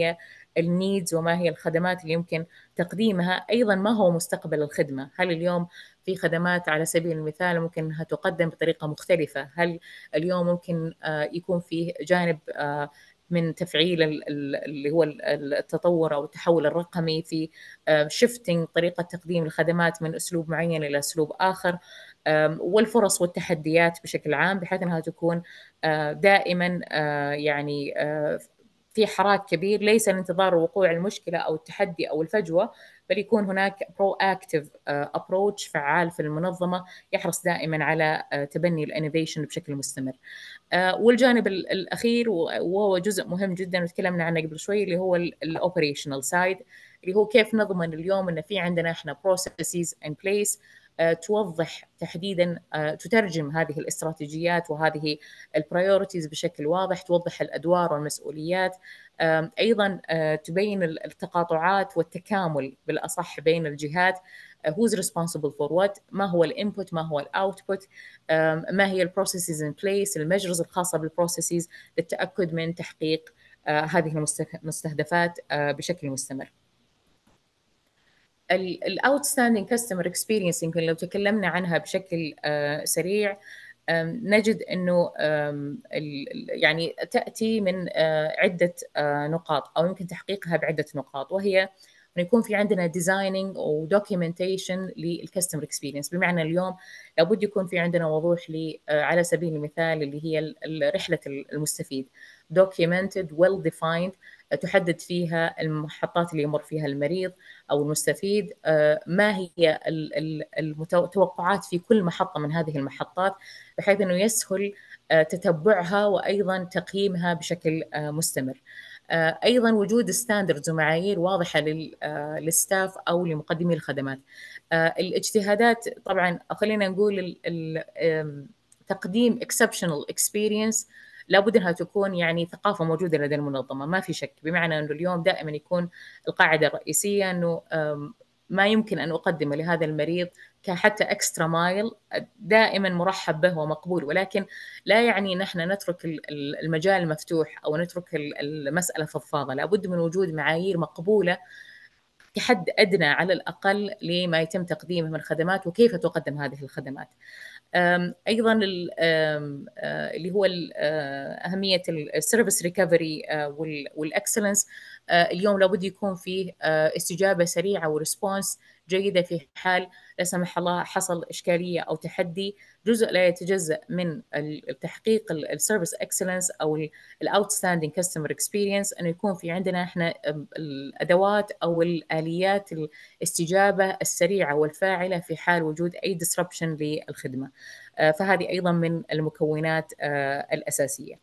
النيدز وما هي الخدمات اللي يمكن تقديمها ايضا ما هو مستقبل الخدمه هل اليوم في خدمات على سبيل المثال ممكن انها تقدم بطريقه مختلفه هل اليوم ممكن يكون فيه جانب من تفعيل اللي هو التطور او التحول الرقمي في شيفتنج طريقه تقديم الخدمات من اسلوب معين الى اسلوب اخر والفرص والتحديات بشكل عام بحيث انها تكون دائما يعني في حراك كبير ليس لانتظار وقوع المشكله او التحدي او الفجوه بل يكون هناك برو اكتف ابروتش فعال في المنظمه يحرص دائما على تبني الانوفيشن بشكل مستمر. والجانب الاخير وهو جزء مهم جدا وتكلمنا عنه قبل شوي اللي هو الاوبريشنال سايد اللي هو كيف نضمن اليوم ان في عندنا احنا بروسيسز ان بليس توضح تحديدا تترجم هذه الاستراتيجيات وهذه البرايورتيز بشكل واضح توضح الادوار والمسؤوليات ايضا تبين التقاطعات والتكامل بالاصح بين الجهات who's responsible for what ما هو الانبوت ما هو الاوتبوت ما هي البروسيسز ان بليس الميجرز الخاصه بالبروسيسز للتاكد من تحقيق هذه المستهدفات بشكل مستمر الاوتستاندينج كاستمر اكسبيرينس يمكن لو تكلمنا عنها بشكل سريع نجد انه يعني تاتي من عده نقاط او يمكن تحقيقها بعده نقاط وهي انه يكون في عندنا ديزايننج ودوكيومنتيشن للكاستمر اكسبيرينس بمعنى اليوم لابد يكون في عندنا وضوح على سبيل المثال اللي هي رحله المستفيد documented well defined تحدد فيها المحطات اللي يمر فيها المريض او المستفيد ما هي التوقعات في كل محطه من هذه المحطات بحيث انه يسهل تتبعها وايضا تقييمها بشكل مستمر. ايضا وجود ستاندردز ومعايير واضحه للستاف او لمقدمي الخدمات. الاجتهادات طبعا خلينا نقول تقديم exceptional experience لابد انها تكون يعني ثقافه موجوده لدى المنظمه ما في شك بمعنى انه اليوم دائما يكون القاعده الرئيسيه انه ما يمكن ان اقدمه لهذا المريض كحتى اكسترا مايل دائما مرحب به ومقبول ولكن لا يعني ان احنا نترك المجال مفتوح او نترك المساله فضفاضه لابد من وجود معايير مقبوله كحد ادنى على الاقل لما يتم تقديمه من خدمات وكيف تقدم هذه الخدمات. ايضا اللي هو اهميه السيرفيس ريكفري والاكسلنس اليوم لابد يكون فيه استجابه سريعه وريسبونس جيده في حال لا سمح الله حصل اشكاليه او تحدي جزء لا يتجزا من تحقيق السيرفيس اكسلنس او الاوتستاندينج كاستمر اكسبيرينس انه يكون في عندنا احنا الادوات او الاليات الاستجابه السريعه والفاعله في حال وجود اي ديسربشن للخدمه فهذه ايضا من المكونات الاساسيه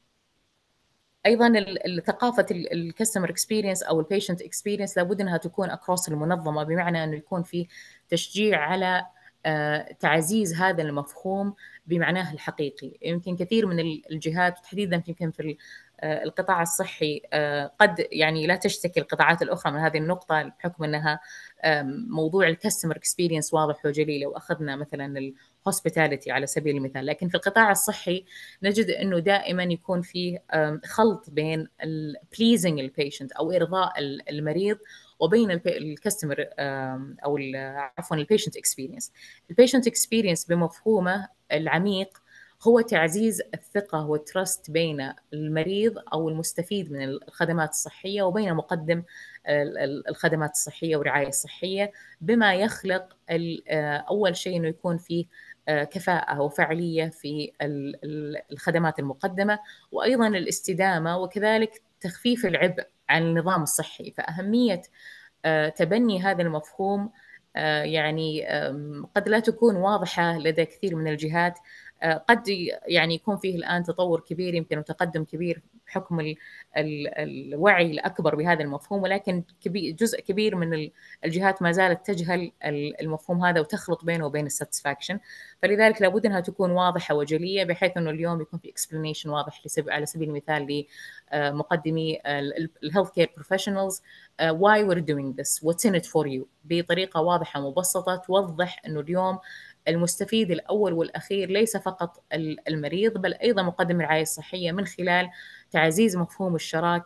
ايضا ثقافه الكاستمر اكسبيرينس او البيشنت اكسبيرينس لابد انها تكون اكروس المنظمه بمعنى انه يكون في تشجيع على تعزيز هذا المفهوم بمعناه الحقيقي يمكن كثير من الجهات وتحديدا يمكن في القطاع الصحي قد يعني لا تشتكي القطاعات الاخرى من هذه النقطه بحكم انها موضوع الكاستمر اكسبيرينس واضح وجلي لو اخذنا مثلا الهوسبيتاليتي على سبيل المثال لكن في القطاع الصحي نجد انه دائما يكون في خلط بين البليزنج البيشنت او ارضاء المريض وبين الكاستمر او عفوا البيشنت اكسبيرينس البيشنت اكسبيرينس بمفهومه العميق هو تعزيز الثقة والترست بين المريض أو المستفيد من الخدمات الصحية وبين مقدم الخدمات الصحية والرعاية الصحية بما يخلق أول شيء أنه يكون فيه كفاءة وفعالية في الخدمات المقدمة وأيضا الاستدامة وكذلك تخفيف العبء عن النظام الصحي فأهمية تبني هذا المفهوم يعني قد لا تكون واضحة لدى كثير من الجهات قد يعني يكون فيه الآن تطور كبير يمكن وتقدم كبير بحكم ال ال الوعي الأكبر بهذا المفهوم ولكن كبير جزء كبير من الجهات ما زالت تجهل المفهوم هذا وتخلط بينه وبين الساتسفاكشن فلذلك لابد أنها تكون واضحة وجلية بحيث أنه اليوم يكون في explanation واضح على سبيل المثال لمقدمي الهيلث كير بروفيشنالز why we're doing this what's in it for you بطريقة واضحة ومبسطة توضح أنه اليوم المستفيد الأول والأخير ليس فقط المريض بل أيضا مقدم الرعاية الصحية من خلال تعزيز مفهوم الشراكة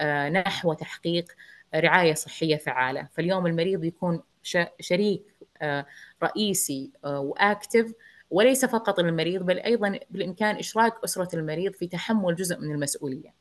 نحو تحقيق رعايه صحيه فعاله فاليوم المريض يكون شريك رئيسي واكتف وليس فقط المريض بل ايضا بالامكان اشراك اسره المريض في تحمل جزء من المسؤوليه.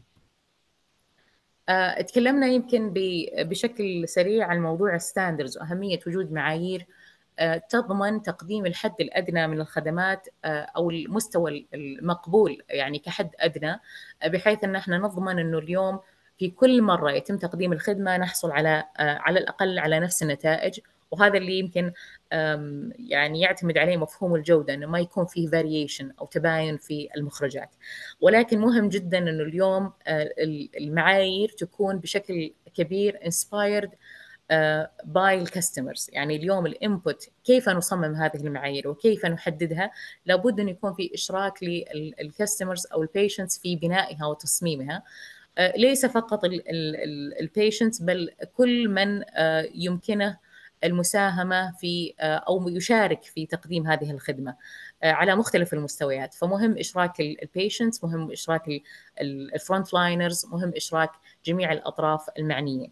تكلمنا يمكن بشكل سريع عن موضوع الستاندرز واهميه وجود معايير تضمن تقديم الحد الادنى من الخدمات او المستوى المقبول يعني كحد ادنى بحيث ان احنا نضمن انه اليوم في كل مره يتم تقديم الخدمه نحصل على على الاقل على نفس النتائج وهذا اللي يمكن يعني يعتمد عليه مفهوم الجوده انه ما يكون فيه فاريشن او تباين في المخرجات ولكن مهم جدا انه اليوم المعايير تكون بشكل كبير انسبايرد باي الكاستمرز يعني اليوم الانبوت كيف نصمم هذه المعايير وكيف نحددها لابد ان يكون في اشراك للكاستمرز او البيشنتس في بنائها وتصميمها ليس فقط البيشنتس بل كل من يمكنه المساهمه في او يشارك في تقديم هذه الخدمه على مختلف المستويات فمهم اشراك البيشنتس مهم اشراك الفرونت لاينرز مهم اشراك جميع الاطراف المعنيين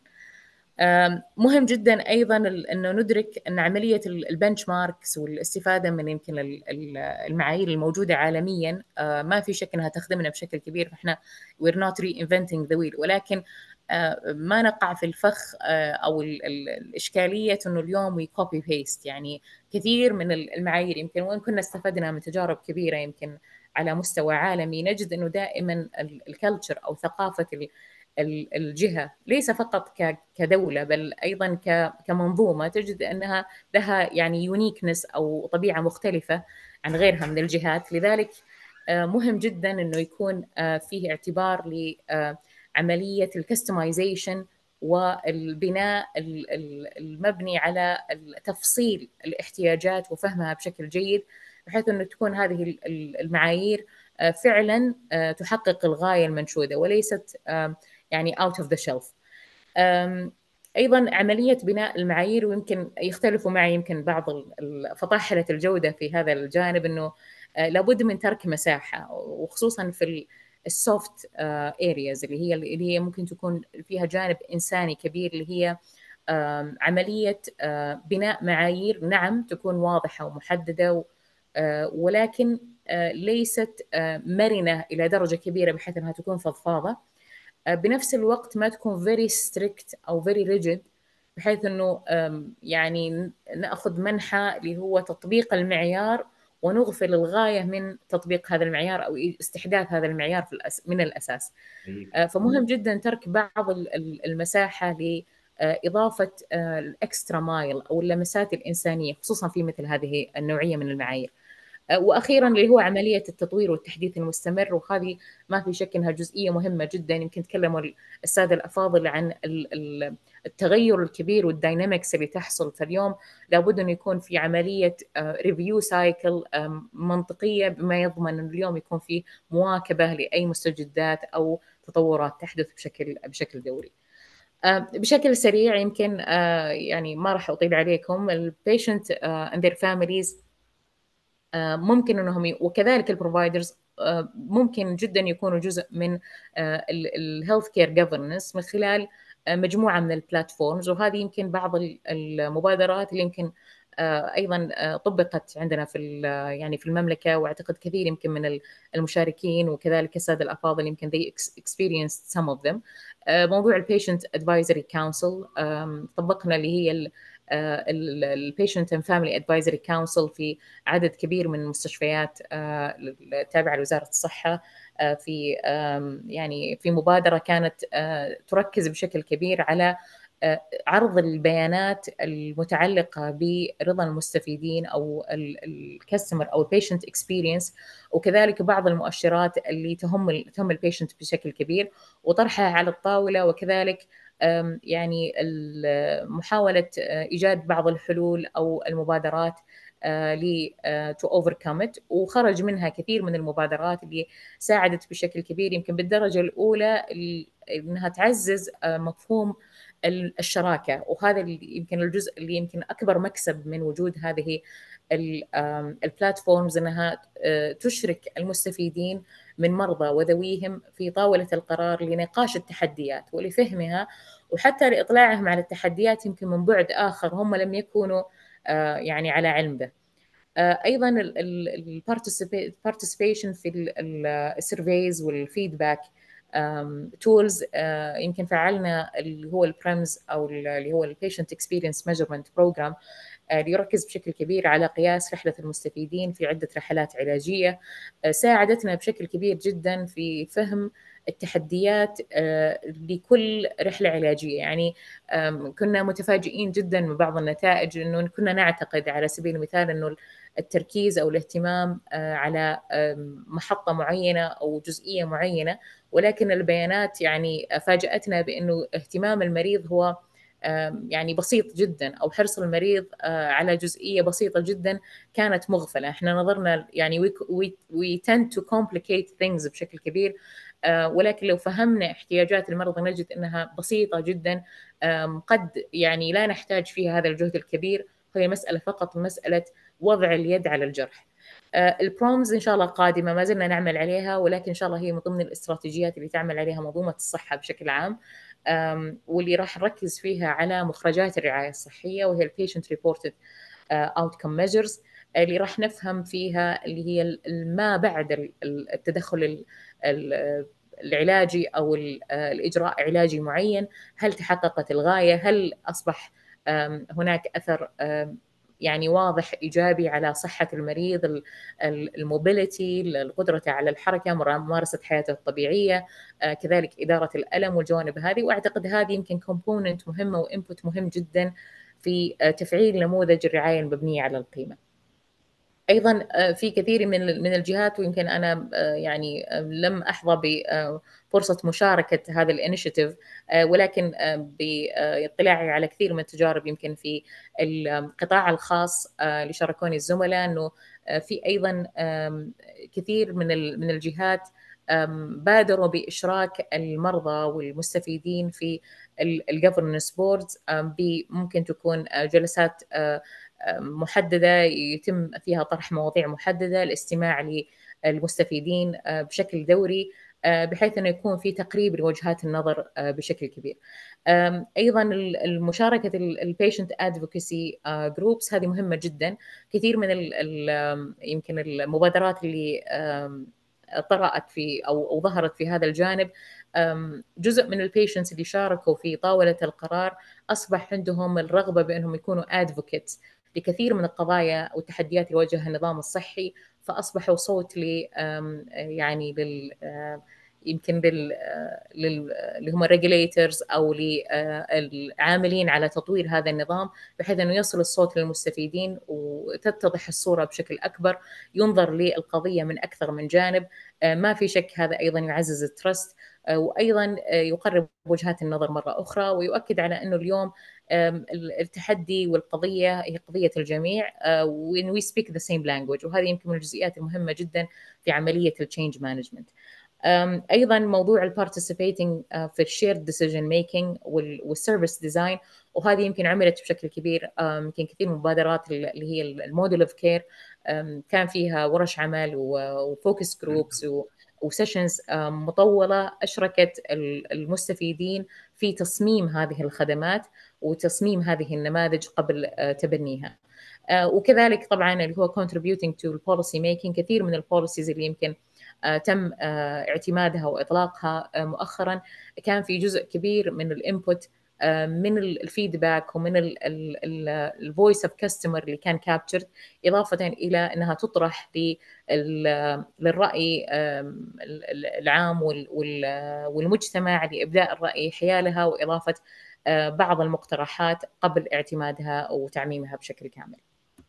مهم جدا ايضا انه ندرك ان عمليه البنش ماركس والاستفاده من يمكن المعايير الموجوده عالميا ما في شك انها تخدمنا بشكل كبير فاحنا we're not reinventing the wheel ولكن ما نقع في الفخ او الاشكاليه انه اليوم وي كوبي بيست يعني كثير من المعايير يمكن وين كنا استفدنا من تجارب كبيره يمكن على مستوى عالمي نجد انه دائما الكلتشر او ثقافه الجهه ليس فقط كدوله بل ايضا كمنظومه تجد انها لها يعني يونيكنس او طبيعه مختلفه عن غيرها من الجهات لذلك مهم جدا انه يكون فيه اعتبار لعمليه الكستمايزيشن والبناء المبني على تفصيل الاحتياجات وفهمها بشكل جيد بحيث انه تكون هذه المعايير فعلا تحقق الغايه المنشوده وليست يعني out of the shelf ايضا عمليه بناء المعايير ويمكن يختلفوا معي يمكن بعض فطاحله الجوده في هذا الجانب انه لابد من ترك مساحه وخصوصا في السوفت ارياز اللي هي اللي هي ممكن تكون فيها جانب انساني كبير اللي هي عمليه بناء معايير نعم تكون واضحه ومحدده ولكن ليست مرنه الى درجه كبيره بحيث انها تكون فضفاضه بنفس الوقت ما تكون very strict او very rigid بحيث انه يعني ناخذ منحى اللي هو تطبيق المعيار ونغفل الغايه من تطبيق هذا المعيار او استحداث هذا المعيار في الأس من الاساس فمهم جدا ترك بعض المساحه لاضافه الاكسترا مايل او اللمسات الانسانيه خصوصا في مثل هذه النوعيه من المعايير واخيرا اللي هو عمليه التطوير والتحديث المستمر وهذه ما في شك انها جزئيه مهمه جدا يمكن تكلموا الساده الافاضل عن التغير الكبير والداينامكس اللي تحصل فاليوم لابد انه يكون في عمليه ريفيو سايكل منطقيه بما يضمن انه اليوم يكون في مواكبه لاي مستجدات او تطورات تحدث بشكل بشكل دوري. بشكل سريع يمكن يعني ما راح اطيل عليكم البيشنت and their families ممكن انهم وكذلك البروفايدرز ممكن جدا يكونوا جزء من الهيلث كير جفرنس من خلال مجموعه من البلاتفورمز وهذه يمكن بعض المبادرات اللي يمكن ايضا طبقت عندنا في يعني في المملكه واعتقد كثير يمكن من المشاركين وكذلك الساده الافاضل يمكن they experienced some of them موضوع البيشنت ادفايزري كونسل طبقنا اللي هي البيشنت اند فاميلي ادفايزري كونسل في عدد كبير من المستشفيات التابعه لوزاره الصحه في يعني في مبادره كانت تركز بشكل كبير على عرض البيانات المتعلقه برضا المستفيدين او الكاستمر او البيشنت اكسبيرينس وكذلك بعض المؤشرات اللي تهم تهم البيشنت بشكل كبير وطرحها على الطاوله وكذلك يعني محاوله ايجاد بعض الحلول او المبادرات ل تو اوفركم ات وخرج منها كثير من المبادرات اللي ساعدت بشكل كبير يمكن بالدرجه الاولى انها تعزز مفهوم الشراكه وهذا يمكن الجزء اللي يمكن اكبر مكسب من وجود هذه البلاتفورمز انها تشرك المستفيدين من مرضى وذويهم في طاولة القرار لنقاش التحديات ولفهمها وحتى لإطلاعهم على التحديات يمكن من بعد آخر هم لم يكونوا يعني على علم به ايضا البارتيسيبيشن في السيرفيز والفيدباك تولز يمكن فعلنا اللي هو البريمز او اللي هو البيشنت اكسبيرينس ميجرمنت بروجرام ليركز بشكل كبير على قياس رحله المستفيدين في عده رحلات علاجيه ساعدتنا بشكل كبير جدا في فهم التحديات لكل رحله علاجيه يعني كنا متفاجئين جدا من بعض النتائج انه كنا نعتقد على سبيل المثال انه التركيز او الاهتمام على محطه معينه او جزئيه معينه ولكن البيانات يعني فاجاتنا بانه اهتمام المريض هو يعني بسيط جدا او حرص المريض على جزئيه بسيطه جدا كانت مغفله احنا نظرنا يعني we tend to complicate things بشكل كبير ولكن لو فهمنا احتياجات المرضى نجد انها بسيطه جدا قد يعني لا نحتاج فيها هذا الجهد الكبير هي مساله فقط مساله وضع اليد على الجرح البرومز ان شاء الله قادمه ما زلنا نعمل عليها ولكن ان شاء الله هي من ضمن الاستراتيجيات اللي تعمل عليها منظومه الصحه بشكل عام واللي راح نركز فيها على مخرجات الرعايه الصحيه وهي البيشنت ريبورتد اوتكم ميجرز اللي راح نفهم فيها اللي هي ما بعد التدخل العلاجي او الاجراء علاجي معين هل تحققت الغايه هل اصبح هناك اثر يعني واضح ايجابي على صحه المريض الموبيليتي القدره على الحركه ممارسه حياته الطبيعيه كذلك اداره الالم والجوانب هذه واعتقد هذه يمكن كومبوننت مهمه وانبوت مهم جدا في تفعيل نموذج الرعايه المبنيه على القيمه ايضا في كثير من من الجهات ويمكن انا يعني لم احظى بفرصه مشاركه هذا الانشيتيف ولكن باطلاعي على كثير من التجارب يمكن في القطاع الخاص اللي شاركوني الزملاء انه في ايضا كثير من من الجهات بادروا باشراك المرضى والمستفيدين في الجفرنس بوردز ممكن تكون جلسات محدده يتم فيها طرح مواضيع محدده الاستماع للمستفيدين بشكل دوري بحيث انه يكون في تقريب لوجهات النظر بشكل كبير. ايضا المشاركه البيشنت ادفوكسي جروبس هذه مهمه جدا، كثير من ال يمكن المبادرات اللي طرأت في او او ظهرت في هذا الجانب جزء من البيشنتس اللي شاركوا في طاوله القرار اصبح عندهم الرغبه بانهم يكونوا ادفوكيتس لكثير من القضايا والتحديات اللي يواجهها النظام الصحي فاصبحوا صوت ل يعني لل يمكن لل اللي هم الريجليترز او للعاملين على تطوير هذا النظام بحيث انه يصل الصوت للمستفيدين وتتضح الصوره بشكل اكبر ينظر للقضيه من اكثر من جانب ما في شك هذا ايضا يعزز الترست وايضا يقرب وجهات النظر مره اخرى ويؤكد على انه اليوم التحدي والقضيه هي قضيه الجميع وان وي سبيك ذا سيم لانجوج وهذه يمكن من الجزئيات المهمه جدا في عمليه التشينج مانجمنت ايضا موضوع البارتيسيبيتنج في الشيرد ديسيجن ميكينج والسيرفيس ديزاين وهذه يمكن عملت بشكل كبير يمكن كثير من المبادرات اللي هي الموديل اوف كير كان فيها ورش عمل وفوكس جروبس وسيشنز مطوله اشركت المستفيدين في تصميم هذه الخدمات وتصميم هذه النماذج قبل تبنيها. وكذلك طبعا اللي هو contributing to policy making كثير من البوليسيز اللي يمكن تم اعتمادها واطلاقها مؤخرا كان في جزء كبير من الانبوت من الفيدباك ومن الفويس اوف كاستمر اللي كان كابتشرد اضافه الى انها تطرح للراي العام والمجتمع لابداء الراي حيالها واضافه بعض المقترحات قبل اعتمادها وتعميمها بشكل كامل.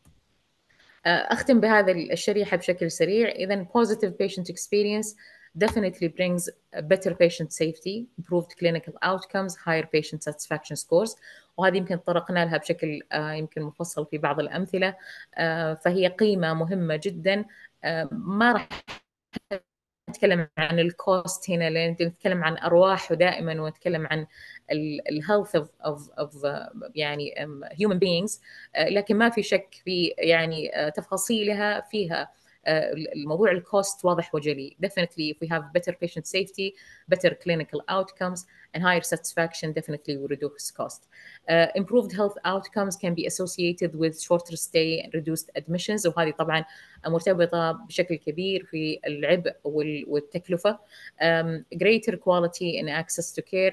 اختم بهذا الشريحه بشكل سريع اذا positive patient experience definitely brings better patient safety, improved clinical outcomes, higher patient satisfaction scores وهذه يمكن طرقنا لها بشكل يمكن مفصل في بعض الأمثلة فهي قيمة مهمة جدا ما راح نتكلم عن الكوست هنا لان نتكلم عن ارواح ودائما ونتكلم عن الهيلث اوف اوف اوف يعني هيومن بينجز لكن ما في شك في يعني تفاصيلها فيها الموضوع الكوست واضح وجلي definitely if we have better patient safety better clinical outcomes and higher satisfaction definitely will reduce cost uh, improved health outcomes can be associated with shorter stay and reduced admissions وهذه طبعا مرتبطة بشكل كبير في العبء والتكلفة um, greater quality in access to care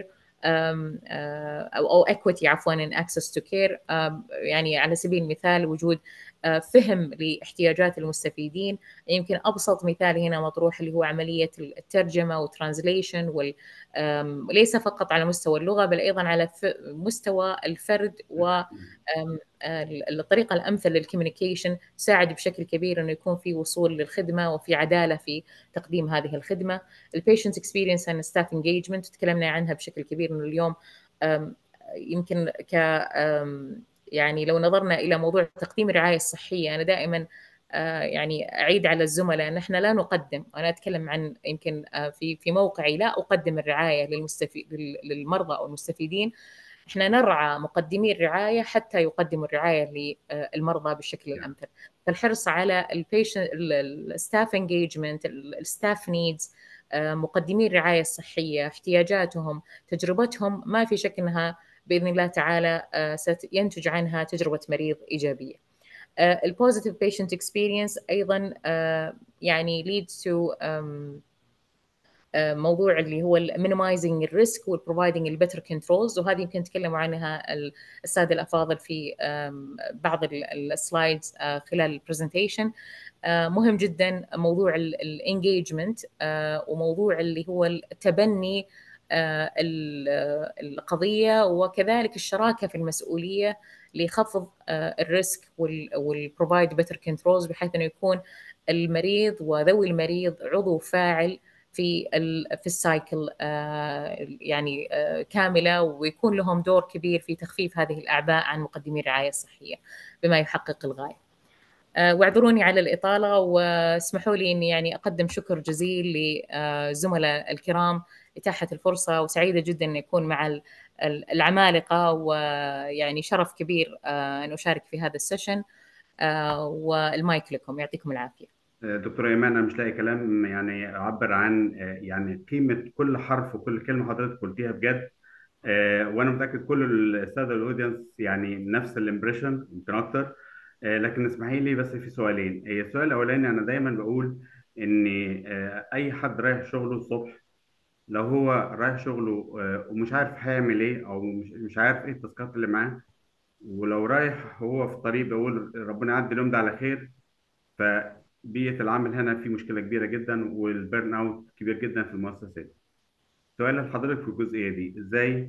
او equity عفوا in access to care يعني على سبيل المثال وجود فهم لاحتياجات المستفيدين يمكن ابسط مثال هنا مطروح اللي هو عمليه الترجمه والترانزليشن وال ليس فقط على مستوى اللغه بل ايضا على مستوى الفرد و الطريقه الامثل للكوميونيكيشن تساعد بشكل كبير انه يكون في وصول للخدمه وفي عداله في تقديم هذه الخدمه البيشنت اكسبيرينس اند ستاف انجيجمنت تكلمنا عنها بشكل كبير انه اليوم يمكن ك يعني لو نظرنا الى موضوع تقديم الرعايه الصحيه انا دائما يعني اعيد على الزملاء ان احنا لا نقدم انا اتكلم عن يمكن في في موقعي لا اقدم الرعايه للمستفيد للمرضى او المستفيدين احنا نرعى مقدمي الرعايه حتى يقدموا الرعايه للمرضى بالشكل الامثل فالحرص على البيشنت الستاف انجيجمنت الستاف نيدز مقدمي الرعايه الصحيه احتياجاتهم تجربتهم ما في شك انها باذن الله تعالى سينتج عنها تجربه مريض ايجابيه. البوزيتيف بيشنت اكسبيرينس ايضا يعني leads to موضوع اللي هو minimizing الريسك والبروفايدنج البيتر كنترولز وهذه يمكن تكلموا عنها الساده الافاضل في بعض السلايدز خلال البرزنتيشن مهم جدا موضوع الانجيجمنت وموضوع اللي هو التبني القضيه وكذلك الشراكه في المسؤوليه لخفض الريسك والبروفايد بيتر كنترولز بحيث انه يكون المريض وذوي المريض عضو فاعل في في السايكل يعني كامله ويكون لهم دور كبير في تخفيف هذه الاعباء عن مقدمي الرعايه الصحيه بما يحقق الغايه. واعذروني على الإطالة واسمحوا لي أني يعني أقدم شكر جزيل لزملاء الكرام إتاحة الفرصة وسعيدة جدا أن أكون مع العمالقة ويعني شرف كبير أن أشارك في هذا السيشن والمايك لكم يعطيكم العافية دكتور ايمان انا مش لاقي كلام يعني اعبر عن يعني قيمه كل حرف وكل كلمه حضرتك قلتيها بجد وانا متاكد كل الساده الاودينس يعني نفس الامبريشن يمكن اكتر لكن اسمحي لي بس في سؤالين السؤال الاولاني انا دايما بقول ان اي حد رايح شغله الصبح لو هو رايح شغله ومش عارف هيعمل ايه او مش عارف ايه التاسكات اللي معاه ولو رايح هو في الطريق بقول ربنا يعدي اليوم ده على خير فبيئه العمل هنا في مشكله كبيره جدا والبيرن اوت كبير جدا في المؤسسات سؤال لحضرتك في الجزئيه دي ازاي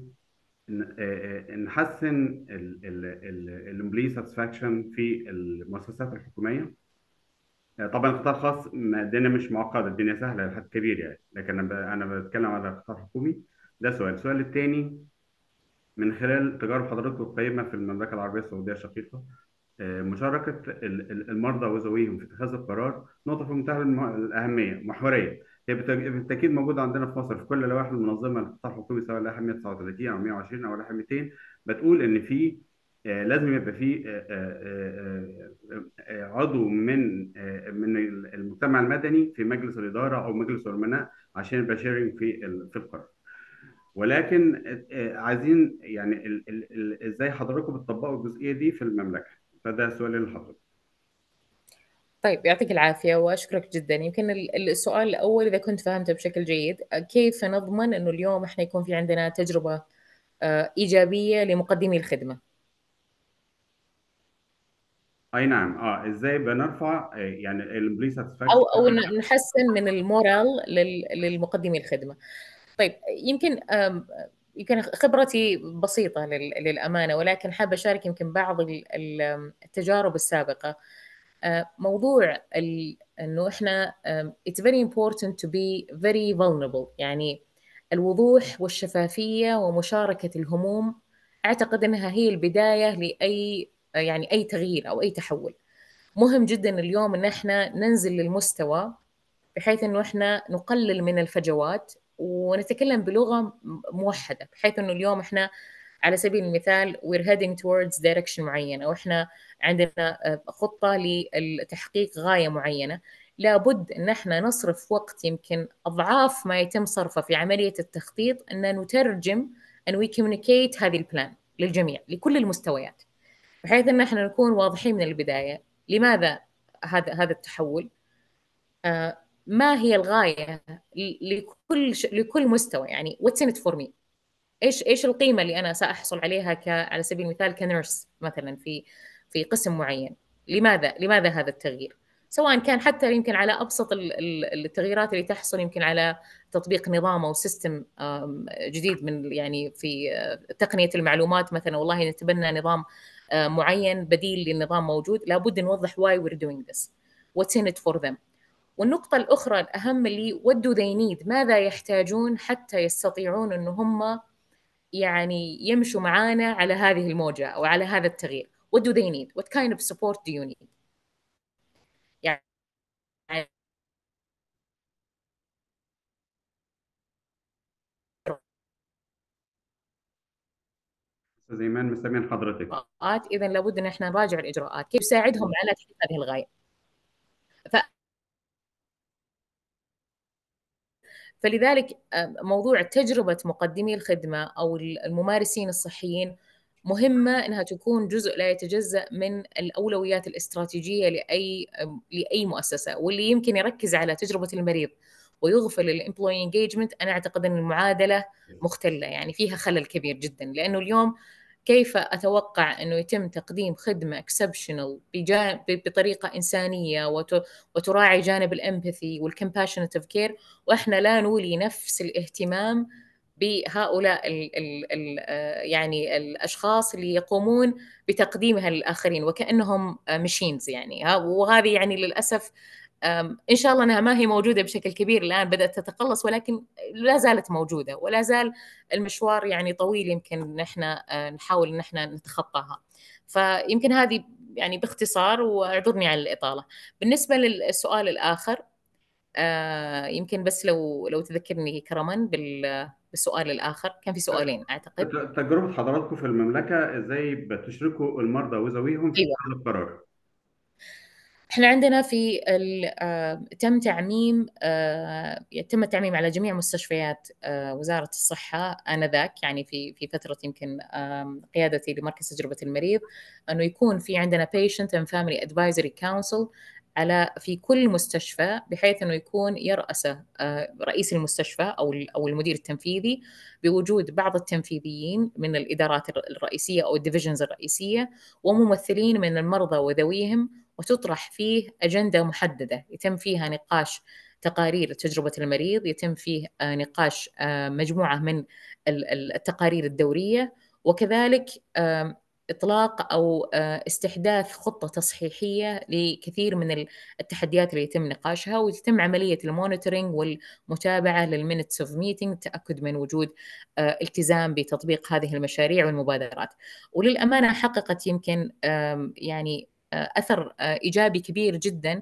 نحسن الامبلي ساتسفاكشن في المؤسسات الحكوميه طبعا القطاع الخاص الدنيا مش معقده الدنيا سهله لحد كبير يعني لكن انا انا بتكلم على القطاع الحكومي ده سؤال السؤال الثاني من خلال تجارب حضرتك القيمه في المملكه العربيه السعوديه الشقيقه مشاركه المرضى وذويهم في اتخاذ القرار نقطه في منتهى الاهميه محوريه هي بالتاكيد موجوده عندنا في مصر في كل لوائح المنظمه للقطاع الحكومي سواء لائحه 139 او 120 او لائحه 200 بتقول ان في لازم يبقى في عضو من من المجتمع المدني في مجلس الاداره او مجلس الامناء عشان يبقى شيرنج في في القرار ولكن عايزين يعني ازاي حضراتكم بتطبقوا الجزئيه دي في المملكه فده سؤالي لحضرتك طيب يعطيك العافية وأشكرك جدا يمكن السؤال الأول إذا كنت فهمته بشكل جيد كيف نضمن أنه اليوم إحنا يكون في عندنا تجربة إيجابية لمقدمي الخدمة اي نعم اه ازاي بنرفع يعني الامبلي ساتسفاكشن او او نحسن من المورال للمقدمي الخدمه طيب يمكن يمكن خبرتي بسيطه للامانه ولكن حابه اشارك يمكن بعض التجارب السابقه موضوع انه احنا it's very important to be very vulnerable يعني الوضوح والشفافيه ومشاركه الهموم اعتقد انها هي البدايه لاي يعني اي تغيير او اي تحول مهم جدا اليوم ان احنا ننزل للمستوى بحيث انه احنا نقلل من الفجوات ونتكلم بلغه موحده بحيث انه اليوم احنا على سبيل المثال we're heading towards direction معين او احنا عندنا خطه لتحقيق غايه معينه لابد ان احنا نصرف وقت يمكن اضعاف ما يتم صرفه في عمليه التخطيط ان نترجم ان وي كوميونيكيت هذه البلان للجميع لكل المستويات بحيث ان احنا نكون واضحين من البدايه لماذا هذا هذا التحول آه ما هي الغايه لكل لكل مستوى يعني واتس ان فور مي ايش ايش القيمه اللي انا ساحصل عليها ك على سبيل المثال كنيرس مثلا في في قسم معين لماذا لماذا هذا التغيير سواء كان حتى يمكن على ابسط التغييرات اللي تحصل يمكن على تطبيق نظام او سيستم جديد من يعني في تقنيه المعلومات مثلا والله نتبنى نظام معين بديل للنظام موجود لابد نوضح why we're doing this what's in it for them والنقطة الأخرى الأهم اللي what do they need ماذا يحتاجون حتى يستطيعون أن هم يعني يمشوا معانا على هذه الموجة أو على هذا التغيير what do they need what kind of support do you need يعني استاذ ايمان مستمعين حضرتك اذا لابد ان احنا نراجع الاجراءات كيف نساعدهم على تحقيق هذه الغايه ف... فلذلك موضوع تجربه مقدمي الخدمه او الممارسين الصحيين مهمه انها تكون جزء لا يتجزا من الاولويات الاستراتيجيه لاي لاي مؤسسه واللي يمكن يركز على تجربه المريض ويغفل الامبلوي انجيجمنت انا اعتقد ان المعادله مختله يعني فيها خلل كبير جدا لانه اليوم كيف اتوقع انه يتم تقديم خدمه اكسبشنال بطريقه انسانيه وتراعي جانب الامباثي والكمباشنتيف كير واحنا لا نولي نفس الاهتمام بهؤلاء ال ال ال يعني الاشخاص اللي يقومون بتقديمها للاخرين وكانهم مشينز يعني وهذه يعني للاسف ان شاء الله انها ما هي موجوده بشكل كبير الان بدات تتقلص ولكن لا زالت موجوده ولا زال المشوار يعني طويل يمكن نحن نحاول ان احنا نتخطاها فيمكن هذه يعني باختصار واعذرني على الاطاله بالنسبه للسؤال الاخر يمكن بس لو لو تذكرني كرما بالسؤال الاخر كان في سؤالين اعتقد تجربه حضراتكم في المملكه ازاي بتشركوا المرضى وذويهم في أيوة. اتخاذ القرار احنا عندنا في تم تعميم تم التعميم على جميع مستشفيات وزاره الصحه انذاك يعني في في فتره يمكن قيادتي لمركز تجربه المريض انه يكون في عندنا patient and family advisory council على في كل مستشفى بحيث انه يكون يرأسه رئيس المستشفى او او المدير التنفيذي بوجود بعض التنفيذيين من الادارات الرئيسيه او الديفيجنز الرئيسيه وممثلين من المرضى وذويهم وتطرح فيه اجنده محدده يتم فيها نقاش تقارير تجربه المريض يتم فيه نقاش مجموعه من التقارير الدوريه وكذلك اطلاق او استحداث خطه تصحيحيه لكثير من التحديات اللي يتم نقاشها ويتم عمليه المونيتورنج والمتابعه للمينتس اوف ميتنج التاكد من وجود التزام بتطبيق هذه المشاريع والمبادرات وللامانه حققت يمكن يعني اثر ايجابي كبير جدا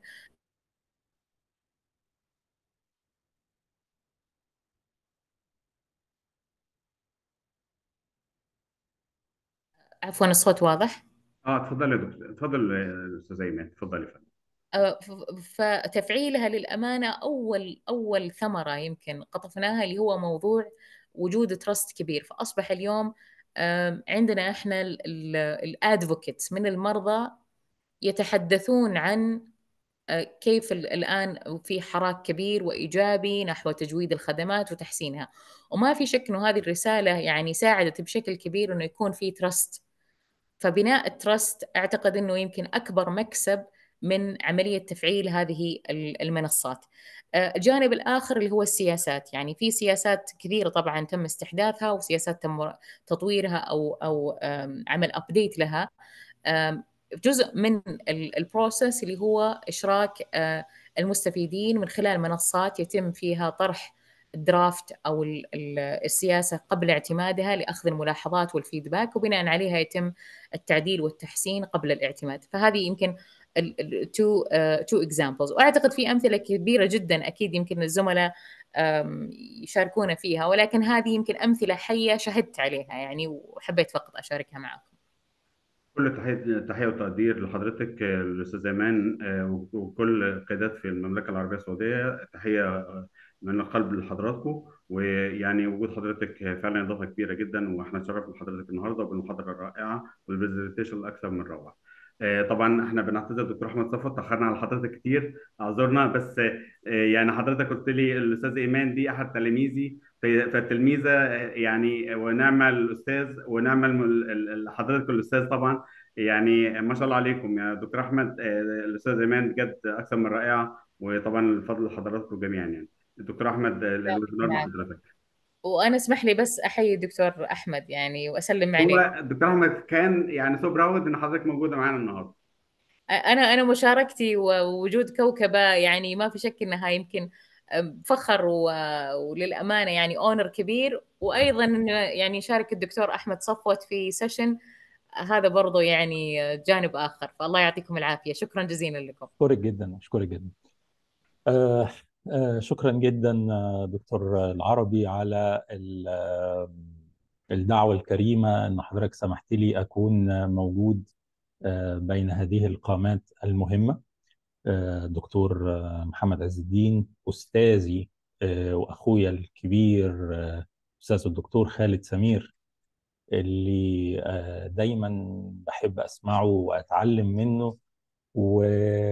عفوا الصوت واضح؟ اه تفضل يا دكتور تفضل استاذ ايمان تفضلي فندم فتفعيلها للامانه اول اول ثمره يمكن قطفناها اللي هو موضوع وجود تراست كبير فاصبح اليوم عندنا احنا الادفوكيتس من المرضى يتحدثون عن كيف الان في حراك كبير وايجابي نحو تجويد الخدمات وتحسينها وما في شك انه هذه الرساله يعني ساعدت بشكل كبير انه يكون في تراست فبناء التراست اعتقد انه يمكن اكبر مكسب من عمليه تفعيل هذه المنصات. الجانب الاخر اللي هو السياسات، يعني في سياسات كثيره طبعا تم استحداثها وسياسات تم تطويرها او او عمل ابديت لها. جزء من البروسيس اللي هو اشراك المستفيدين من خلال منصات يتم فيها طرح الدرافت او السياسه قبل اعتمادها لاخذ الملاحظات والفيدباك وبناء عليها يتم التعديل والتحسين قبل الاعتماد فهذه يمكن تو تو اكزامبلز واعتقد في امثله كبيره جدا اكيد يمكن الزملاء يشاركونا فيها ولكن هذه يمكن امثله حيه شهدت عليها يعني وحبيت فقط اشاركها معكم كل تحية تحية وتقدير لحضرتك آه، الأستاذ إيمان آه، وكل القيادات في المملكة العربية السعودية تحية آه، من القلب لحضراتكم ويعني وجود حضرتك فعلا إضافة كبيرة جدا وإحنا اتشرفنا بحضرتك النهاردة بالمحاضرة الرائعة والبرزنتيشن الأكثر من روعة. آه، طبعا احنا بنعتذر دكتور احمد صفوت تاخرنا على حضرتك كتير اعذرنا بس آه، يعني حضرتك قلت لي الاستاذ ايمان دي احد تلاميذي في- فالتلميذه آه، يعني ونعم الاستاذ ونعم الم- ال- ال- حضرتك الاستاذ طبعا يعني ما شاء الله عليكم يا دكتور احمد آه، الاستاذ ايمان بجد اكثر من رائعه وطبعا الفضل لحضراتكم جميعا يعني دكتور احمد آه، الويبينار مع نعم حضرتك وانا اسمح لي بس احيي الدكتور احمد يعني واسلم عليه هو دكتور احمد كان يعني سو براود ان حضرتك موجوده معانا النهارده انا انا مشاركتي ووجود كوكبه يعني ما في شك انها يمكن فخر و- وللامانه يعني اونر كبير وايضا إن يعني شارك الدكتور احمد صفوت في سيشن هذا برضو يعني جانب اخر فالله يعطيكم العافيه شكرا جزيلا لكم أشكرك جدا أشكرك جدا آه آه شكرا جدا آه، دكتور العربي على ال- آه، الدعوة الكريمة أن حضرتك سمحت لي أكون موجود آه، بين هذه القامات المهمة آه، دكتور آه، محمد عز الدين أستاذي آه، وأخويا الكبير آه، أستاذ الدكتور خالد سمير اللي آه، دايما بحب أسمعه وأتعلم منه و...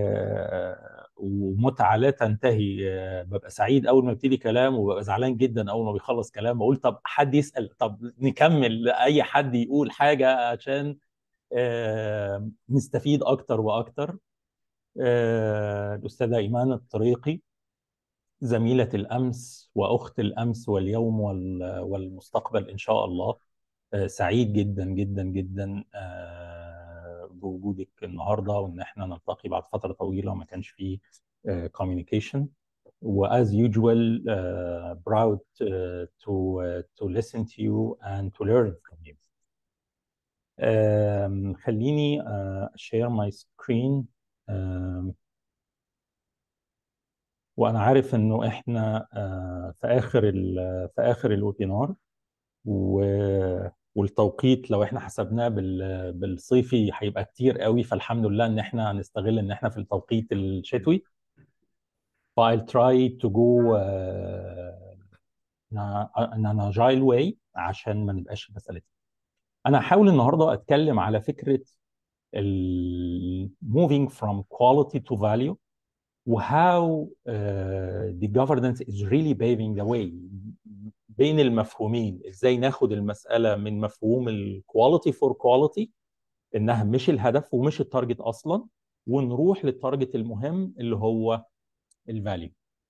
ومتعة لا تنتهي آه، ببقى سعيد أول ما يبتدي كلام وببقى زعلان جدا أول ما بيخلص كلام بقول طب حد يسأل طب نكمل أي حد يقول حاجة عشان آه، نستفيد أكتر وأكتر آه، الأستاذة إيمان الطريقي زميلة الأمس وأخت الأمس واليوم وال- والمستقبل إن شاء الله آه، سعيد جدا جدا جدا آه، بوجودك النهارده وإن احنا نلتقي بعد فترة طويلة وما كانش فيه communication و as usual uh, proud uh, to uh, to listen to you and to learn from you. Um, خليني uh, share my screen um, وانا عارف انه احنا uh, في اخر ال في اخر الويبينار و والتوقيت لو احنا حسبناه بال بالصيفي هيبقى كتير قوي فالحمد لله ان احنا هنستغل ان احنا في التوقيت الشتوي I'll try to go uh, in an agile way عشان ما نبقاش مسألة أنا هحاول النهاردة أتكلم على فكرة ال moving from quality to value و how uh, the governance is really paving the way بين المفهومين ازاي ناخد المسألة من مفهوم ال quality for quality انها مش الهدف ومش التارجت اصلا ونروح للتارجت المهم اللي هو الفاليو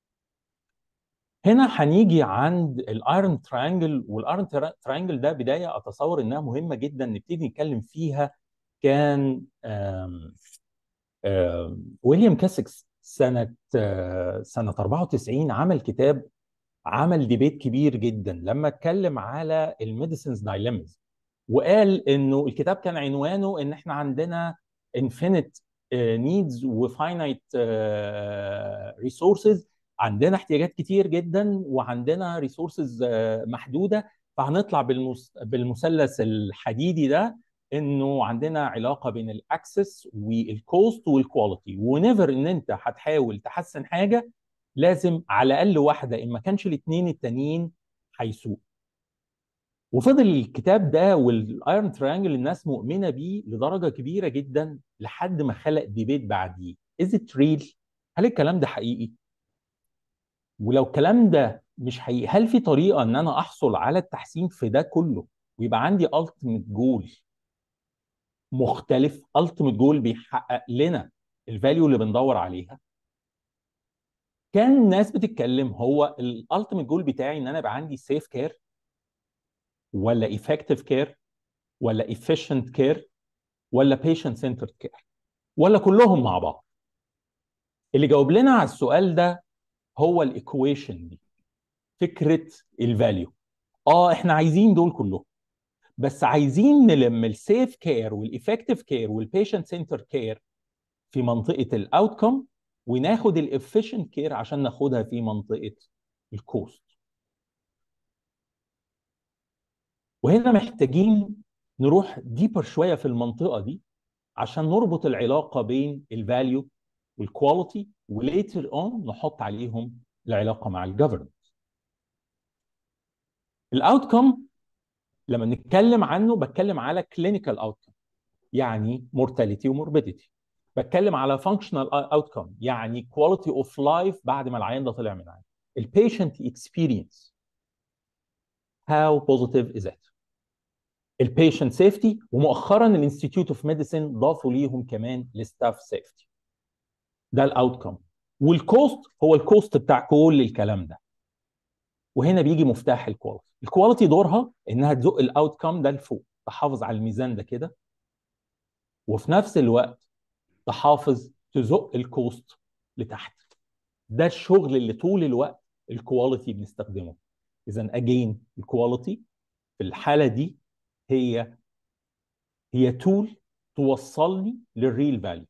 هنا هنيجي عند الايرون تريانجل والايرون تريانجل ده بدايه اتصور انها مهمه جدا نبتدي نتكلم فيها كان آم آم ويليام كاسكس سنه آه، سنه 94 عمل كتاب عمل ديبيت كبير جدا لما اتكلم على الميديسنز دايليمز وقال انه الكتاب كان عنوانه ان احنا عندنا انفينيت نيدز وفاينايت ريسورسز عندنا احتياجات كتير جدا وعندنا ريسورسز محدوده فهنطلع بالمس... بالمثلث الحديدي ده انه عندنا علاقه بين الاكسس والكوست والكواليتي ونيفر ان انت هتحاول تحسن حاجه لازم على الاقل واحده ان ما كانش الاثنين التانيين هيسوق وفضل الكتاب ده والايرون تريانجل الناس مؤمنه بيه لدرجه كبيره جدا لحد ما خلق ديبيت بعديه از ات ريل هل الكلام ده حقيقي ولو الكلام ده مش حقيقي هل في طريقه ان انا احصل على التحسين في ده كله ويبقى عندي التيميت جول مختلف التيميت جول بيحقق لنا الفاليو اللي بندور عليها كان الناس بتتكلم هو الالتيميت جول بتاعي ان انا يبقى عندي سيف كير ولا effective care ولا efficient care ولا patient centered care ولا كلهم مع بعض اللي جاوب لنا على السؤال ده هو الايكويشن دي فكره الفاليو اه احنا عايزين دول كلهم بس عايزين نلم السيف كير والافكتيف كير والبيشنت سنتر كير في منطقه الاوتكم وناخد الافيشنت كير عشان ناخدها في منطقه الكوست وهنا محتاجين نروح ديبر شويه في المنطقه دي عشان نربط العلاقه بين الفاليو والكواليتي وليتر اون نحط عليهم العلاقه مع الجفرنس الاوتكم لما نتكلم عنه بتكلم على كلينيكال اوتكم يعني مورتاليتي وموربيديتي بتكلم على فانكشنال اوتكم يعني كواليتي اوف لايف بعد ما العيان ده طلع من العيان البيشنت اكسبيرينس هاو بوزيتيف از ات البيشنت سيفتي ومؤخرا الانستيتيوت اوف ميديسن ضافوا ليهم كمان الستاف سيفتي ده الاوتكم والكوست هو الكوست بتاع كل الكلام ده وهنا بيجي مفتاح الكواليتي الكواليتي دورها انها تزق الاوتكم ده لفوق تحافظ على الميزان ده كده وفي نفس الوقت تحافظ تزق الكوست لتحت ده الشغل اللي طول الوقت الكواليتي بنستخدمه اذا اجين الكواليتي في الحاله دي هي هي تول توصلني للريل فاليو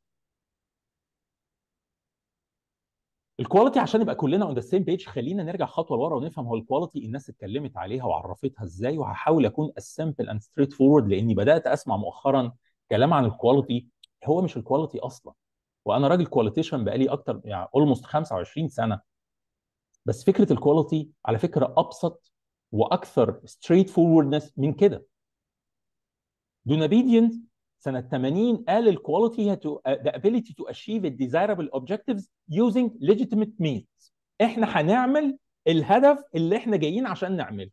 الكواليتي عشان نبقى كلنا اون ذا سيم بيج خلينا نرجع خطوه لورا ونفهم هو الكواليتي الناس اتكلمت عليها وعرفتها ازاي وهحاول اكون as simple and straight forward لاني بدات اسمع مؤخرا كلام عن الكواليتي هو مش الكواليتي اصلا وانا راجل كواليتيشن بقالي اكتر يعني اولموست 25 سنه بس فكره الكواليتي على فكره ابسط واكثر ستريت فوروردنس من كده دونابيديان سنة 80 قال الكواليتي هي to, uh, the ability to achieve the desirable objectives using legitimate means. احنا هنعمل الهدف اللي احنا جايين عشان نعمله.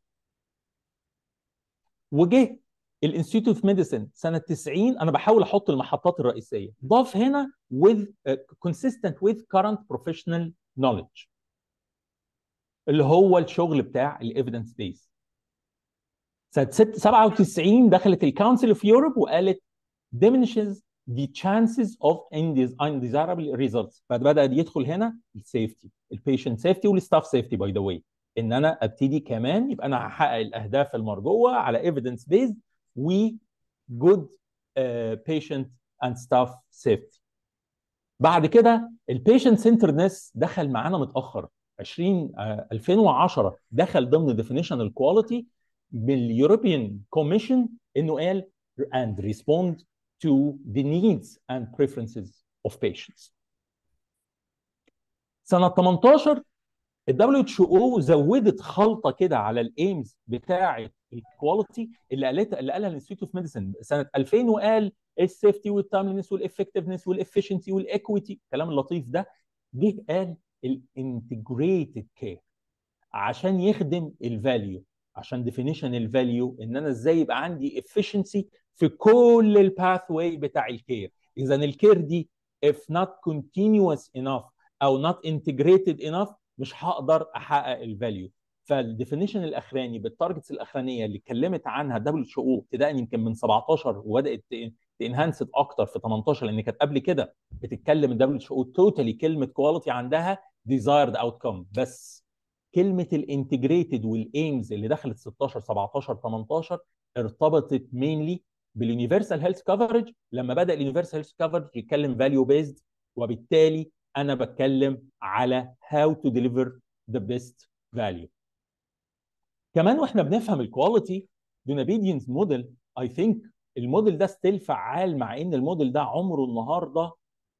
وجه الانستيتيوت اوف ميديسن سنة 90 انا بحاول احط المحطات الرئيسية. ضاف هنا with uh, consistent with current professional knowledge. اللي هو الشغل بتاع الايفيدنس بيس. سنة 97 دخلت الكونسل اوف يوروب وقالت diminishes the chances of undesirable results فبدا يدخل هنا السيفتي البيشنت سيفتي والستاف سيفتي باي ذا واي ان انا ابتدي كمان يبقى انا هحقق الاهداف المرجوه على ايفيدنس بيز و good uh, patient and staff safety بعد كده البيشنت سنترنس دخل معانا متاخر 20 uh, 2010 دخل ضمن ديفينيشن الكواليتي باليوروبيان كوميشن انه قال and respond to the needs and preferences of patients. سنة 18 ال WHO زودت خلطة كده على الايمز بتاعة الكواليتي اللي قالتها اللي قالها الانستيتيوت اوف ميديسن سنة 2000 وقال السيفتي والتايملينس والافكتفنس والافشنسي والايكويتي الكلام اللطيف ده جه قال الانتجريتد كير عشان يخدم الفاليو عشان ديفينيشن الفاليو ان انا ازاي يبقى عندي efficiency في كل الباث واي بتاع الكير اذا الكير دي if not continuous enough او not integrated enough مش هقدر احقق الفاليو فالديفينيشن الاخراني بالتارجتس الاخرانيه اللي اتكلمت عنها دبليو اتش او ابتداء يمكن من 17 وبدات تنهانست اكتر في 18 لان كانت قبل كده بتتكلم الدبليو اتش او توتالي كلمه كواليتي عندها ديزايرد اوتكم بس كلمه الانتجريتد والايمز اللي دخلت 16 17 18 ارتبطت مينلي باليونيفرسال هيلث كفرج لما بدا اليونيفرسال هيلث كفرج يتكلم فاليو بيزد وبالتالي انا بتكلم على هاو تو ديليفر ذا بيست فاليو كمان واحنا بنفهم الكواليتي دونابيديانز موديل اي ثينك الموديل ده ستيل فعال مع ان الموديل ده عمره النهارده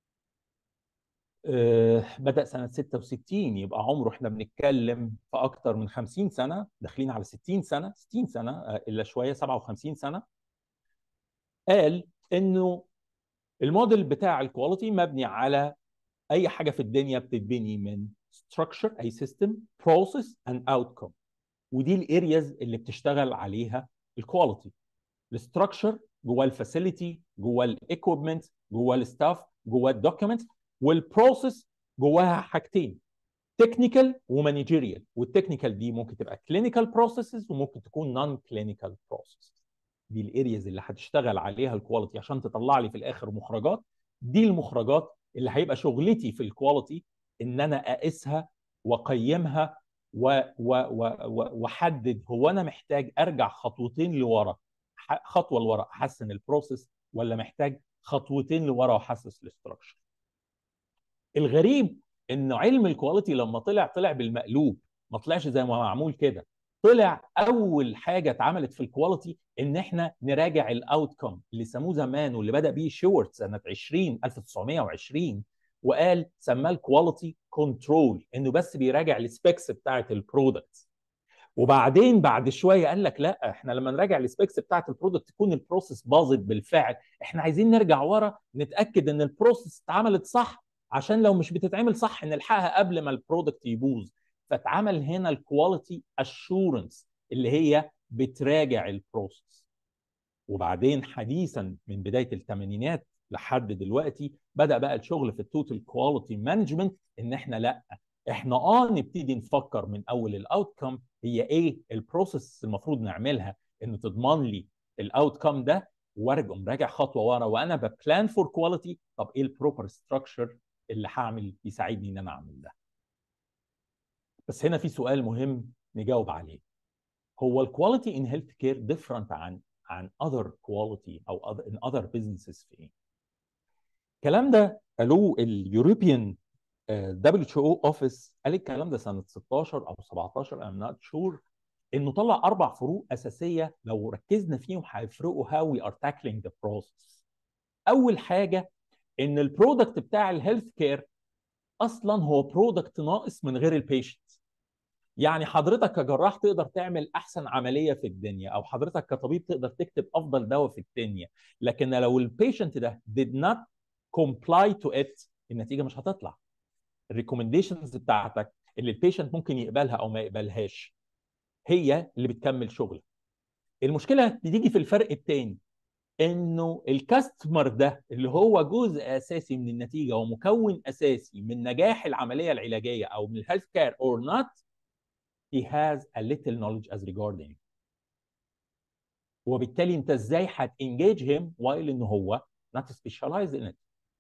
آه بدا سنه 66 يبقى عمره احنا بنتكلم في اكتر من 50 سنه داخلين على 60 سنه 60 سنه آه الا شويه 57 سنه قال انه الموديل بتاع الكواليتي مبني على اي حاجه في الدنيا بتتبني من structure اي سيستم process and outcome ودي الارياز اللي بتشتغل عليها الكواليتي الستراكشر جوه الفاسيلتي جوه الايكويبمنت جوه الستاف جوه الدوكيومنت والبروسيس جواها حاجتين تكنيكال ومانجيريال والتكنيكال دي ممكن تبقى كلينيكال بروسيسز وممكن تكون نون كلينيكال بروسيسز دي الارياز اللي هتشتغل عليها الكواليتي عشان تطلع لي في الاخر مخرجات دي المخرجات اللي هيبقى شغلتي في الكواليتي ان انا اقيسها واقيمها واحدد هو انا محتاج ارجع خطوتين لورا خطوه لورا احسن البروسيس ولا محتاج خطوتين لورا واحسس الاستراكشر الغريب انه علم الكواليتي لما طلع طلع بالمقلوب ما طلعش زي ما معمول كده طلع اول حاجه اتعملت في الكواليتي ان احنا نراجع الاوتكم اللي سموه زمان واللي بدا بيه شيورت سنه 20 1920 وقال سماه الكواليتي كنترول انه بس بيراجع السبيكس بتاعه البرودكت وبعدين بعد شويه قال لك لا احنا لما نراجع السبيكس بتاعه البرودكت تكون البروسيس باظت بالفعل احنا عايزين نرجع ورا نتاكد ان البروسيس اتعملت صح عشان لو مش بتتعمل صح نلحقها قبل ما البرودكت يبوظ فاتعمل هنا الكواليتي اشورنس اللي هي بتراجع البروسيس وبعدين حديثا من بدايه الثمانينات لحد دلوقتي بدا بقى الشغل في التوتال كواليتي مانجمنت ان احنا لا احنا اه نبتدي نفكر من اول الاوتكم هي ايه البروسيس المفروض نعملها ان تضمن لي الاوتكم ده وارجع مراجع خطوه ورا وانا ببلان فور كواليتي طب ايه البروبر ستراكشر اللي هعمل يساعدني ان انا اعمل ده بس هنا في سؤال مهم نجاوب عليه هو الكواليتي ان هيلث كير ديفرنت عن عن اذر كواليتي او ان اذر بزنسز في ايه الكلام ده قالوه اليوروبيان دبليو او اوفيس قال الكلام ده سنه 16 او 17 ام نوت شور انه طلع اربع فروق اساسيه لو ركزنا فيهم هيفرقوا هاو وي ار تاكلينج ذا بروسيس اول حاجه ان البرودكت بتاع الهيلث كير اصلا هو برودكت ناقص من غير البيشنت يعني حضرتك كجراح تقدر تعمل احسن عمليه في الدنيا او حضرتك كطبيب تقدر تكتب افضل دواء في الدنيا لكن لو البيشنت ده did not comply to it النتيجه مش هتطلع الريكومنديشنز بتاعتك اللي البيشنت ممكن يقبلها او ما يقبلهاش هي اللي بتكمل شغلك المشكله بتيجي في الفرق الثاني انه الكاستمر ده اللي هو جزء اساسي من النتيجه ومكون اساسي من نجاح العمليه العلاجيه او من الهيلث كير اور نوت he has a little knowledge as regarding وبالتالي انت ازاي هتengage him while ان هو not specialized in it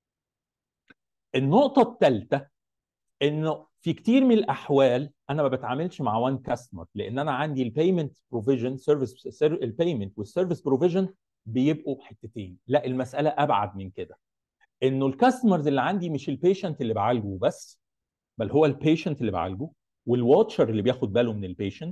النقطة الثالثة انه في كتير من الاحوال انا ما بتعاملش مع وان كاستمر لان انا عندي البيمنت بروفيجن سيرفيس البيمنت والسيرفيس بروفيجن بيبقوا حتتين لا المسألة ابعد من كده انه الكاستمرز اللي عندي مش البيشنت اللي بعالجه بس بل هو البيشنت اللي بعالجه والواتشر اللي بياخد باله من البيشنت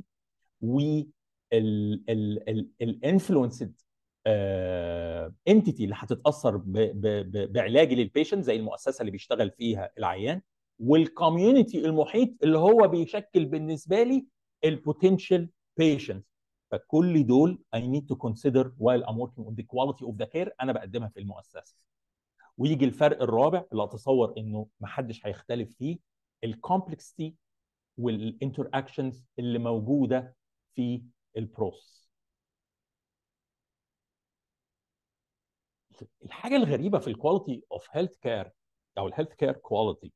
والانفلونسد انتيتي اللي هتتاثر بعلاجي للبيشنت زي المؤسسه اللي بيشتغل فيها العيان والكوميونتي المحيط اللي هو بيشكل بالنسبه لي البوتنشال بيشنت فكل دول I need to consider while I'm working on the quality of the care انا بقدمها في المؤسسه ويجي الفرق الرابع اللي اتصور انه محدش هيختلف فيه الكومبلكسيتي والانتر اكشنز اللي موجوده في البروسس الحاجه الغريبه في الكواليتي اوف هيلث كير او الهيلث كير كواليتي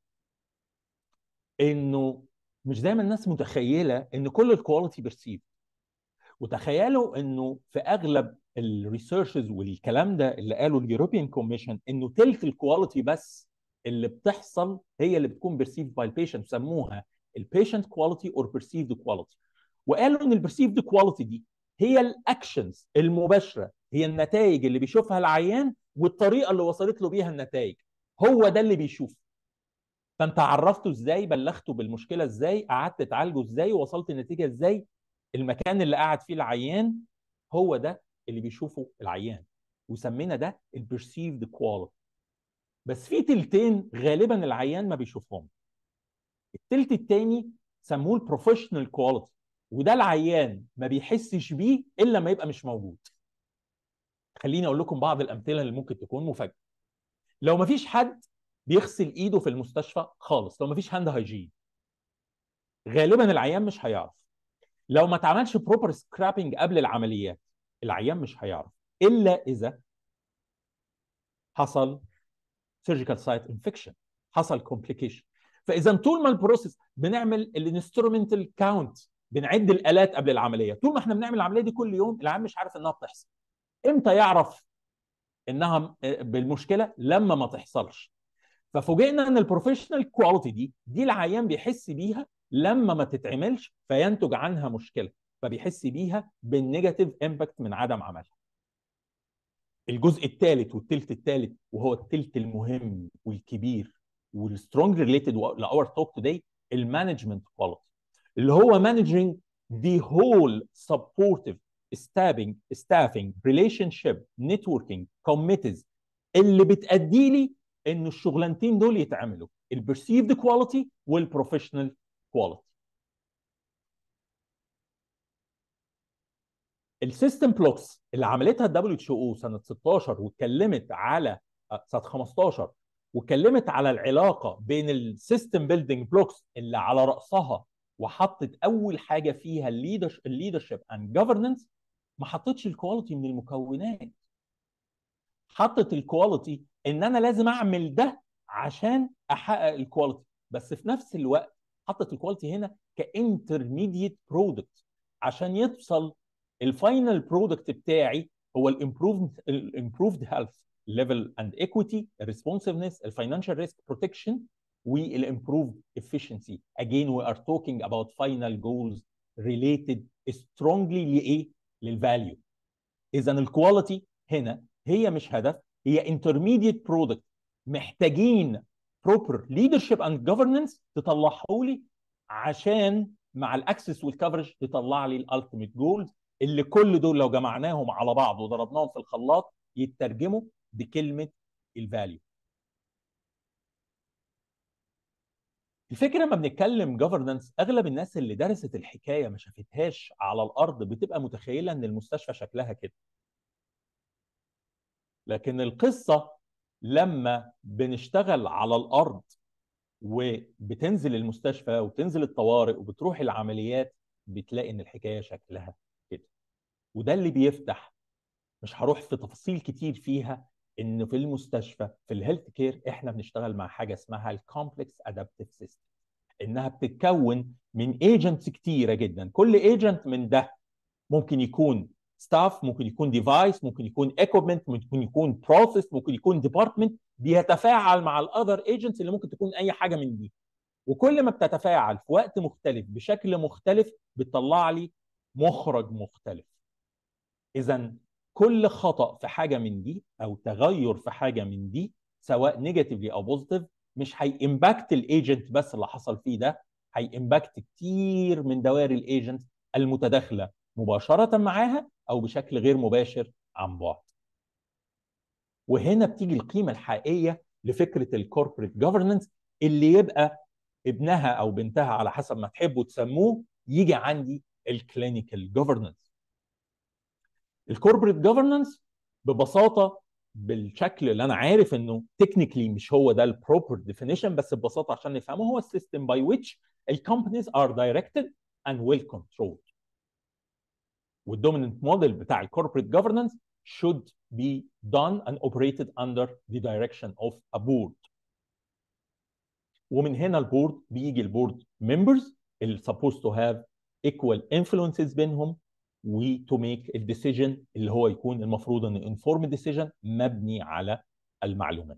انه مش دايما الناس متخيله ان كل الكواليتي بيرسيف وتخيلوا انه في اغلب الريسيرشز والكلام ده اللي قاله اليوروبيان كوميشن انه تلك الكواليتي بس اللي بتحصل هي اللي بتكون بيرسيف باي البيشنت سموها البيشنت كواليتي اور بيرسيفد كواليتي وقالوا ان البيرسيفد كواليتي دي هي الاكشنز المباشره هي النتائج اللي بيشوفها العيان والطريقه اللي وصلت له بيها النتائج هو ده اللي بيشوفه فانت عرفته ازاي بلغته بالمشكله ازاي قعدت تعالجه ازاي وصلت النتيجه ازاي المكان اللي قاعد فيه العيان هو ده اللي بيشوفه العيان وسمينا ده البرسيفد كواليتي بس في تلتين غالبا العيان ما بيشوفهم التلت التاني سموه البروفيشنال كواليتي وده العيان ما بيحسش بيه الا ما يبقى مش موجود خليني اقول لكم بعض الامثله اللي ممكن تكون مفاجاه لو ما فيش حد بيغسل ايده في المستشفى خالص لو ما فيش هاند هايجين غالبا العيان مش هيعرف لو ما اتعملش بروبر سكرابنج قبل العمليات العيان مش هيعرف الا اذا حصل سيرجيكال سايت انفكشن حصل كومبليكيشن فاذا طول ما البروسيس بنعمل الانسترومنتال كاونت بنعد الالات قبل العمليه طول ما احنا بنعمل العمليه دي كل يوم العيان مش عارف انها بتحصل امتى يعرف انها بالمشكله لما ما تحصلش ففوجئنا ان البروفيشنال كواليتي دي دي العيان بيحس بيها لما ما تتعملش فينتج عنها مشكله فبيحس بيها بالنيجاتيف امباكت من عدم عملها الجزء الثالث والثلث الثالث وهو الثلث المهم والكبير والسترونج ريليتد لاور توك توداي المانجمنت كواليتي اللي هو مانجنج the whole supportive staffing staffing relationship networking committees اللي بتأدي لي ان الشغلانتين دول يتعملوا البرسيفد كواليتي والبروفيشنال كواليتي السيستم بلوكس اللي عملتها الدبليو اتش او سنه 16 واتكلمت على سنه 15 واتكلمت على العلاقه بين السيستم بيلدينج بلوكس اللي على راسها وحطت اول حاجه فيها الليدرشيب اند جفرننس ما حطتش الكواليتي من المكونات حطت الكواليتي ان انا لازم اعمل ده عشان احقق الكواليتي بس في نفس الوقت حطت الكواليتي هنا كانترميديت برودكت عشان يوصل الفاينل برودكت بتاعي هو الامبروفد الامبروفد هيلث ليفل اند ايكويتي الريسبونسفنس الفاينانشال ريسك بروتكشن والامبروفد efficiency again we are talking about final goals related strongly لايه للفاليو اذا الكواليتي هنا هي مش هدف هي intermediate product محتاجين proper leadership and governance تطلعه لي عشان مع الاكسس والكفرج تطلع لي الالتيميت جولز اللي كل دول لو جمعناهم على بعض وضربناهم في الخلاط يترجموا بكلمه الفاليو الفكره لما بنتكلم جفرنانس اغلب الناس اللي درست الحكايه ما شافتهاش على الارض بتبقى متخيله ان المستشفى شكلها كده لكن القصه لما بنشتغل على الارض وبتنزل المستشفى وتنزل الطوارئ وبتروح العمليات بتلاقي ان الحكايه شكلها كده وده اللي بيفتح مش هروح في تفاصيل كتير فيها ان في المستشفى في الهيلث كير احنا بنشتغل مع حاجه اسمها الكومبلكس ادابتيف سيستم انها بتتكون من ايجنتس كتيره جدا كل ايجنت من ده ممكن يكون ستاف ممكن يكون ديفايس ممكن يكون ايكوبمنت ممكن يكون بروسيس ممكن يكون ديبارتمنت بيتفاعل مع الاذر ايجنتس اللي ممكن تكون اي حاجه من دي وكل ما بتتفاعل في وقت مختلف بشكل مختلف بتطلع لي مخرج مختلف اذا كل خطا في حاجه من دي او تغير في حاجه من دي سواء نيجاتيفلي او بوزيتيف مش هيمباكت الايجنت بس اللي حصل فيه ده هيمباكت كتير من دوائر الايجنت المتداخله مباشره معاها او بشكل غير مباشر عن بعد وهنا بتيجي القيمه الحقيقيه لفكره الكوربريت جوفرننس اللي يبقى ابنها او بنتها على حسب ما تحبوا تسموه يجي عندي الكلينيكال جوفرننس الكوربريت جوفرننس ببساطه بالشكل اللي انا عارف انه تكنيكلي مش هو ده البروبر ديفينيشن بس ببساطه عشان نفهمه هو السيستم باي which الكومبانيز ار دايركتد اند ويل كنترولد والدوميننت موديل بتاع الكوربريت جوفرننس should be done and operated under the direction of a board ومن هنا البورد بيجي البورد members اللي supposed to have equal influences بينهم و to make a decision اللي هو يكون المفروض انه informed decision مبني على المعلومات.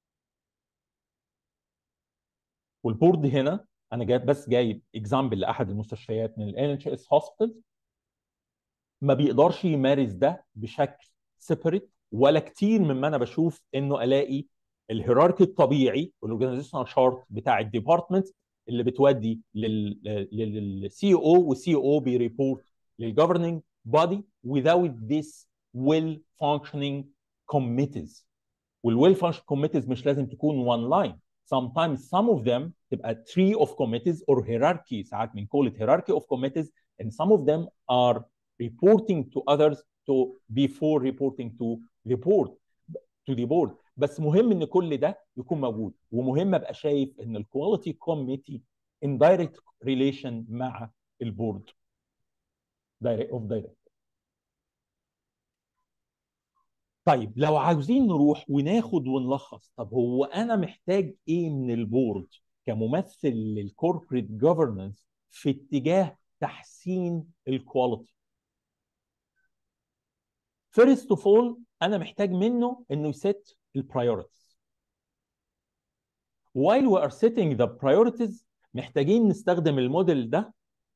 والبورد هنا انا جايب بس جايب اكزامبل لاحد المستشفيات من ال NHS hospitals ما بيقدرش يمارس ده بشكل سيبريت ولا كتير مما انا بشوف انه الاقي الهيراركي الطبيعي والاورجانيزيشنال شارت بتاع الديبارتمنت اللي بتودي للسي او والسي او بيريبورت للجوفرنينج body without this well functioning committees والويل functioning committees مش لازم تكون one line sometimes some of them تبقى tree of committees or hierarchy ساعات بنقول it hierarchy of committees and some of them are reporting to others to before reporting to the board to the board بس مهم ان كل ده يكون موجود ومهم ابقى شايف ان الكواليتي كوميتي in direct relation مع البورد اوف دايركت طيب لو عاوزين نروح وناخد ونلخص طب هو انا محتاج ايه من البورد كممثل للكوربريت جوفرننس في اتجاه تحسين الكواليتي فيرست اوف اول انا محتاج منه انه يسيت البرايورتيز while we are setting the priorities محتاجين نستخدم الموديل ده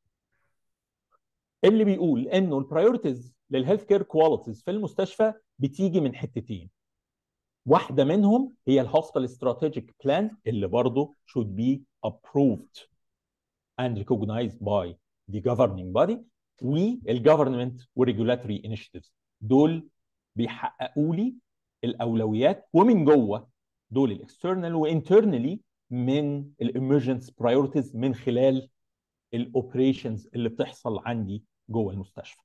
اللي بيقول انه البرايورتيز للهيلث كير كواليتيز في المستشفى بتيجي من حتتين واحده منهم هي الهوسبيتال استراتيجيك بلان اللي برضه should be approved and recognized by دي governing body والجفرمنت والريجولاتوري انيشيتيفز دول بيحققوا لي الاولويات ومن جوه دول الاكسترنال وانترنالي من الامرجنس برايورتيز من خلال الاوبريشنز اللي بتحصل عندي جوه المستشفى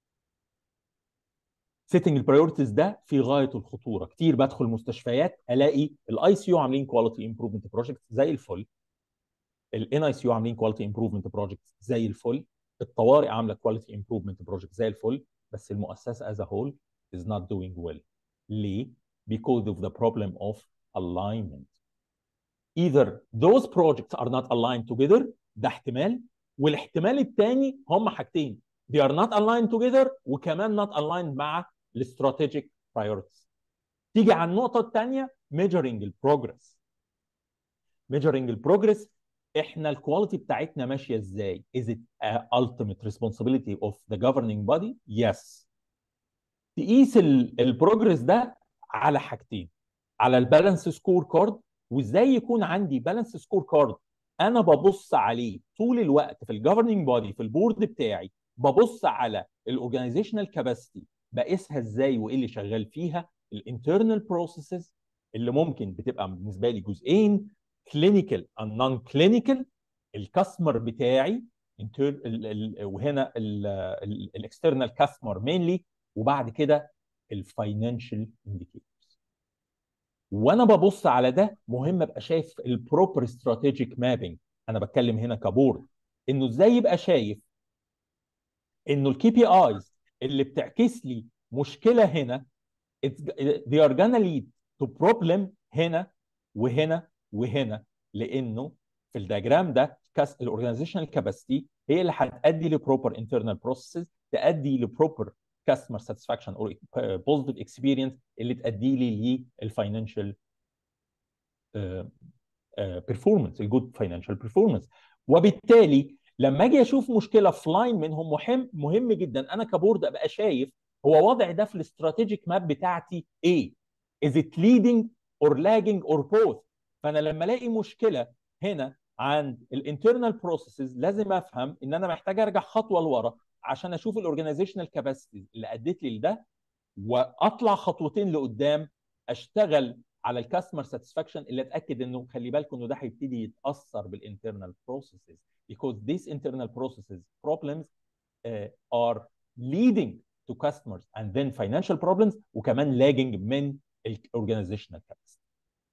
سيتنج البرايورتيز ده في غايه الخطوره كتير بدخل مستشفيات الاقي الاي سي يو عاملين كواليتي امبروفمنت بروجكت زي الفل الان اي سي يو عاملين كواليتي امبروفمنت بروجكت زي الفل الطوارئ عامله كواليتي امبروفمنت بروجكت زي الفل بس المؤسسه از هول is not doing well ليه because of the problem of alignment either those projects are not aligned together ده احتمال والاحتمال الثاني هم حاجتين they are not aligned together وكمان not aligned مع الاستراتيجيك priorities تيجي على النقطة الثانية measuring البروجرس measuring البروجرس احنا الكواليتي بتاعتنا ماشية ازاي is it a ultimate responsibility of the governing body yes تقيس البروجرس ده على حاجتين على البالانس سكور كارد وازاي يكون عندي بالانس سكور كارد انا ببص عليه طول الوقت في الجفرننج بودي في البورد بتاعي ببص على الاورجانيزيشنال كاباسيتي بقيسها ازاي وايه اللي شغال فيها الانترنال بروسيسز اللي ممكن بتبقى بالنسبه لي جزئين كلينيكال اند نون كلينيكال الكاستمر بتاعي وهنا الاكسترنال كاستمر مينلي وبعد كده الفاينانشال انديكيتورز وانا ببص على ده مهم ابقى شايف البروبر استراتيجيك مابينج انا بتكلم هنا كبورد انه ازاي يبقى شايف انه الكي بي ايز اللي بتعكس لي مشكله هنا they are gonna lead to problem هنا وهنا وهنا لانه في الدياجرام ده الاورجانيزيشنال كاباسيتي هي اللي هتؤدي لبروبر انترنال بروسيسز تؤدي لبروبر كاستمر ساتسفاكشن او بوزيتيف اكسبيرينس اللي تؤدي لي للفاينانشال بيرفورمانس الجود فاينانشال بيرفورمانس وبالتالي لما اجي اشوف مشكله في لاين منهم مهم مهم جدا انا كبورد ابقى شايف هو وضع ده في الاستراتيجيك ماب بتاعتي ايه؟ is it leading or lagging or both؟ فانا لما الاقي مشكله هنا عند الانترنال بروسيسز لازم افهم ان انا محتاج ارجع خطوه لورا عشان اشوف الاورجانيزيشنال كاباسيتي اللي ادت لي لده واطلع خطوتين لقدام اشتغل على الكاستمر ساتسفاكشن اللي اتاكد انه خلي بالكم انه ده هيبتدي يتاثر بالانترنال بروسيسز because these internal processes problems uh, are leading to customers and then financial problems وكمان lagging من الاورجانيزيشنال كاباسيتي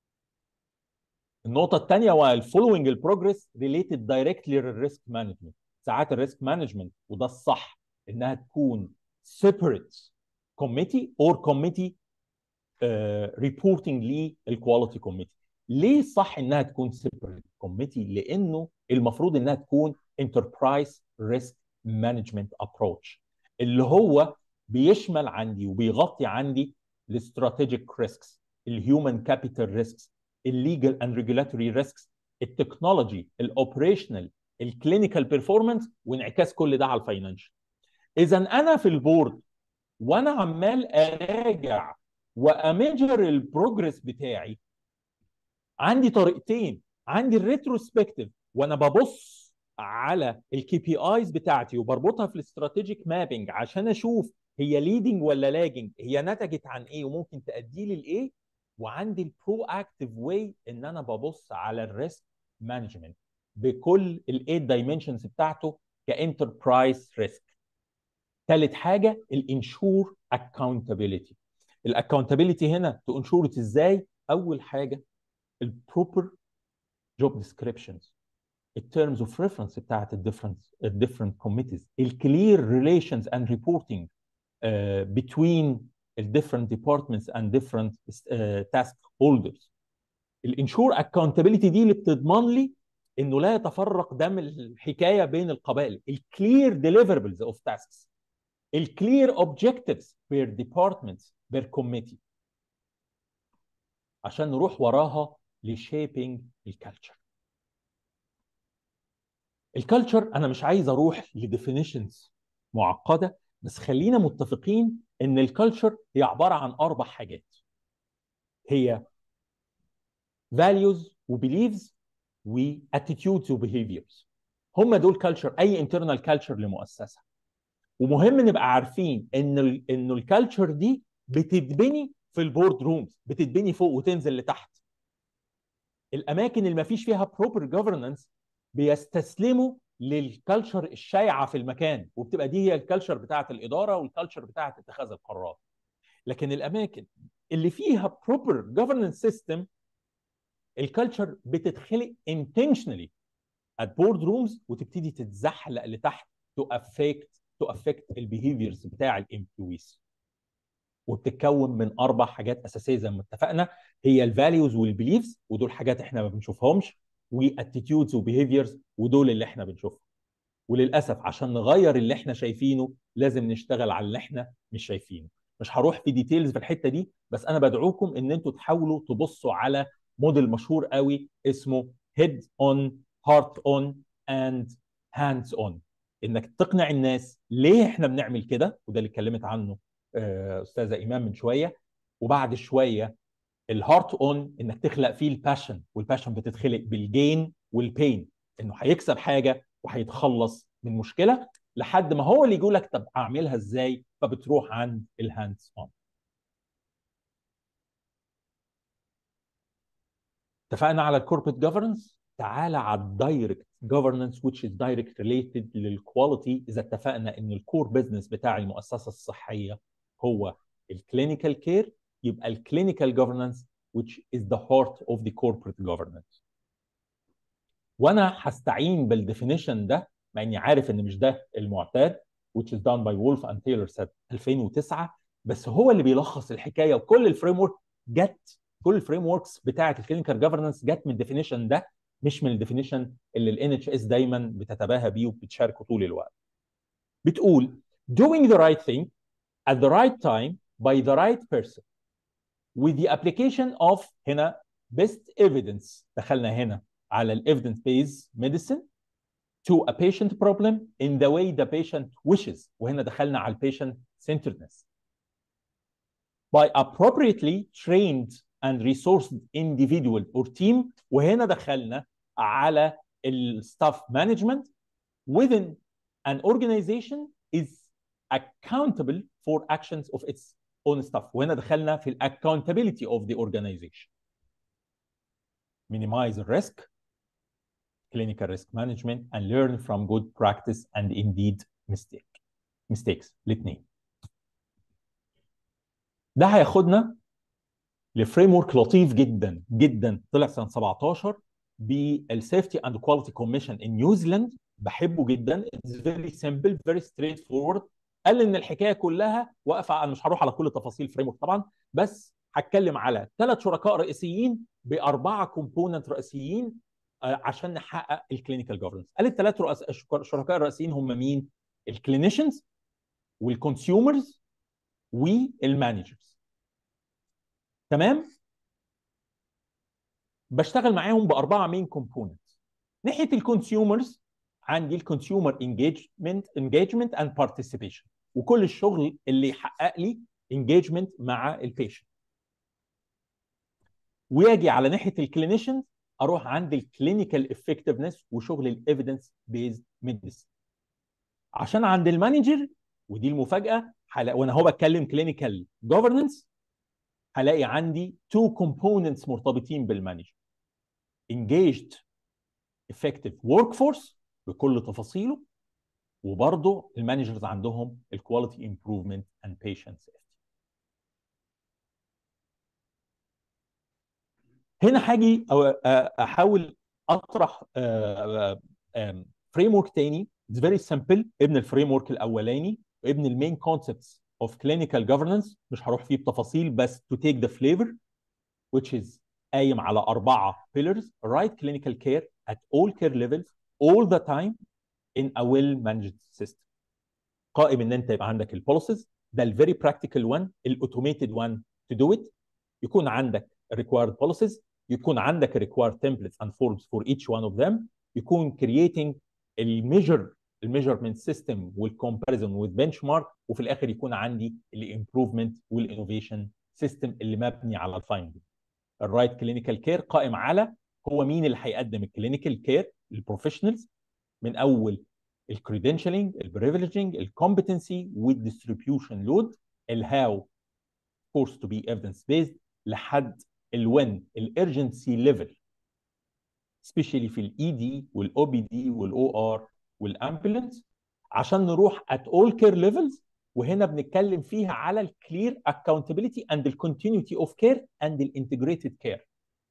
النقطة الثانية هو الفولوينج البروجرس ريليتد دايركتلي للريسك مانجمنت ساعات الريسك مانجمنت وده الصح انها تكون separate committee or committee uh, reporting للكواليتي كوميتي ليه صح انها تكون separate committee لانه المفروض انها تكون enterprise risk management approach اللي هو بيشمل عندي وبيغطي عندي الاستراتيجيك ريسكس الهيومن كابيتال ريسكس الليجل اند ريجولاتوري ريسكس التكنولوجي الاوبريشنال الكلينيكال بيرفورمانس وانعكاس كل ده على الفاينانشال اذا انا في البورد وانا عمال اراجع واميجر البروجرس بتاعي عندي طريقتين عندي الريتروسبكتيف وانا ببص على الكي بي ايز بتاعتي وبربطها في الاستراتيجيك مابينج عشان اشوف هي ليدنج ولا لاجنج هي نتجت عن ايه وممكن تؤدي لي لايه وعندي البرو اكتيف واي ان انا ببص على الريسك مانجمنت بكل الايت دايمنشنز بتاعته كانتربرايز ريسك ثالث حاجه الانشور اكاونتابيلتي الاكاونتابيلتي هنا تنشورت ازاي اول حاجه البروبر جوب ديسكريبشنز التيرمز اوف ريفرنس بتاعت الديفرنت الديفرنت كوميتيز الكلير ريليشنز اند ريبورتنج between الديفرنت ديبارتمنتس اند ديفرنت تاسك هولدرز الانشور اكاونتابيلتي دي اللي بتضمن لي انه لا يتفرق دم الحكايه بين القبائل الكلير ديليفربلز اوف تاسكس الكلير اوبجكتيفز بير ديبارتمنتس بير كوميتي عشان نروح وراها لشيبينج الكالتشر الكالتشر انا مش عايز اروح لديفينيشنز معقده بس خلينا متفقين ان الكالتشر هي عباره عن اربع حاجات هي values وبيليفز واتيتيودز وبيهيفيرز هم دول كلتشر اي انترنال كلتشر لمؤسسه ومهم نبقى عارفين ان ال انه الكالتشر دي بتتبني في البورد رومز بتتبني فوق وتنزل لتحت الاماكن اللي ما فيش فيها بروبر جوفرنانس بيستسلموا للكالتشر الشائعه في المكان وبتبقى دي هي الكالتشر بتاعه الاداره والكالتشر بتاعه اتخاذ القرارات لكن الاماكن اللي فيها بروبر جوفرنانس سيستم الكالتشر بتتخلق intentionally at board rooms وتبتدي تتزحلق لتحت to affect to affect البيهيفيرز بتاع الامبلويز وبتتكون من اربع حاجات اساسيه زي ما اتفقنا هي الفاليوز والبيليفز ودول حاجات احنا ما بنشوفهمش واتيتيودز وبيهيفيرز ودول اللي احنا بنشوفهم وللاسف عشان نغير اللي احنا شايفينه لازم نشتغل على اللي احنا مش شايفينه مش هروح في ديتيلز في الحته دي بس انا بدعوكم ان انتوا تحاولوا تبصوا على موديل مشهور قوي اسمه هيد اون هارت اون اند هاندز اون انك تقنع الناس ليه احنا بنعمل كده وده اللي اتكلمت عنه آه، استاذه ايمان من شويه وبعد شويه الهارت اون انك تخلق فيه الباشن والباشن بتتخلق بالجين والبين انه هيكسب حاجه وهيتخلص من مشكله لحد ما هو اللي يقول لك طب اعملها ازاي فبتروح عند الهاندز اون اتفقنا على الكوربريت جوفرنس تعالى على الدايركت جوفرنس which is direct related للكواليتي اذا اتفقنا ان الكور بزنس بتاع المؤسسه الصحيه هو الكلينيكال كير يبقى الكلينيكال جوفرنس which is the heart of the corporate governance وانا هستعين بالديفينيشن ده مع اني عارف ان مش ده المعتاد which is done by Wolf and Taylor سنه 2009 بس هو اللي بيلخص الحكايه وكل الفريم ورك جت كل الفريم وركس بتاعه الكلينيكال جوفرنس جت من الديفينيشن ده مش من الديفينيشن اللي الان اتش اس دايما بتتباهى بيه وبتشاركه طول الوقت. بتقول doing the right thing at the right time by the right person with the application of هنا best evidence دخلنا هنا على ال evidence based medicine to a patient problem in the way the patient wishes وهنا دخلنا على patient centeredness by appropriately trained and resourced individual or team وهنا دخلنا على الستاف management within an organization is accountable for actions of its own staff وهنا دخلنا في accountability of the organization minimize the risk clinical risk management and learn from good practice and indeed mistake mistakes الاثنين ده هياخدنا لفريم ورك لطيف جدا جدا طلع سنه 17 بالسيفتي اند كواليتي كوميشن ان نيوزيلاند بحبه جدا اتس فيري سمبل فيري ستريت فورورد قال ان الحكايه كلها واقفه انا مش هروح على كل تفاصيل الفريم ورك طبعا بس هتكلم على ثلاث شركاء رئيسيين باربعه كومبوننت رئيسيين عشان نحقق الكلينيكال جوفرنس قال الثلاث رؤس... الشركاء الرئيسيين هم مين الكلينيشنز والكونسيومرز والمانجرز تمام بشتغل معاهم باربعه مين كومبوننت ناحيه الكونسيومرز عندي الكونسيومر انجيجمنت انجيجمنت اند بارتيسيبيشن وكل الشغل اللي يحقق لي انجيجمنت مع البيشنت ويجي على ناحيه الكلينيشنز اروح عند الكلينيكال افكتفنس وشغل الايفيدنس بيزد ميديسن عشان عند المانجر ودي المفاجاه حلق وانا هو بتكلم كلينيكال جوفرنس هلاقي عندي تو كومبوننتس مرتبطين بالمانجر engaged effective workforce بكل تفاصيله وبرضه المانجرز عندهم الكواليتي امبروفمنت اند بيشنت سيفتي هنا هاجي احاول اطرح فريم ورك تاني اتس فيري سمبل ابن الفريم ورك الاولاني وابن المين كونسبتس of clinical governance مش هروح فيه بتفاصيل بس to take the flavor which is قايم على أربعة pillars right clinical care at all care levels all the time in a well managed system قائم ان انت يبقى عندك البوليسز ده ال very practical one الاوتوميتد one to do it يكون عندك required policies يكون عندك required templates and forms for each one of them يكون creating الميجر الميجرمنت سيستم والكومباريزون والبنش مارك وفي الاخر يكون عندي الامبروفمنت والانوفيشن سيستم اللي مبني على الفايندنج الرايت كلينيكال كير قائم على هو مين اللي هيقدم الكلينيكال كير البروفيشنالز من اول الكريدنشالينج البريفليجنج الكومبتنسي والديستريبيوشن لود الهاو course to be evidence based لحد الوين الارجنسي ليفل سبيشالي في الاي دي والاو بي دي والاو ار والامبولانس عشان نروح at all care levels وهنا بنتكلم فيها على الكلير accountability and the continuity of care and the integrated care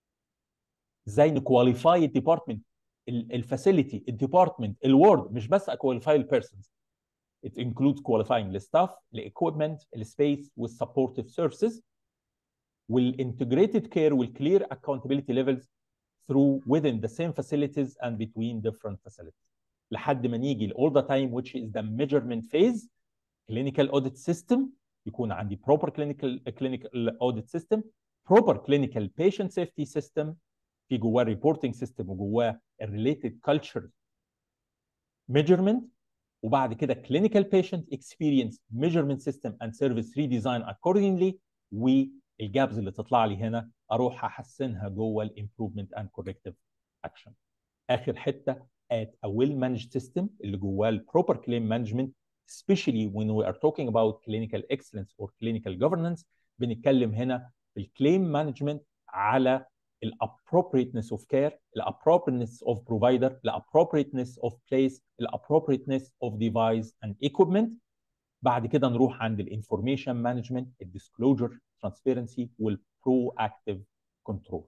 ازاي نكواليفاي الديبارتمنت الفاسيلتي الديبارتمنت الورد مش بس اكواليفاي البيرسونز it includes qualifying the staff the equipment the space with supportive services والintegrated care will clear accountability levels through within the same facilities and between different facilities لحد ما نيجي all the time which is the measurement phase clinical audit system يكون عندي proper clinical clinical audit system proper clinical patient safety system في جواه reporting system وجواه related culture measurement وبعد كده clinical patient experience measurement system and service redesign accordingly والجابز اللي تطلع لي هنا اروح احسنها جوه الامبروفمنت and corrective action اخر حته at a well managed system اللي جواه البروبر claim management especially when we are talking about clinical excellence or clinical governance بنتكلم هنا في الكليم مانجمنت على ال appropriateness of care, ال appropriateness of provider, ال appropriateness of place, ال appropriateness of device and equipment. بعد كده نروح عند ال information management, ال disclosure, transparency وال proactive control.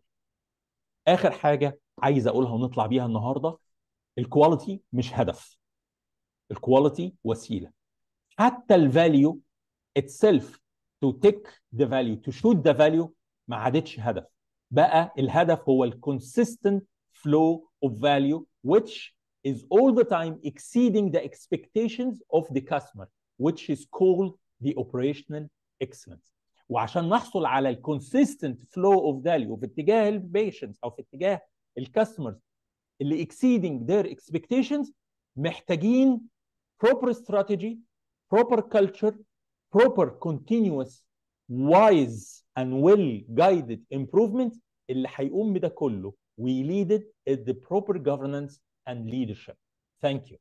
آخر حاجة عايز أقولها ونطلع بيها النهاردة الكواليتي مش هدف. الكواليتي وسيلة. حتى الفاليو itself to take the value, to shoot the value ما عادتش هدف. بقى الهدف هو ال consistent flow of value which is all the time exceeding the expectations of the customer which is called the operational excellence وعشان نحصل على ال consistent flow of value في اتجاه البيشنتس او في اتجاه الكاستمرز اللي exceeding their expectations محتاجين proper strategy proper culture proper continuous wise and well guided improvement اللي هيقوم بده كله we lead it is the proper governance and leadership thank you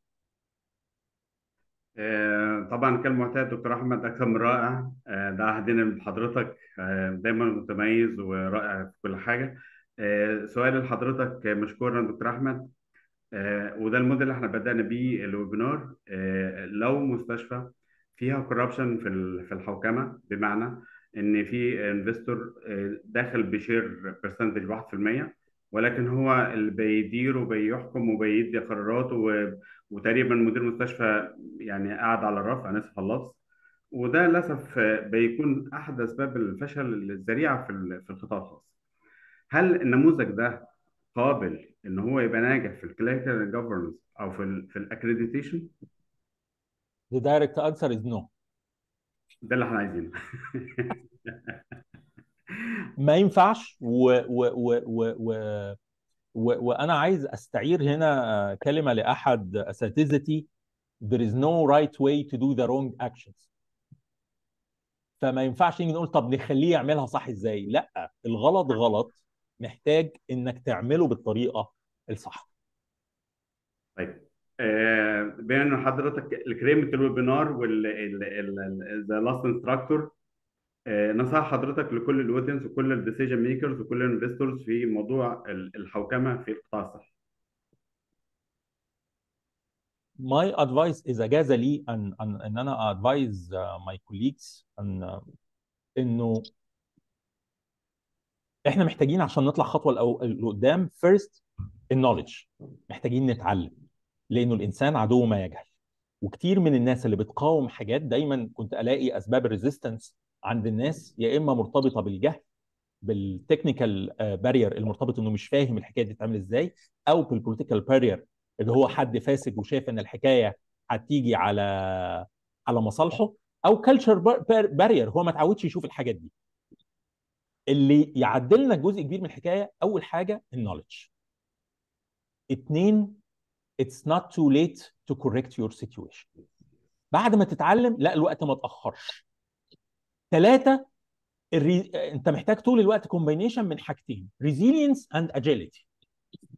آه، طبعا كالمعتاد دكتور احمد اكثر من رائع آه، ده عهدنا بحضرتك آه، دايما متميز ورائع في كل حاجه آه، سؤال لحضرتك آه، مشكورا دكتور احمد آه، وده الموديل اللي احنا بدأنا بيه الويبينار آه، لو مستشفى فيها كوربشن في ال- في الحوكمه بمعنى ان في انفستور داخل بشير برسنتج 1% ولكن هو اللي بيدير وبيحكم وبيدي قرارات و- وتقريبا مدير مستشفى يعني قاعد على الرف انا اسف على اللفظ وده للاسف آه، بيكون احد اسباب الفشل الذريعه في ال- في القطاع الخاص هل النموذج ده قابل ان هو يبقى ناجح في الكلينيكال جوفرنس او في ال في الاكريديتيشن the direct answer is no ده اللي احنا عايزينه ما ينفعش و و و و و و وانا عايز استعير هنا كلمه لاحد اساتذتي there is no right way to do the wrong actions فما ينفعش نيجي نقول طب نخليه يعملها صح ازاي لا الغلط غلط محتاج انك تعمله بالطريقه الصح طيب آه، بما ان حضرتك الكريمة الويبينار وال ذا لاست انستراكتور نصح حضرتك لكل الاودينس وكل الديسيجن ميكرز وكل الانفستورز في موضوع ال- الحوكمه في القطاع الصحي my advice is اجازه لي ان ان ان انا advise uh, my colleagues ان uh, انه احنا محتاجين عشان نطلع خطوه الأو- لقدام first النولج محتاجين نتعلم لانه الانسان عدو ما يجهل وكتير من الناس اللي بتقاوم حاجات دايما كنت الاقي اسباب الريزيستنس عند الناس يا اما مرتبطه بالجهل بالتكنيكال بارير المرتبط انه مش فاهم الحكايه دي بتتعمل ازاي او بالبوليتيكال بارير اللي هو حد فاسد وشايف ان الحكايه هتيجي على على مصالحه او كلتشر بارير هو ما اتعودش يشوف الحاجات دي اللي يعدلنا جزء كبير من الحكايه اول حاجه النولج اتنين it's not too late to correct your situation بعد ما تتعلم لا الوقت ما تاخرش ثلاثه الري... انت محتاج طول الوقت كومبينيشن من حاجتين resilience and agility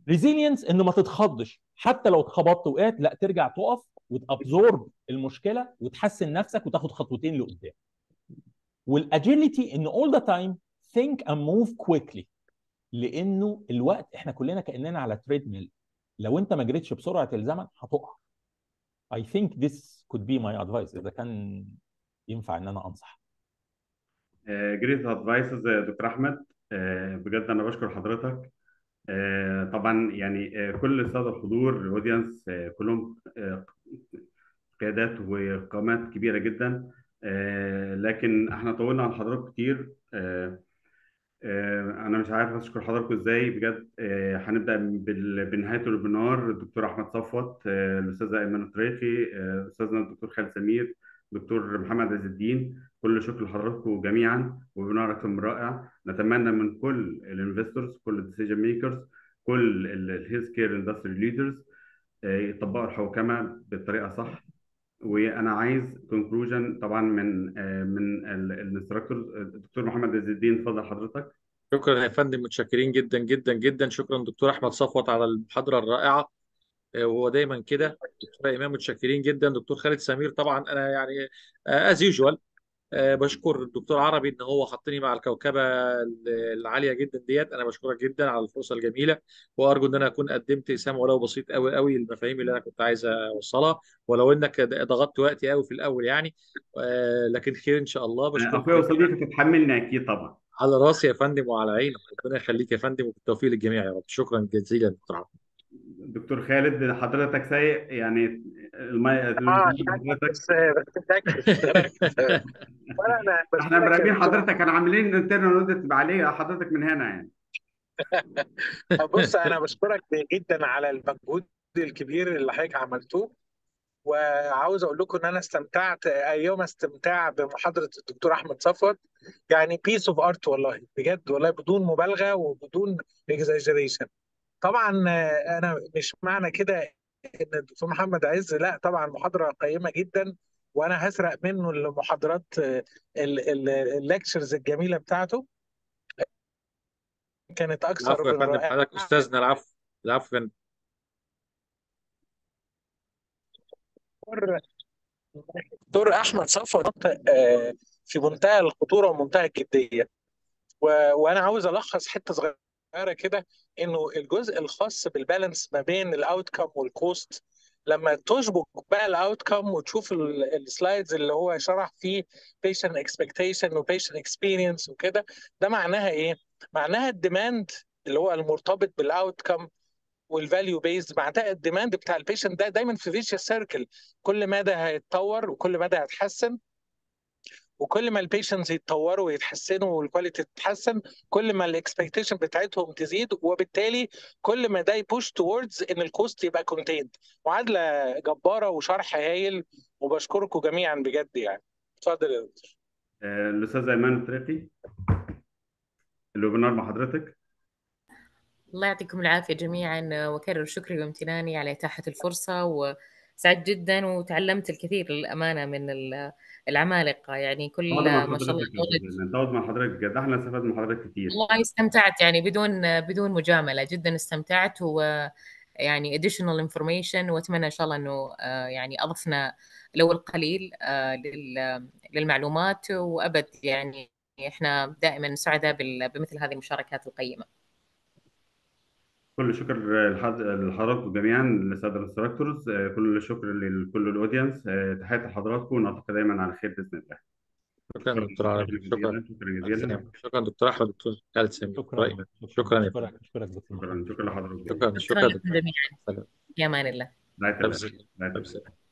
ريزيلينس ان ما تتخضش حتى لو اتخبطت وقعت لا ترجع تقف وتابزورب المشكله وتحسن نفسك وتاخد خطوتين لقدام والاجيليتي ان اول ذا تايم think and move quickly لانه الوقت احنا كلنا كاننا على تريد ميل لو انت ما جريتش بسرعه الزمن هتقع I think this could be my advice اذا كان ينفع ان انا انصح جريت ادفايسز دكتور احمد آه، بجد انا بشكر حضرتك آه، طبعا يعني آه، كل الساده الحضور الاودينس كلهم آه، قيادات وقامات كبيره جدا آه، لكن احنا طولنا على حضراتكم كتير آه، آه، انا مش عارف اشكر حضراتكم ازاي بجد آه، هنبدا بال- بنهايه الويبينار الدكتور احمد صفوت آه، الاستاذه ايمن الطريقي آه، استاذنا الدكتور خالد سمير دكتور محمد عز الدين كل شكر لحضراتكم جميعا ويبينار كان رائع نتمنى من كل الانفستورز كل الديسيجن ميكرز كل الهيلث كير اندستري ليدرز يطبقوا الحوكمه بالطريقه صح وانا عايز كونكلوجن طبعا من آه، من الانستراكتور الدكتور محمد عز الدين اتفضل حضرتك شكرا يا فندم متشكرين جدا جدا جدا شكرا دكتور احمد صفوت على المحاضره الرائعه آه، وهو دايما كده دكتور ايمان متشكرين جدا دكتور خالد سمير طبعا انا يعني از يوجوال بشكر الدكتور عربي ان هو حطني مع الكوكبه العاليه جدا ديت انا بشكرك جدا على الفرصه الجميله وارجو ان انا اكون قدمت اسهام ولو بسيط قوي قوي المفاهيم اللي انا كنت عايز اوصلها ولو انك ضغطت وقتي قوي في الاول يعني آه، لكن خير ان شاء الله بشكرك اخويا جدا وصديقي تتحملني اكيد طبعا على راسي يا فندم وعلى عينك ربنا يخليك يا فندم وبالتوفيق للجميع يا رب شكرا جزيلا دكتور عبد دكتور خالد حضرتك سايق يعني المي اه حضرتك بس بس ركز ركز ولا انا احنا بشكرك يا مراقبين دكتور حضرتك كانوا عاملين انترنال اوديت عليه حضرتك من هنا يعني بص انا بشكرك جدا على المجهود الكبير اللي حضرتك عملتوه وعاوز اقول لكم ان انا استمتعت ايام استمتاع بمحاضره الدكتور احمد صفوت يعني بيس اوف ارت والله بجد والله بدون مبالغه وبدون اكزاجريشن طبعا آه، انا مش معنى كده ان الدكتور محمد عز لا طبعا محاضره قيمه جدا وانا هسرق منه المحاضرات الليكتشرز الجميله بتاعته كانت اكثر العفو يا من فندم رائعه حضرتك استاذنا العفو العفو يا فندم دكتور احمد صفوت آه، في منتهى الخطوره ومنتهى الجديه و- وانا عاوز الخص حته صغيره كده انه الجزء الخاص بالبالانس ما بين الاوت كام والكوست لما تشبك بقى الاوت كام وتشوف ال- السلايدز اللي هو شرح فيه patient expectation و patient experience وكده ده معناها ايه؟ معناها الديماند اللي هو المرتبط بالاوت كام والفاليو بيز معناها الديماند بتاع البيشنت ده دايما في فيشيوس سيركل كل ما ده هيتطور وكل ما ده هيتحسن وكل ما البيشنتس يتطوروا ويتحسنوا والكواليتي تتحسن كل ما الاكسبكتيشن بتاعتهم تزيد وبالتالي كل ما ده يبوش توردز ان الكوست يبقى كونتيند معادله جباره وشرح هايل وبشكركم جميعا بجد يعني اتفضل يا دكتور آه، الاستاذ ايمان الطريقي الويبينار مع حضرتك الله يعطيكم العافية جميعا وأكرر شكري وامتناني على إتاحة الفرصة وسعدت جدا وتعلمت الكثير للأمانة من ال- العمالقة يعني كل تقعد مع ما شاء الله حضرتك يا استاذ knowledge ايمان تقعد مع حضرتك بجد احنا استفدنا من حضرتك كتير والله استمتعت يعني بدون بدون مجاملة جدا استمتعت و يعني additional information وأتمنى إن شاء الله إنه آه، يعني أضفنا لو القليل آه، لل- للمعلومات وأبد يعني إحنا دائما سعداء بال- بمثل هذه المشاركات القيمة كل الشكر لحض- لحضراتكم جميعا للساده الانستراكتورز آه، كل الشكر لكل الاودينس آه، تحياتي لحضراتكم ونلتقي دايما على خير باذن الله شكرا شكرا دكتور عربي شكرا شكرا جزيلا شكرا مع جزيلا السلامة شكرا دكتور أحمد دكتور خالد سمير دكتور شكرا أيمن شكرا شكرا يا اشكرك فندم اشكرك دكتور شكرا محمد شكرا لحضراتكم شكرا شكرا شكرا لكم دكتور جميعا سلام في أمان الله رعايه الله سلام رعايه الله سلام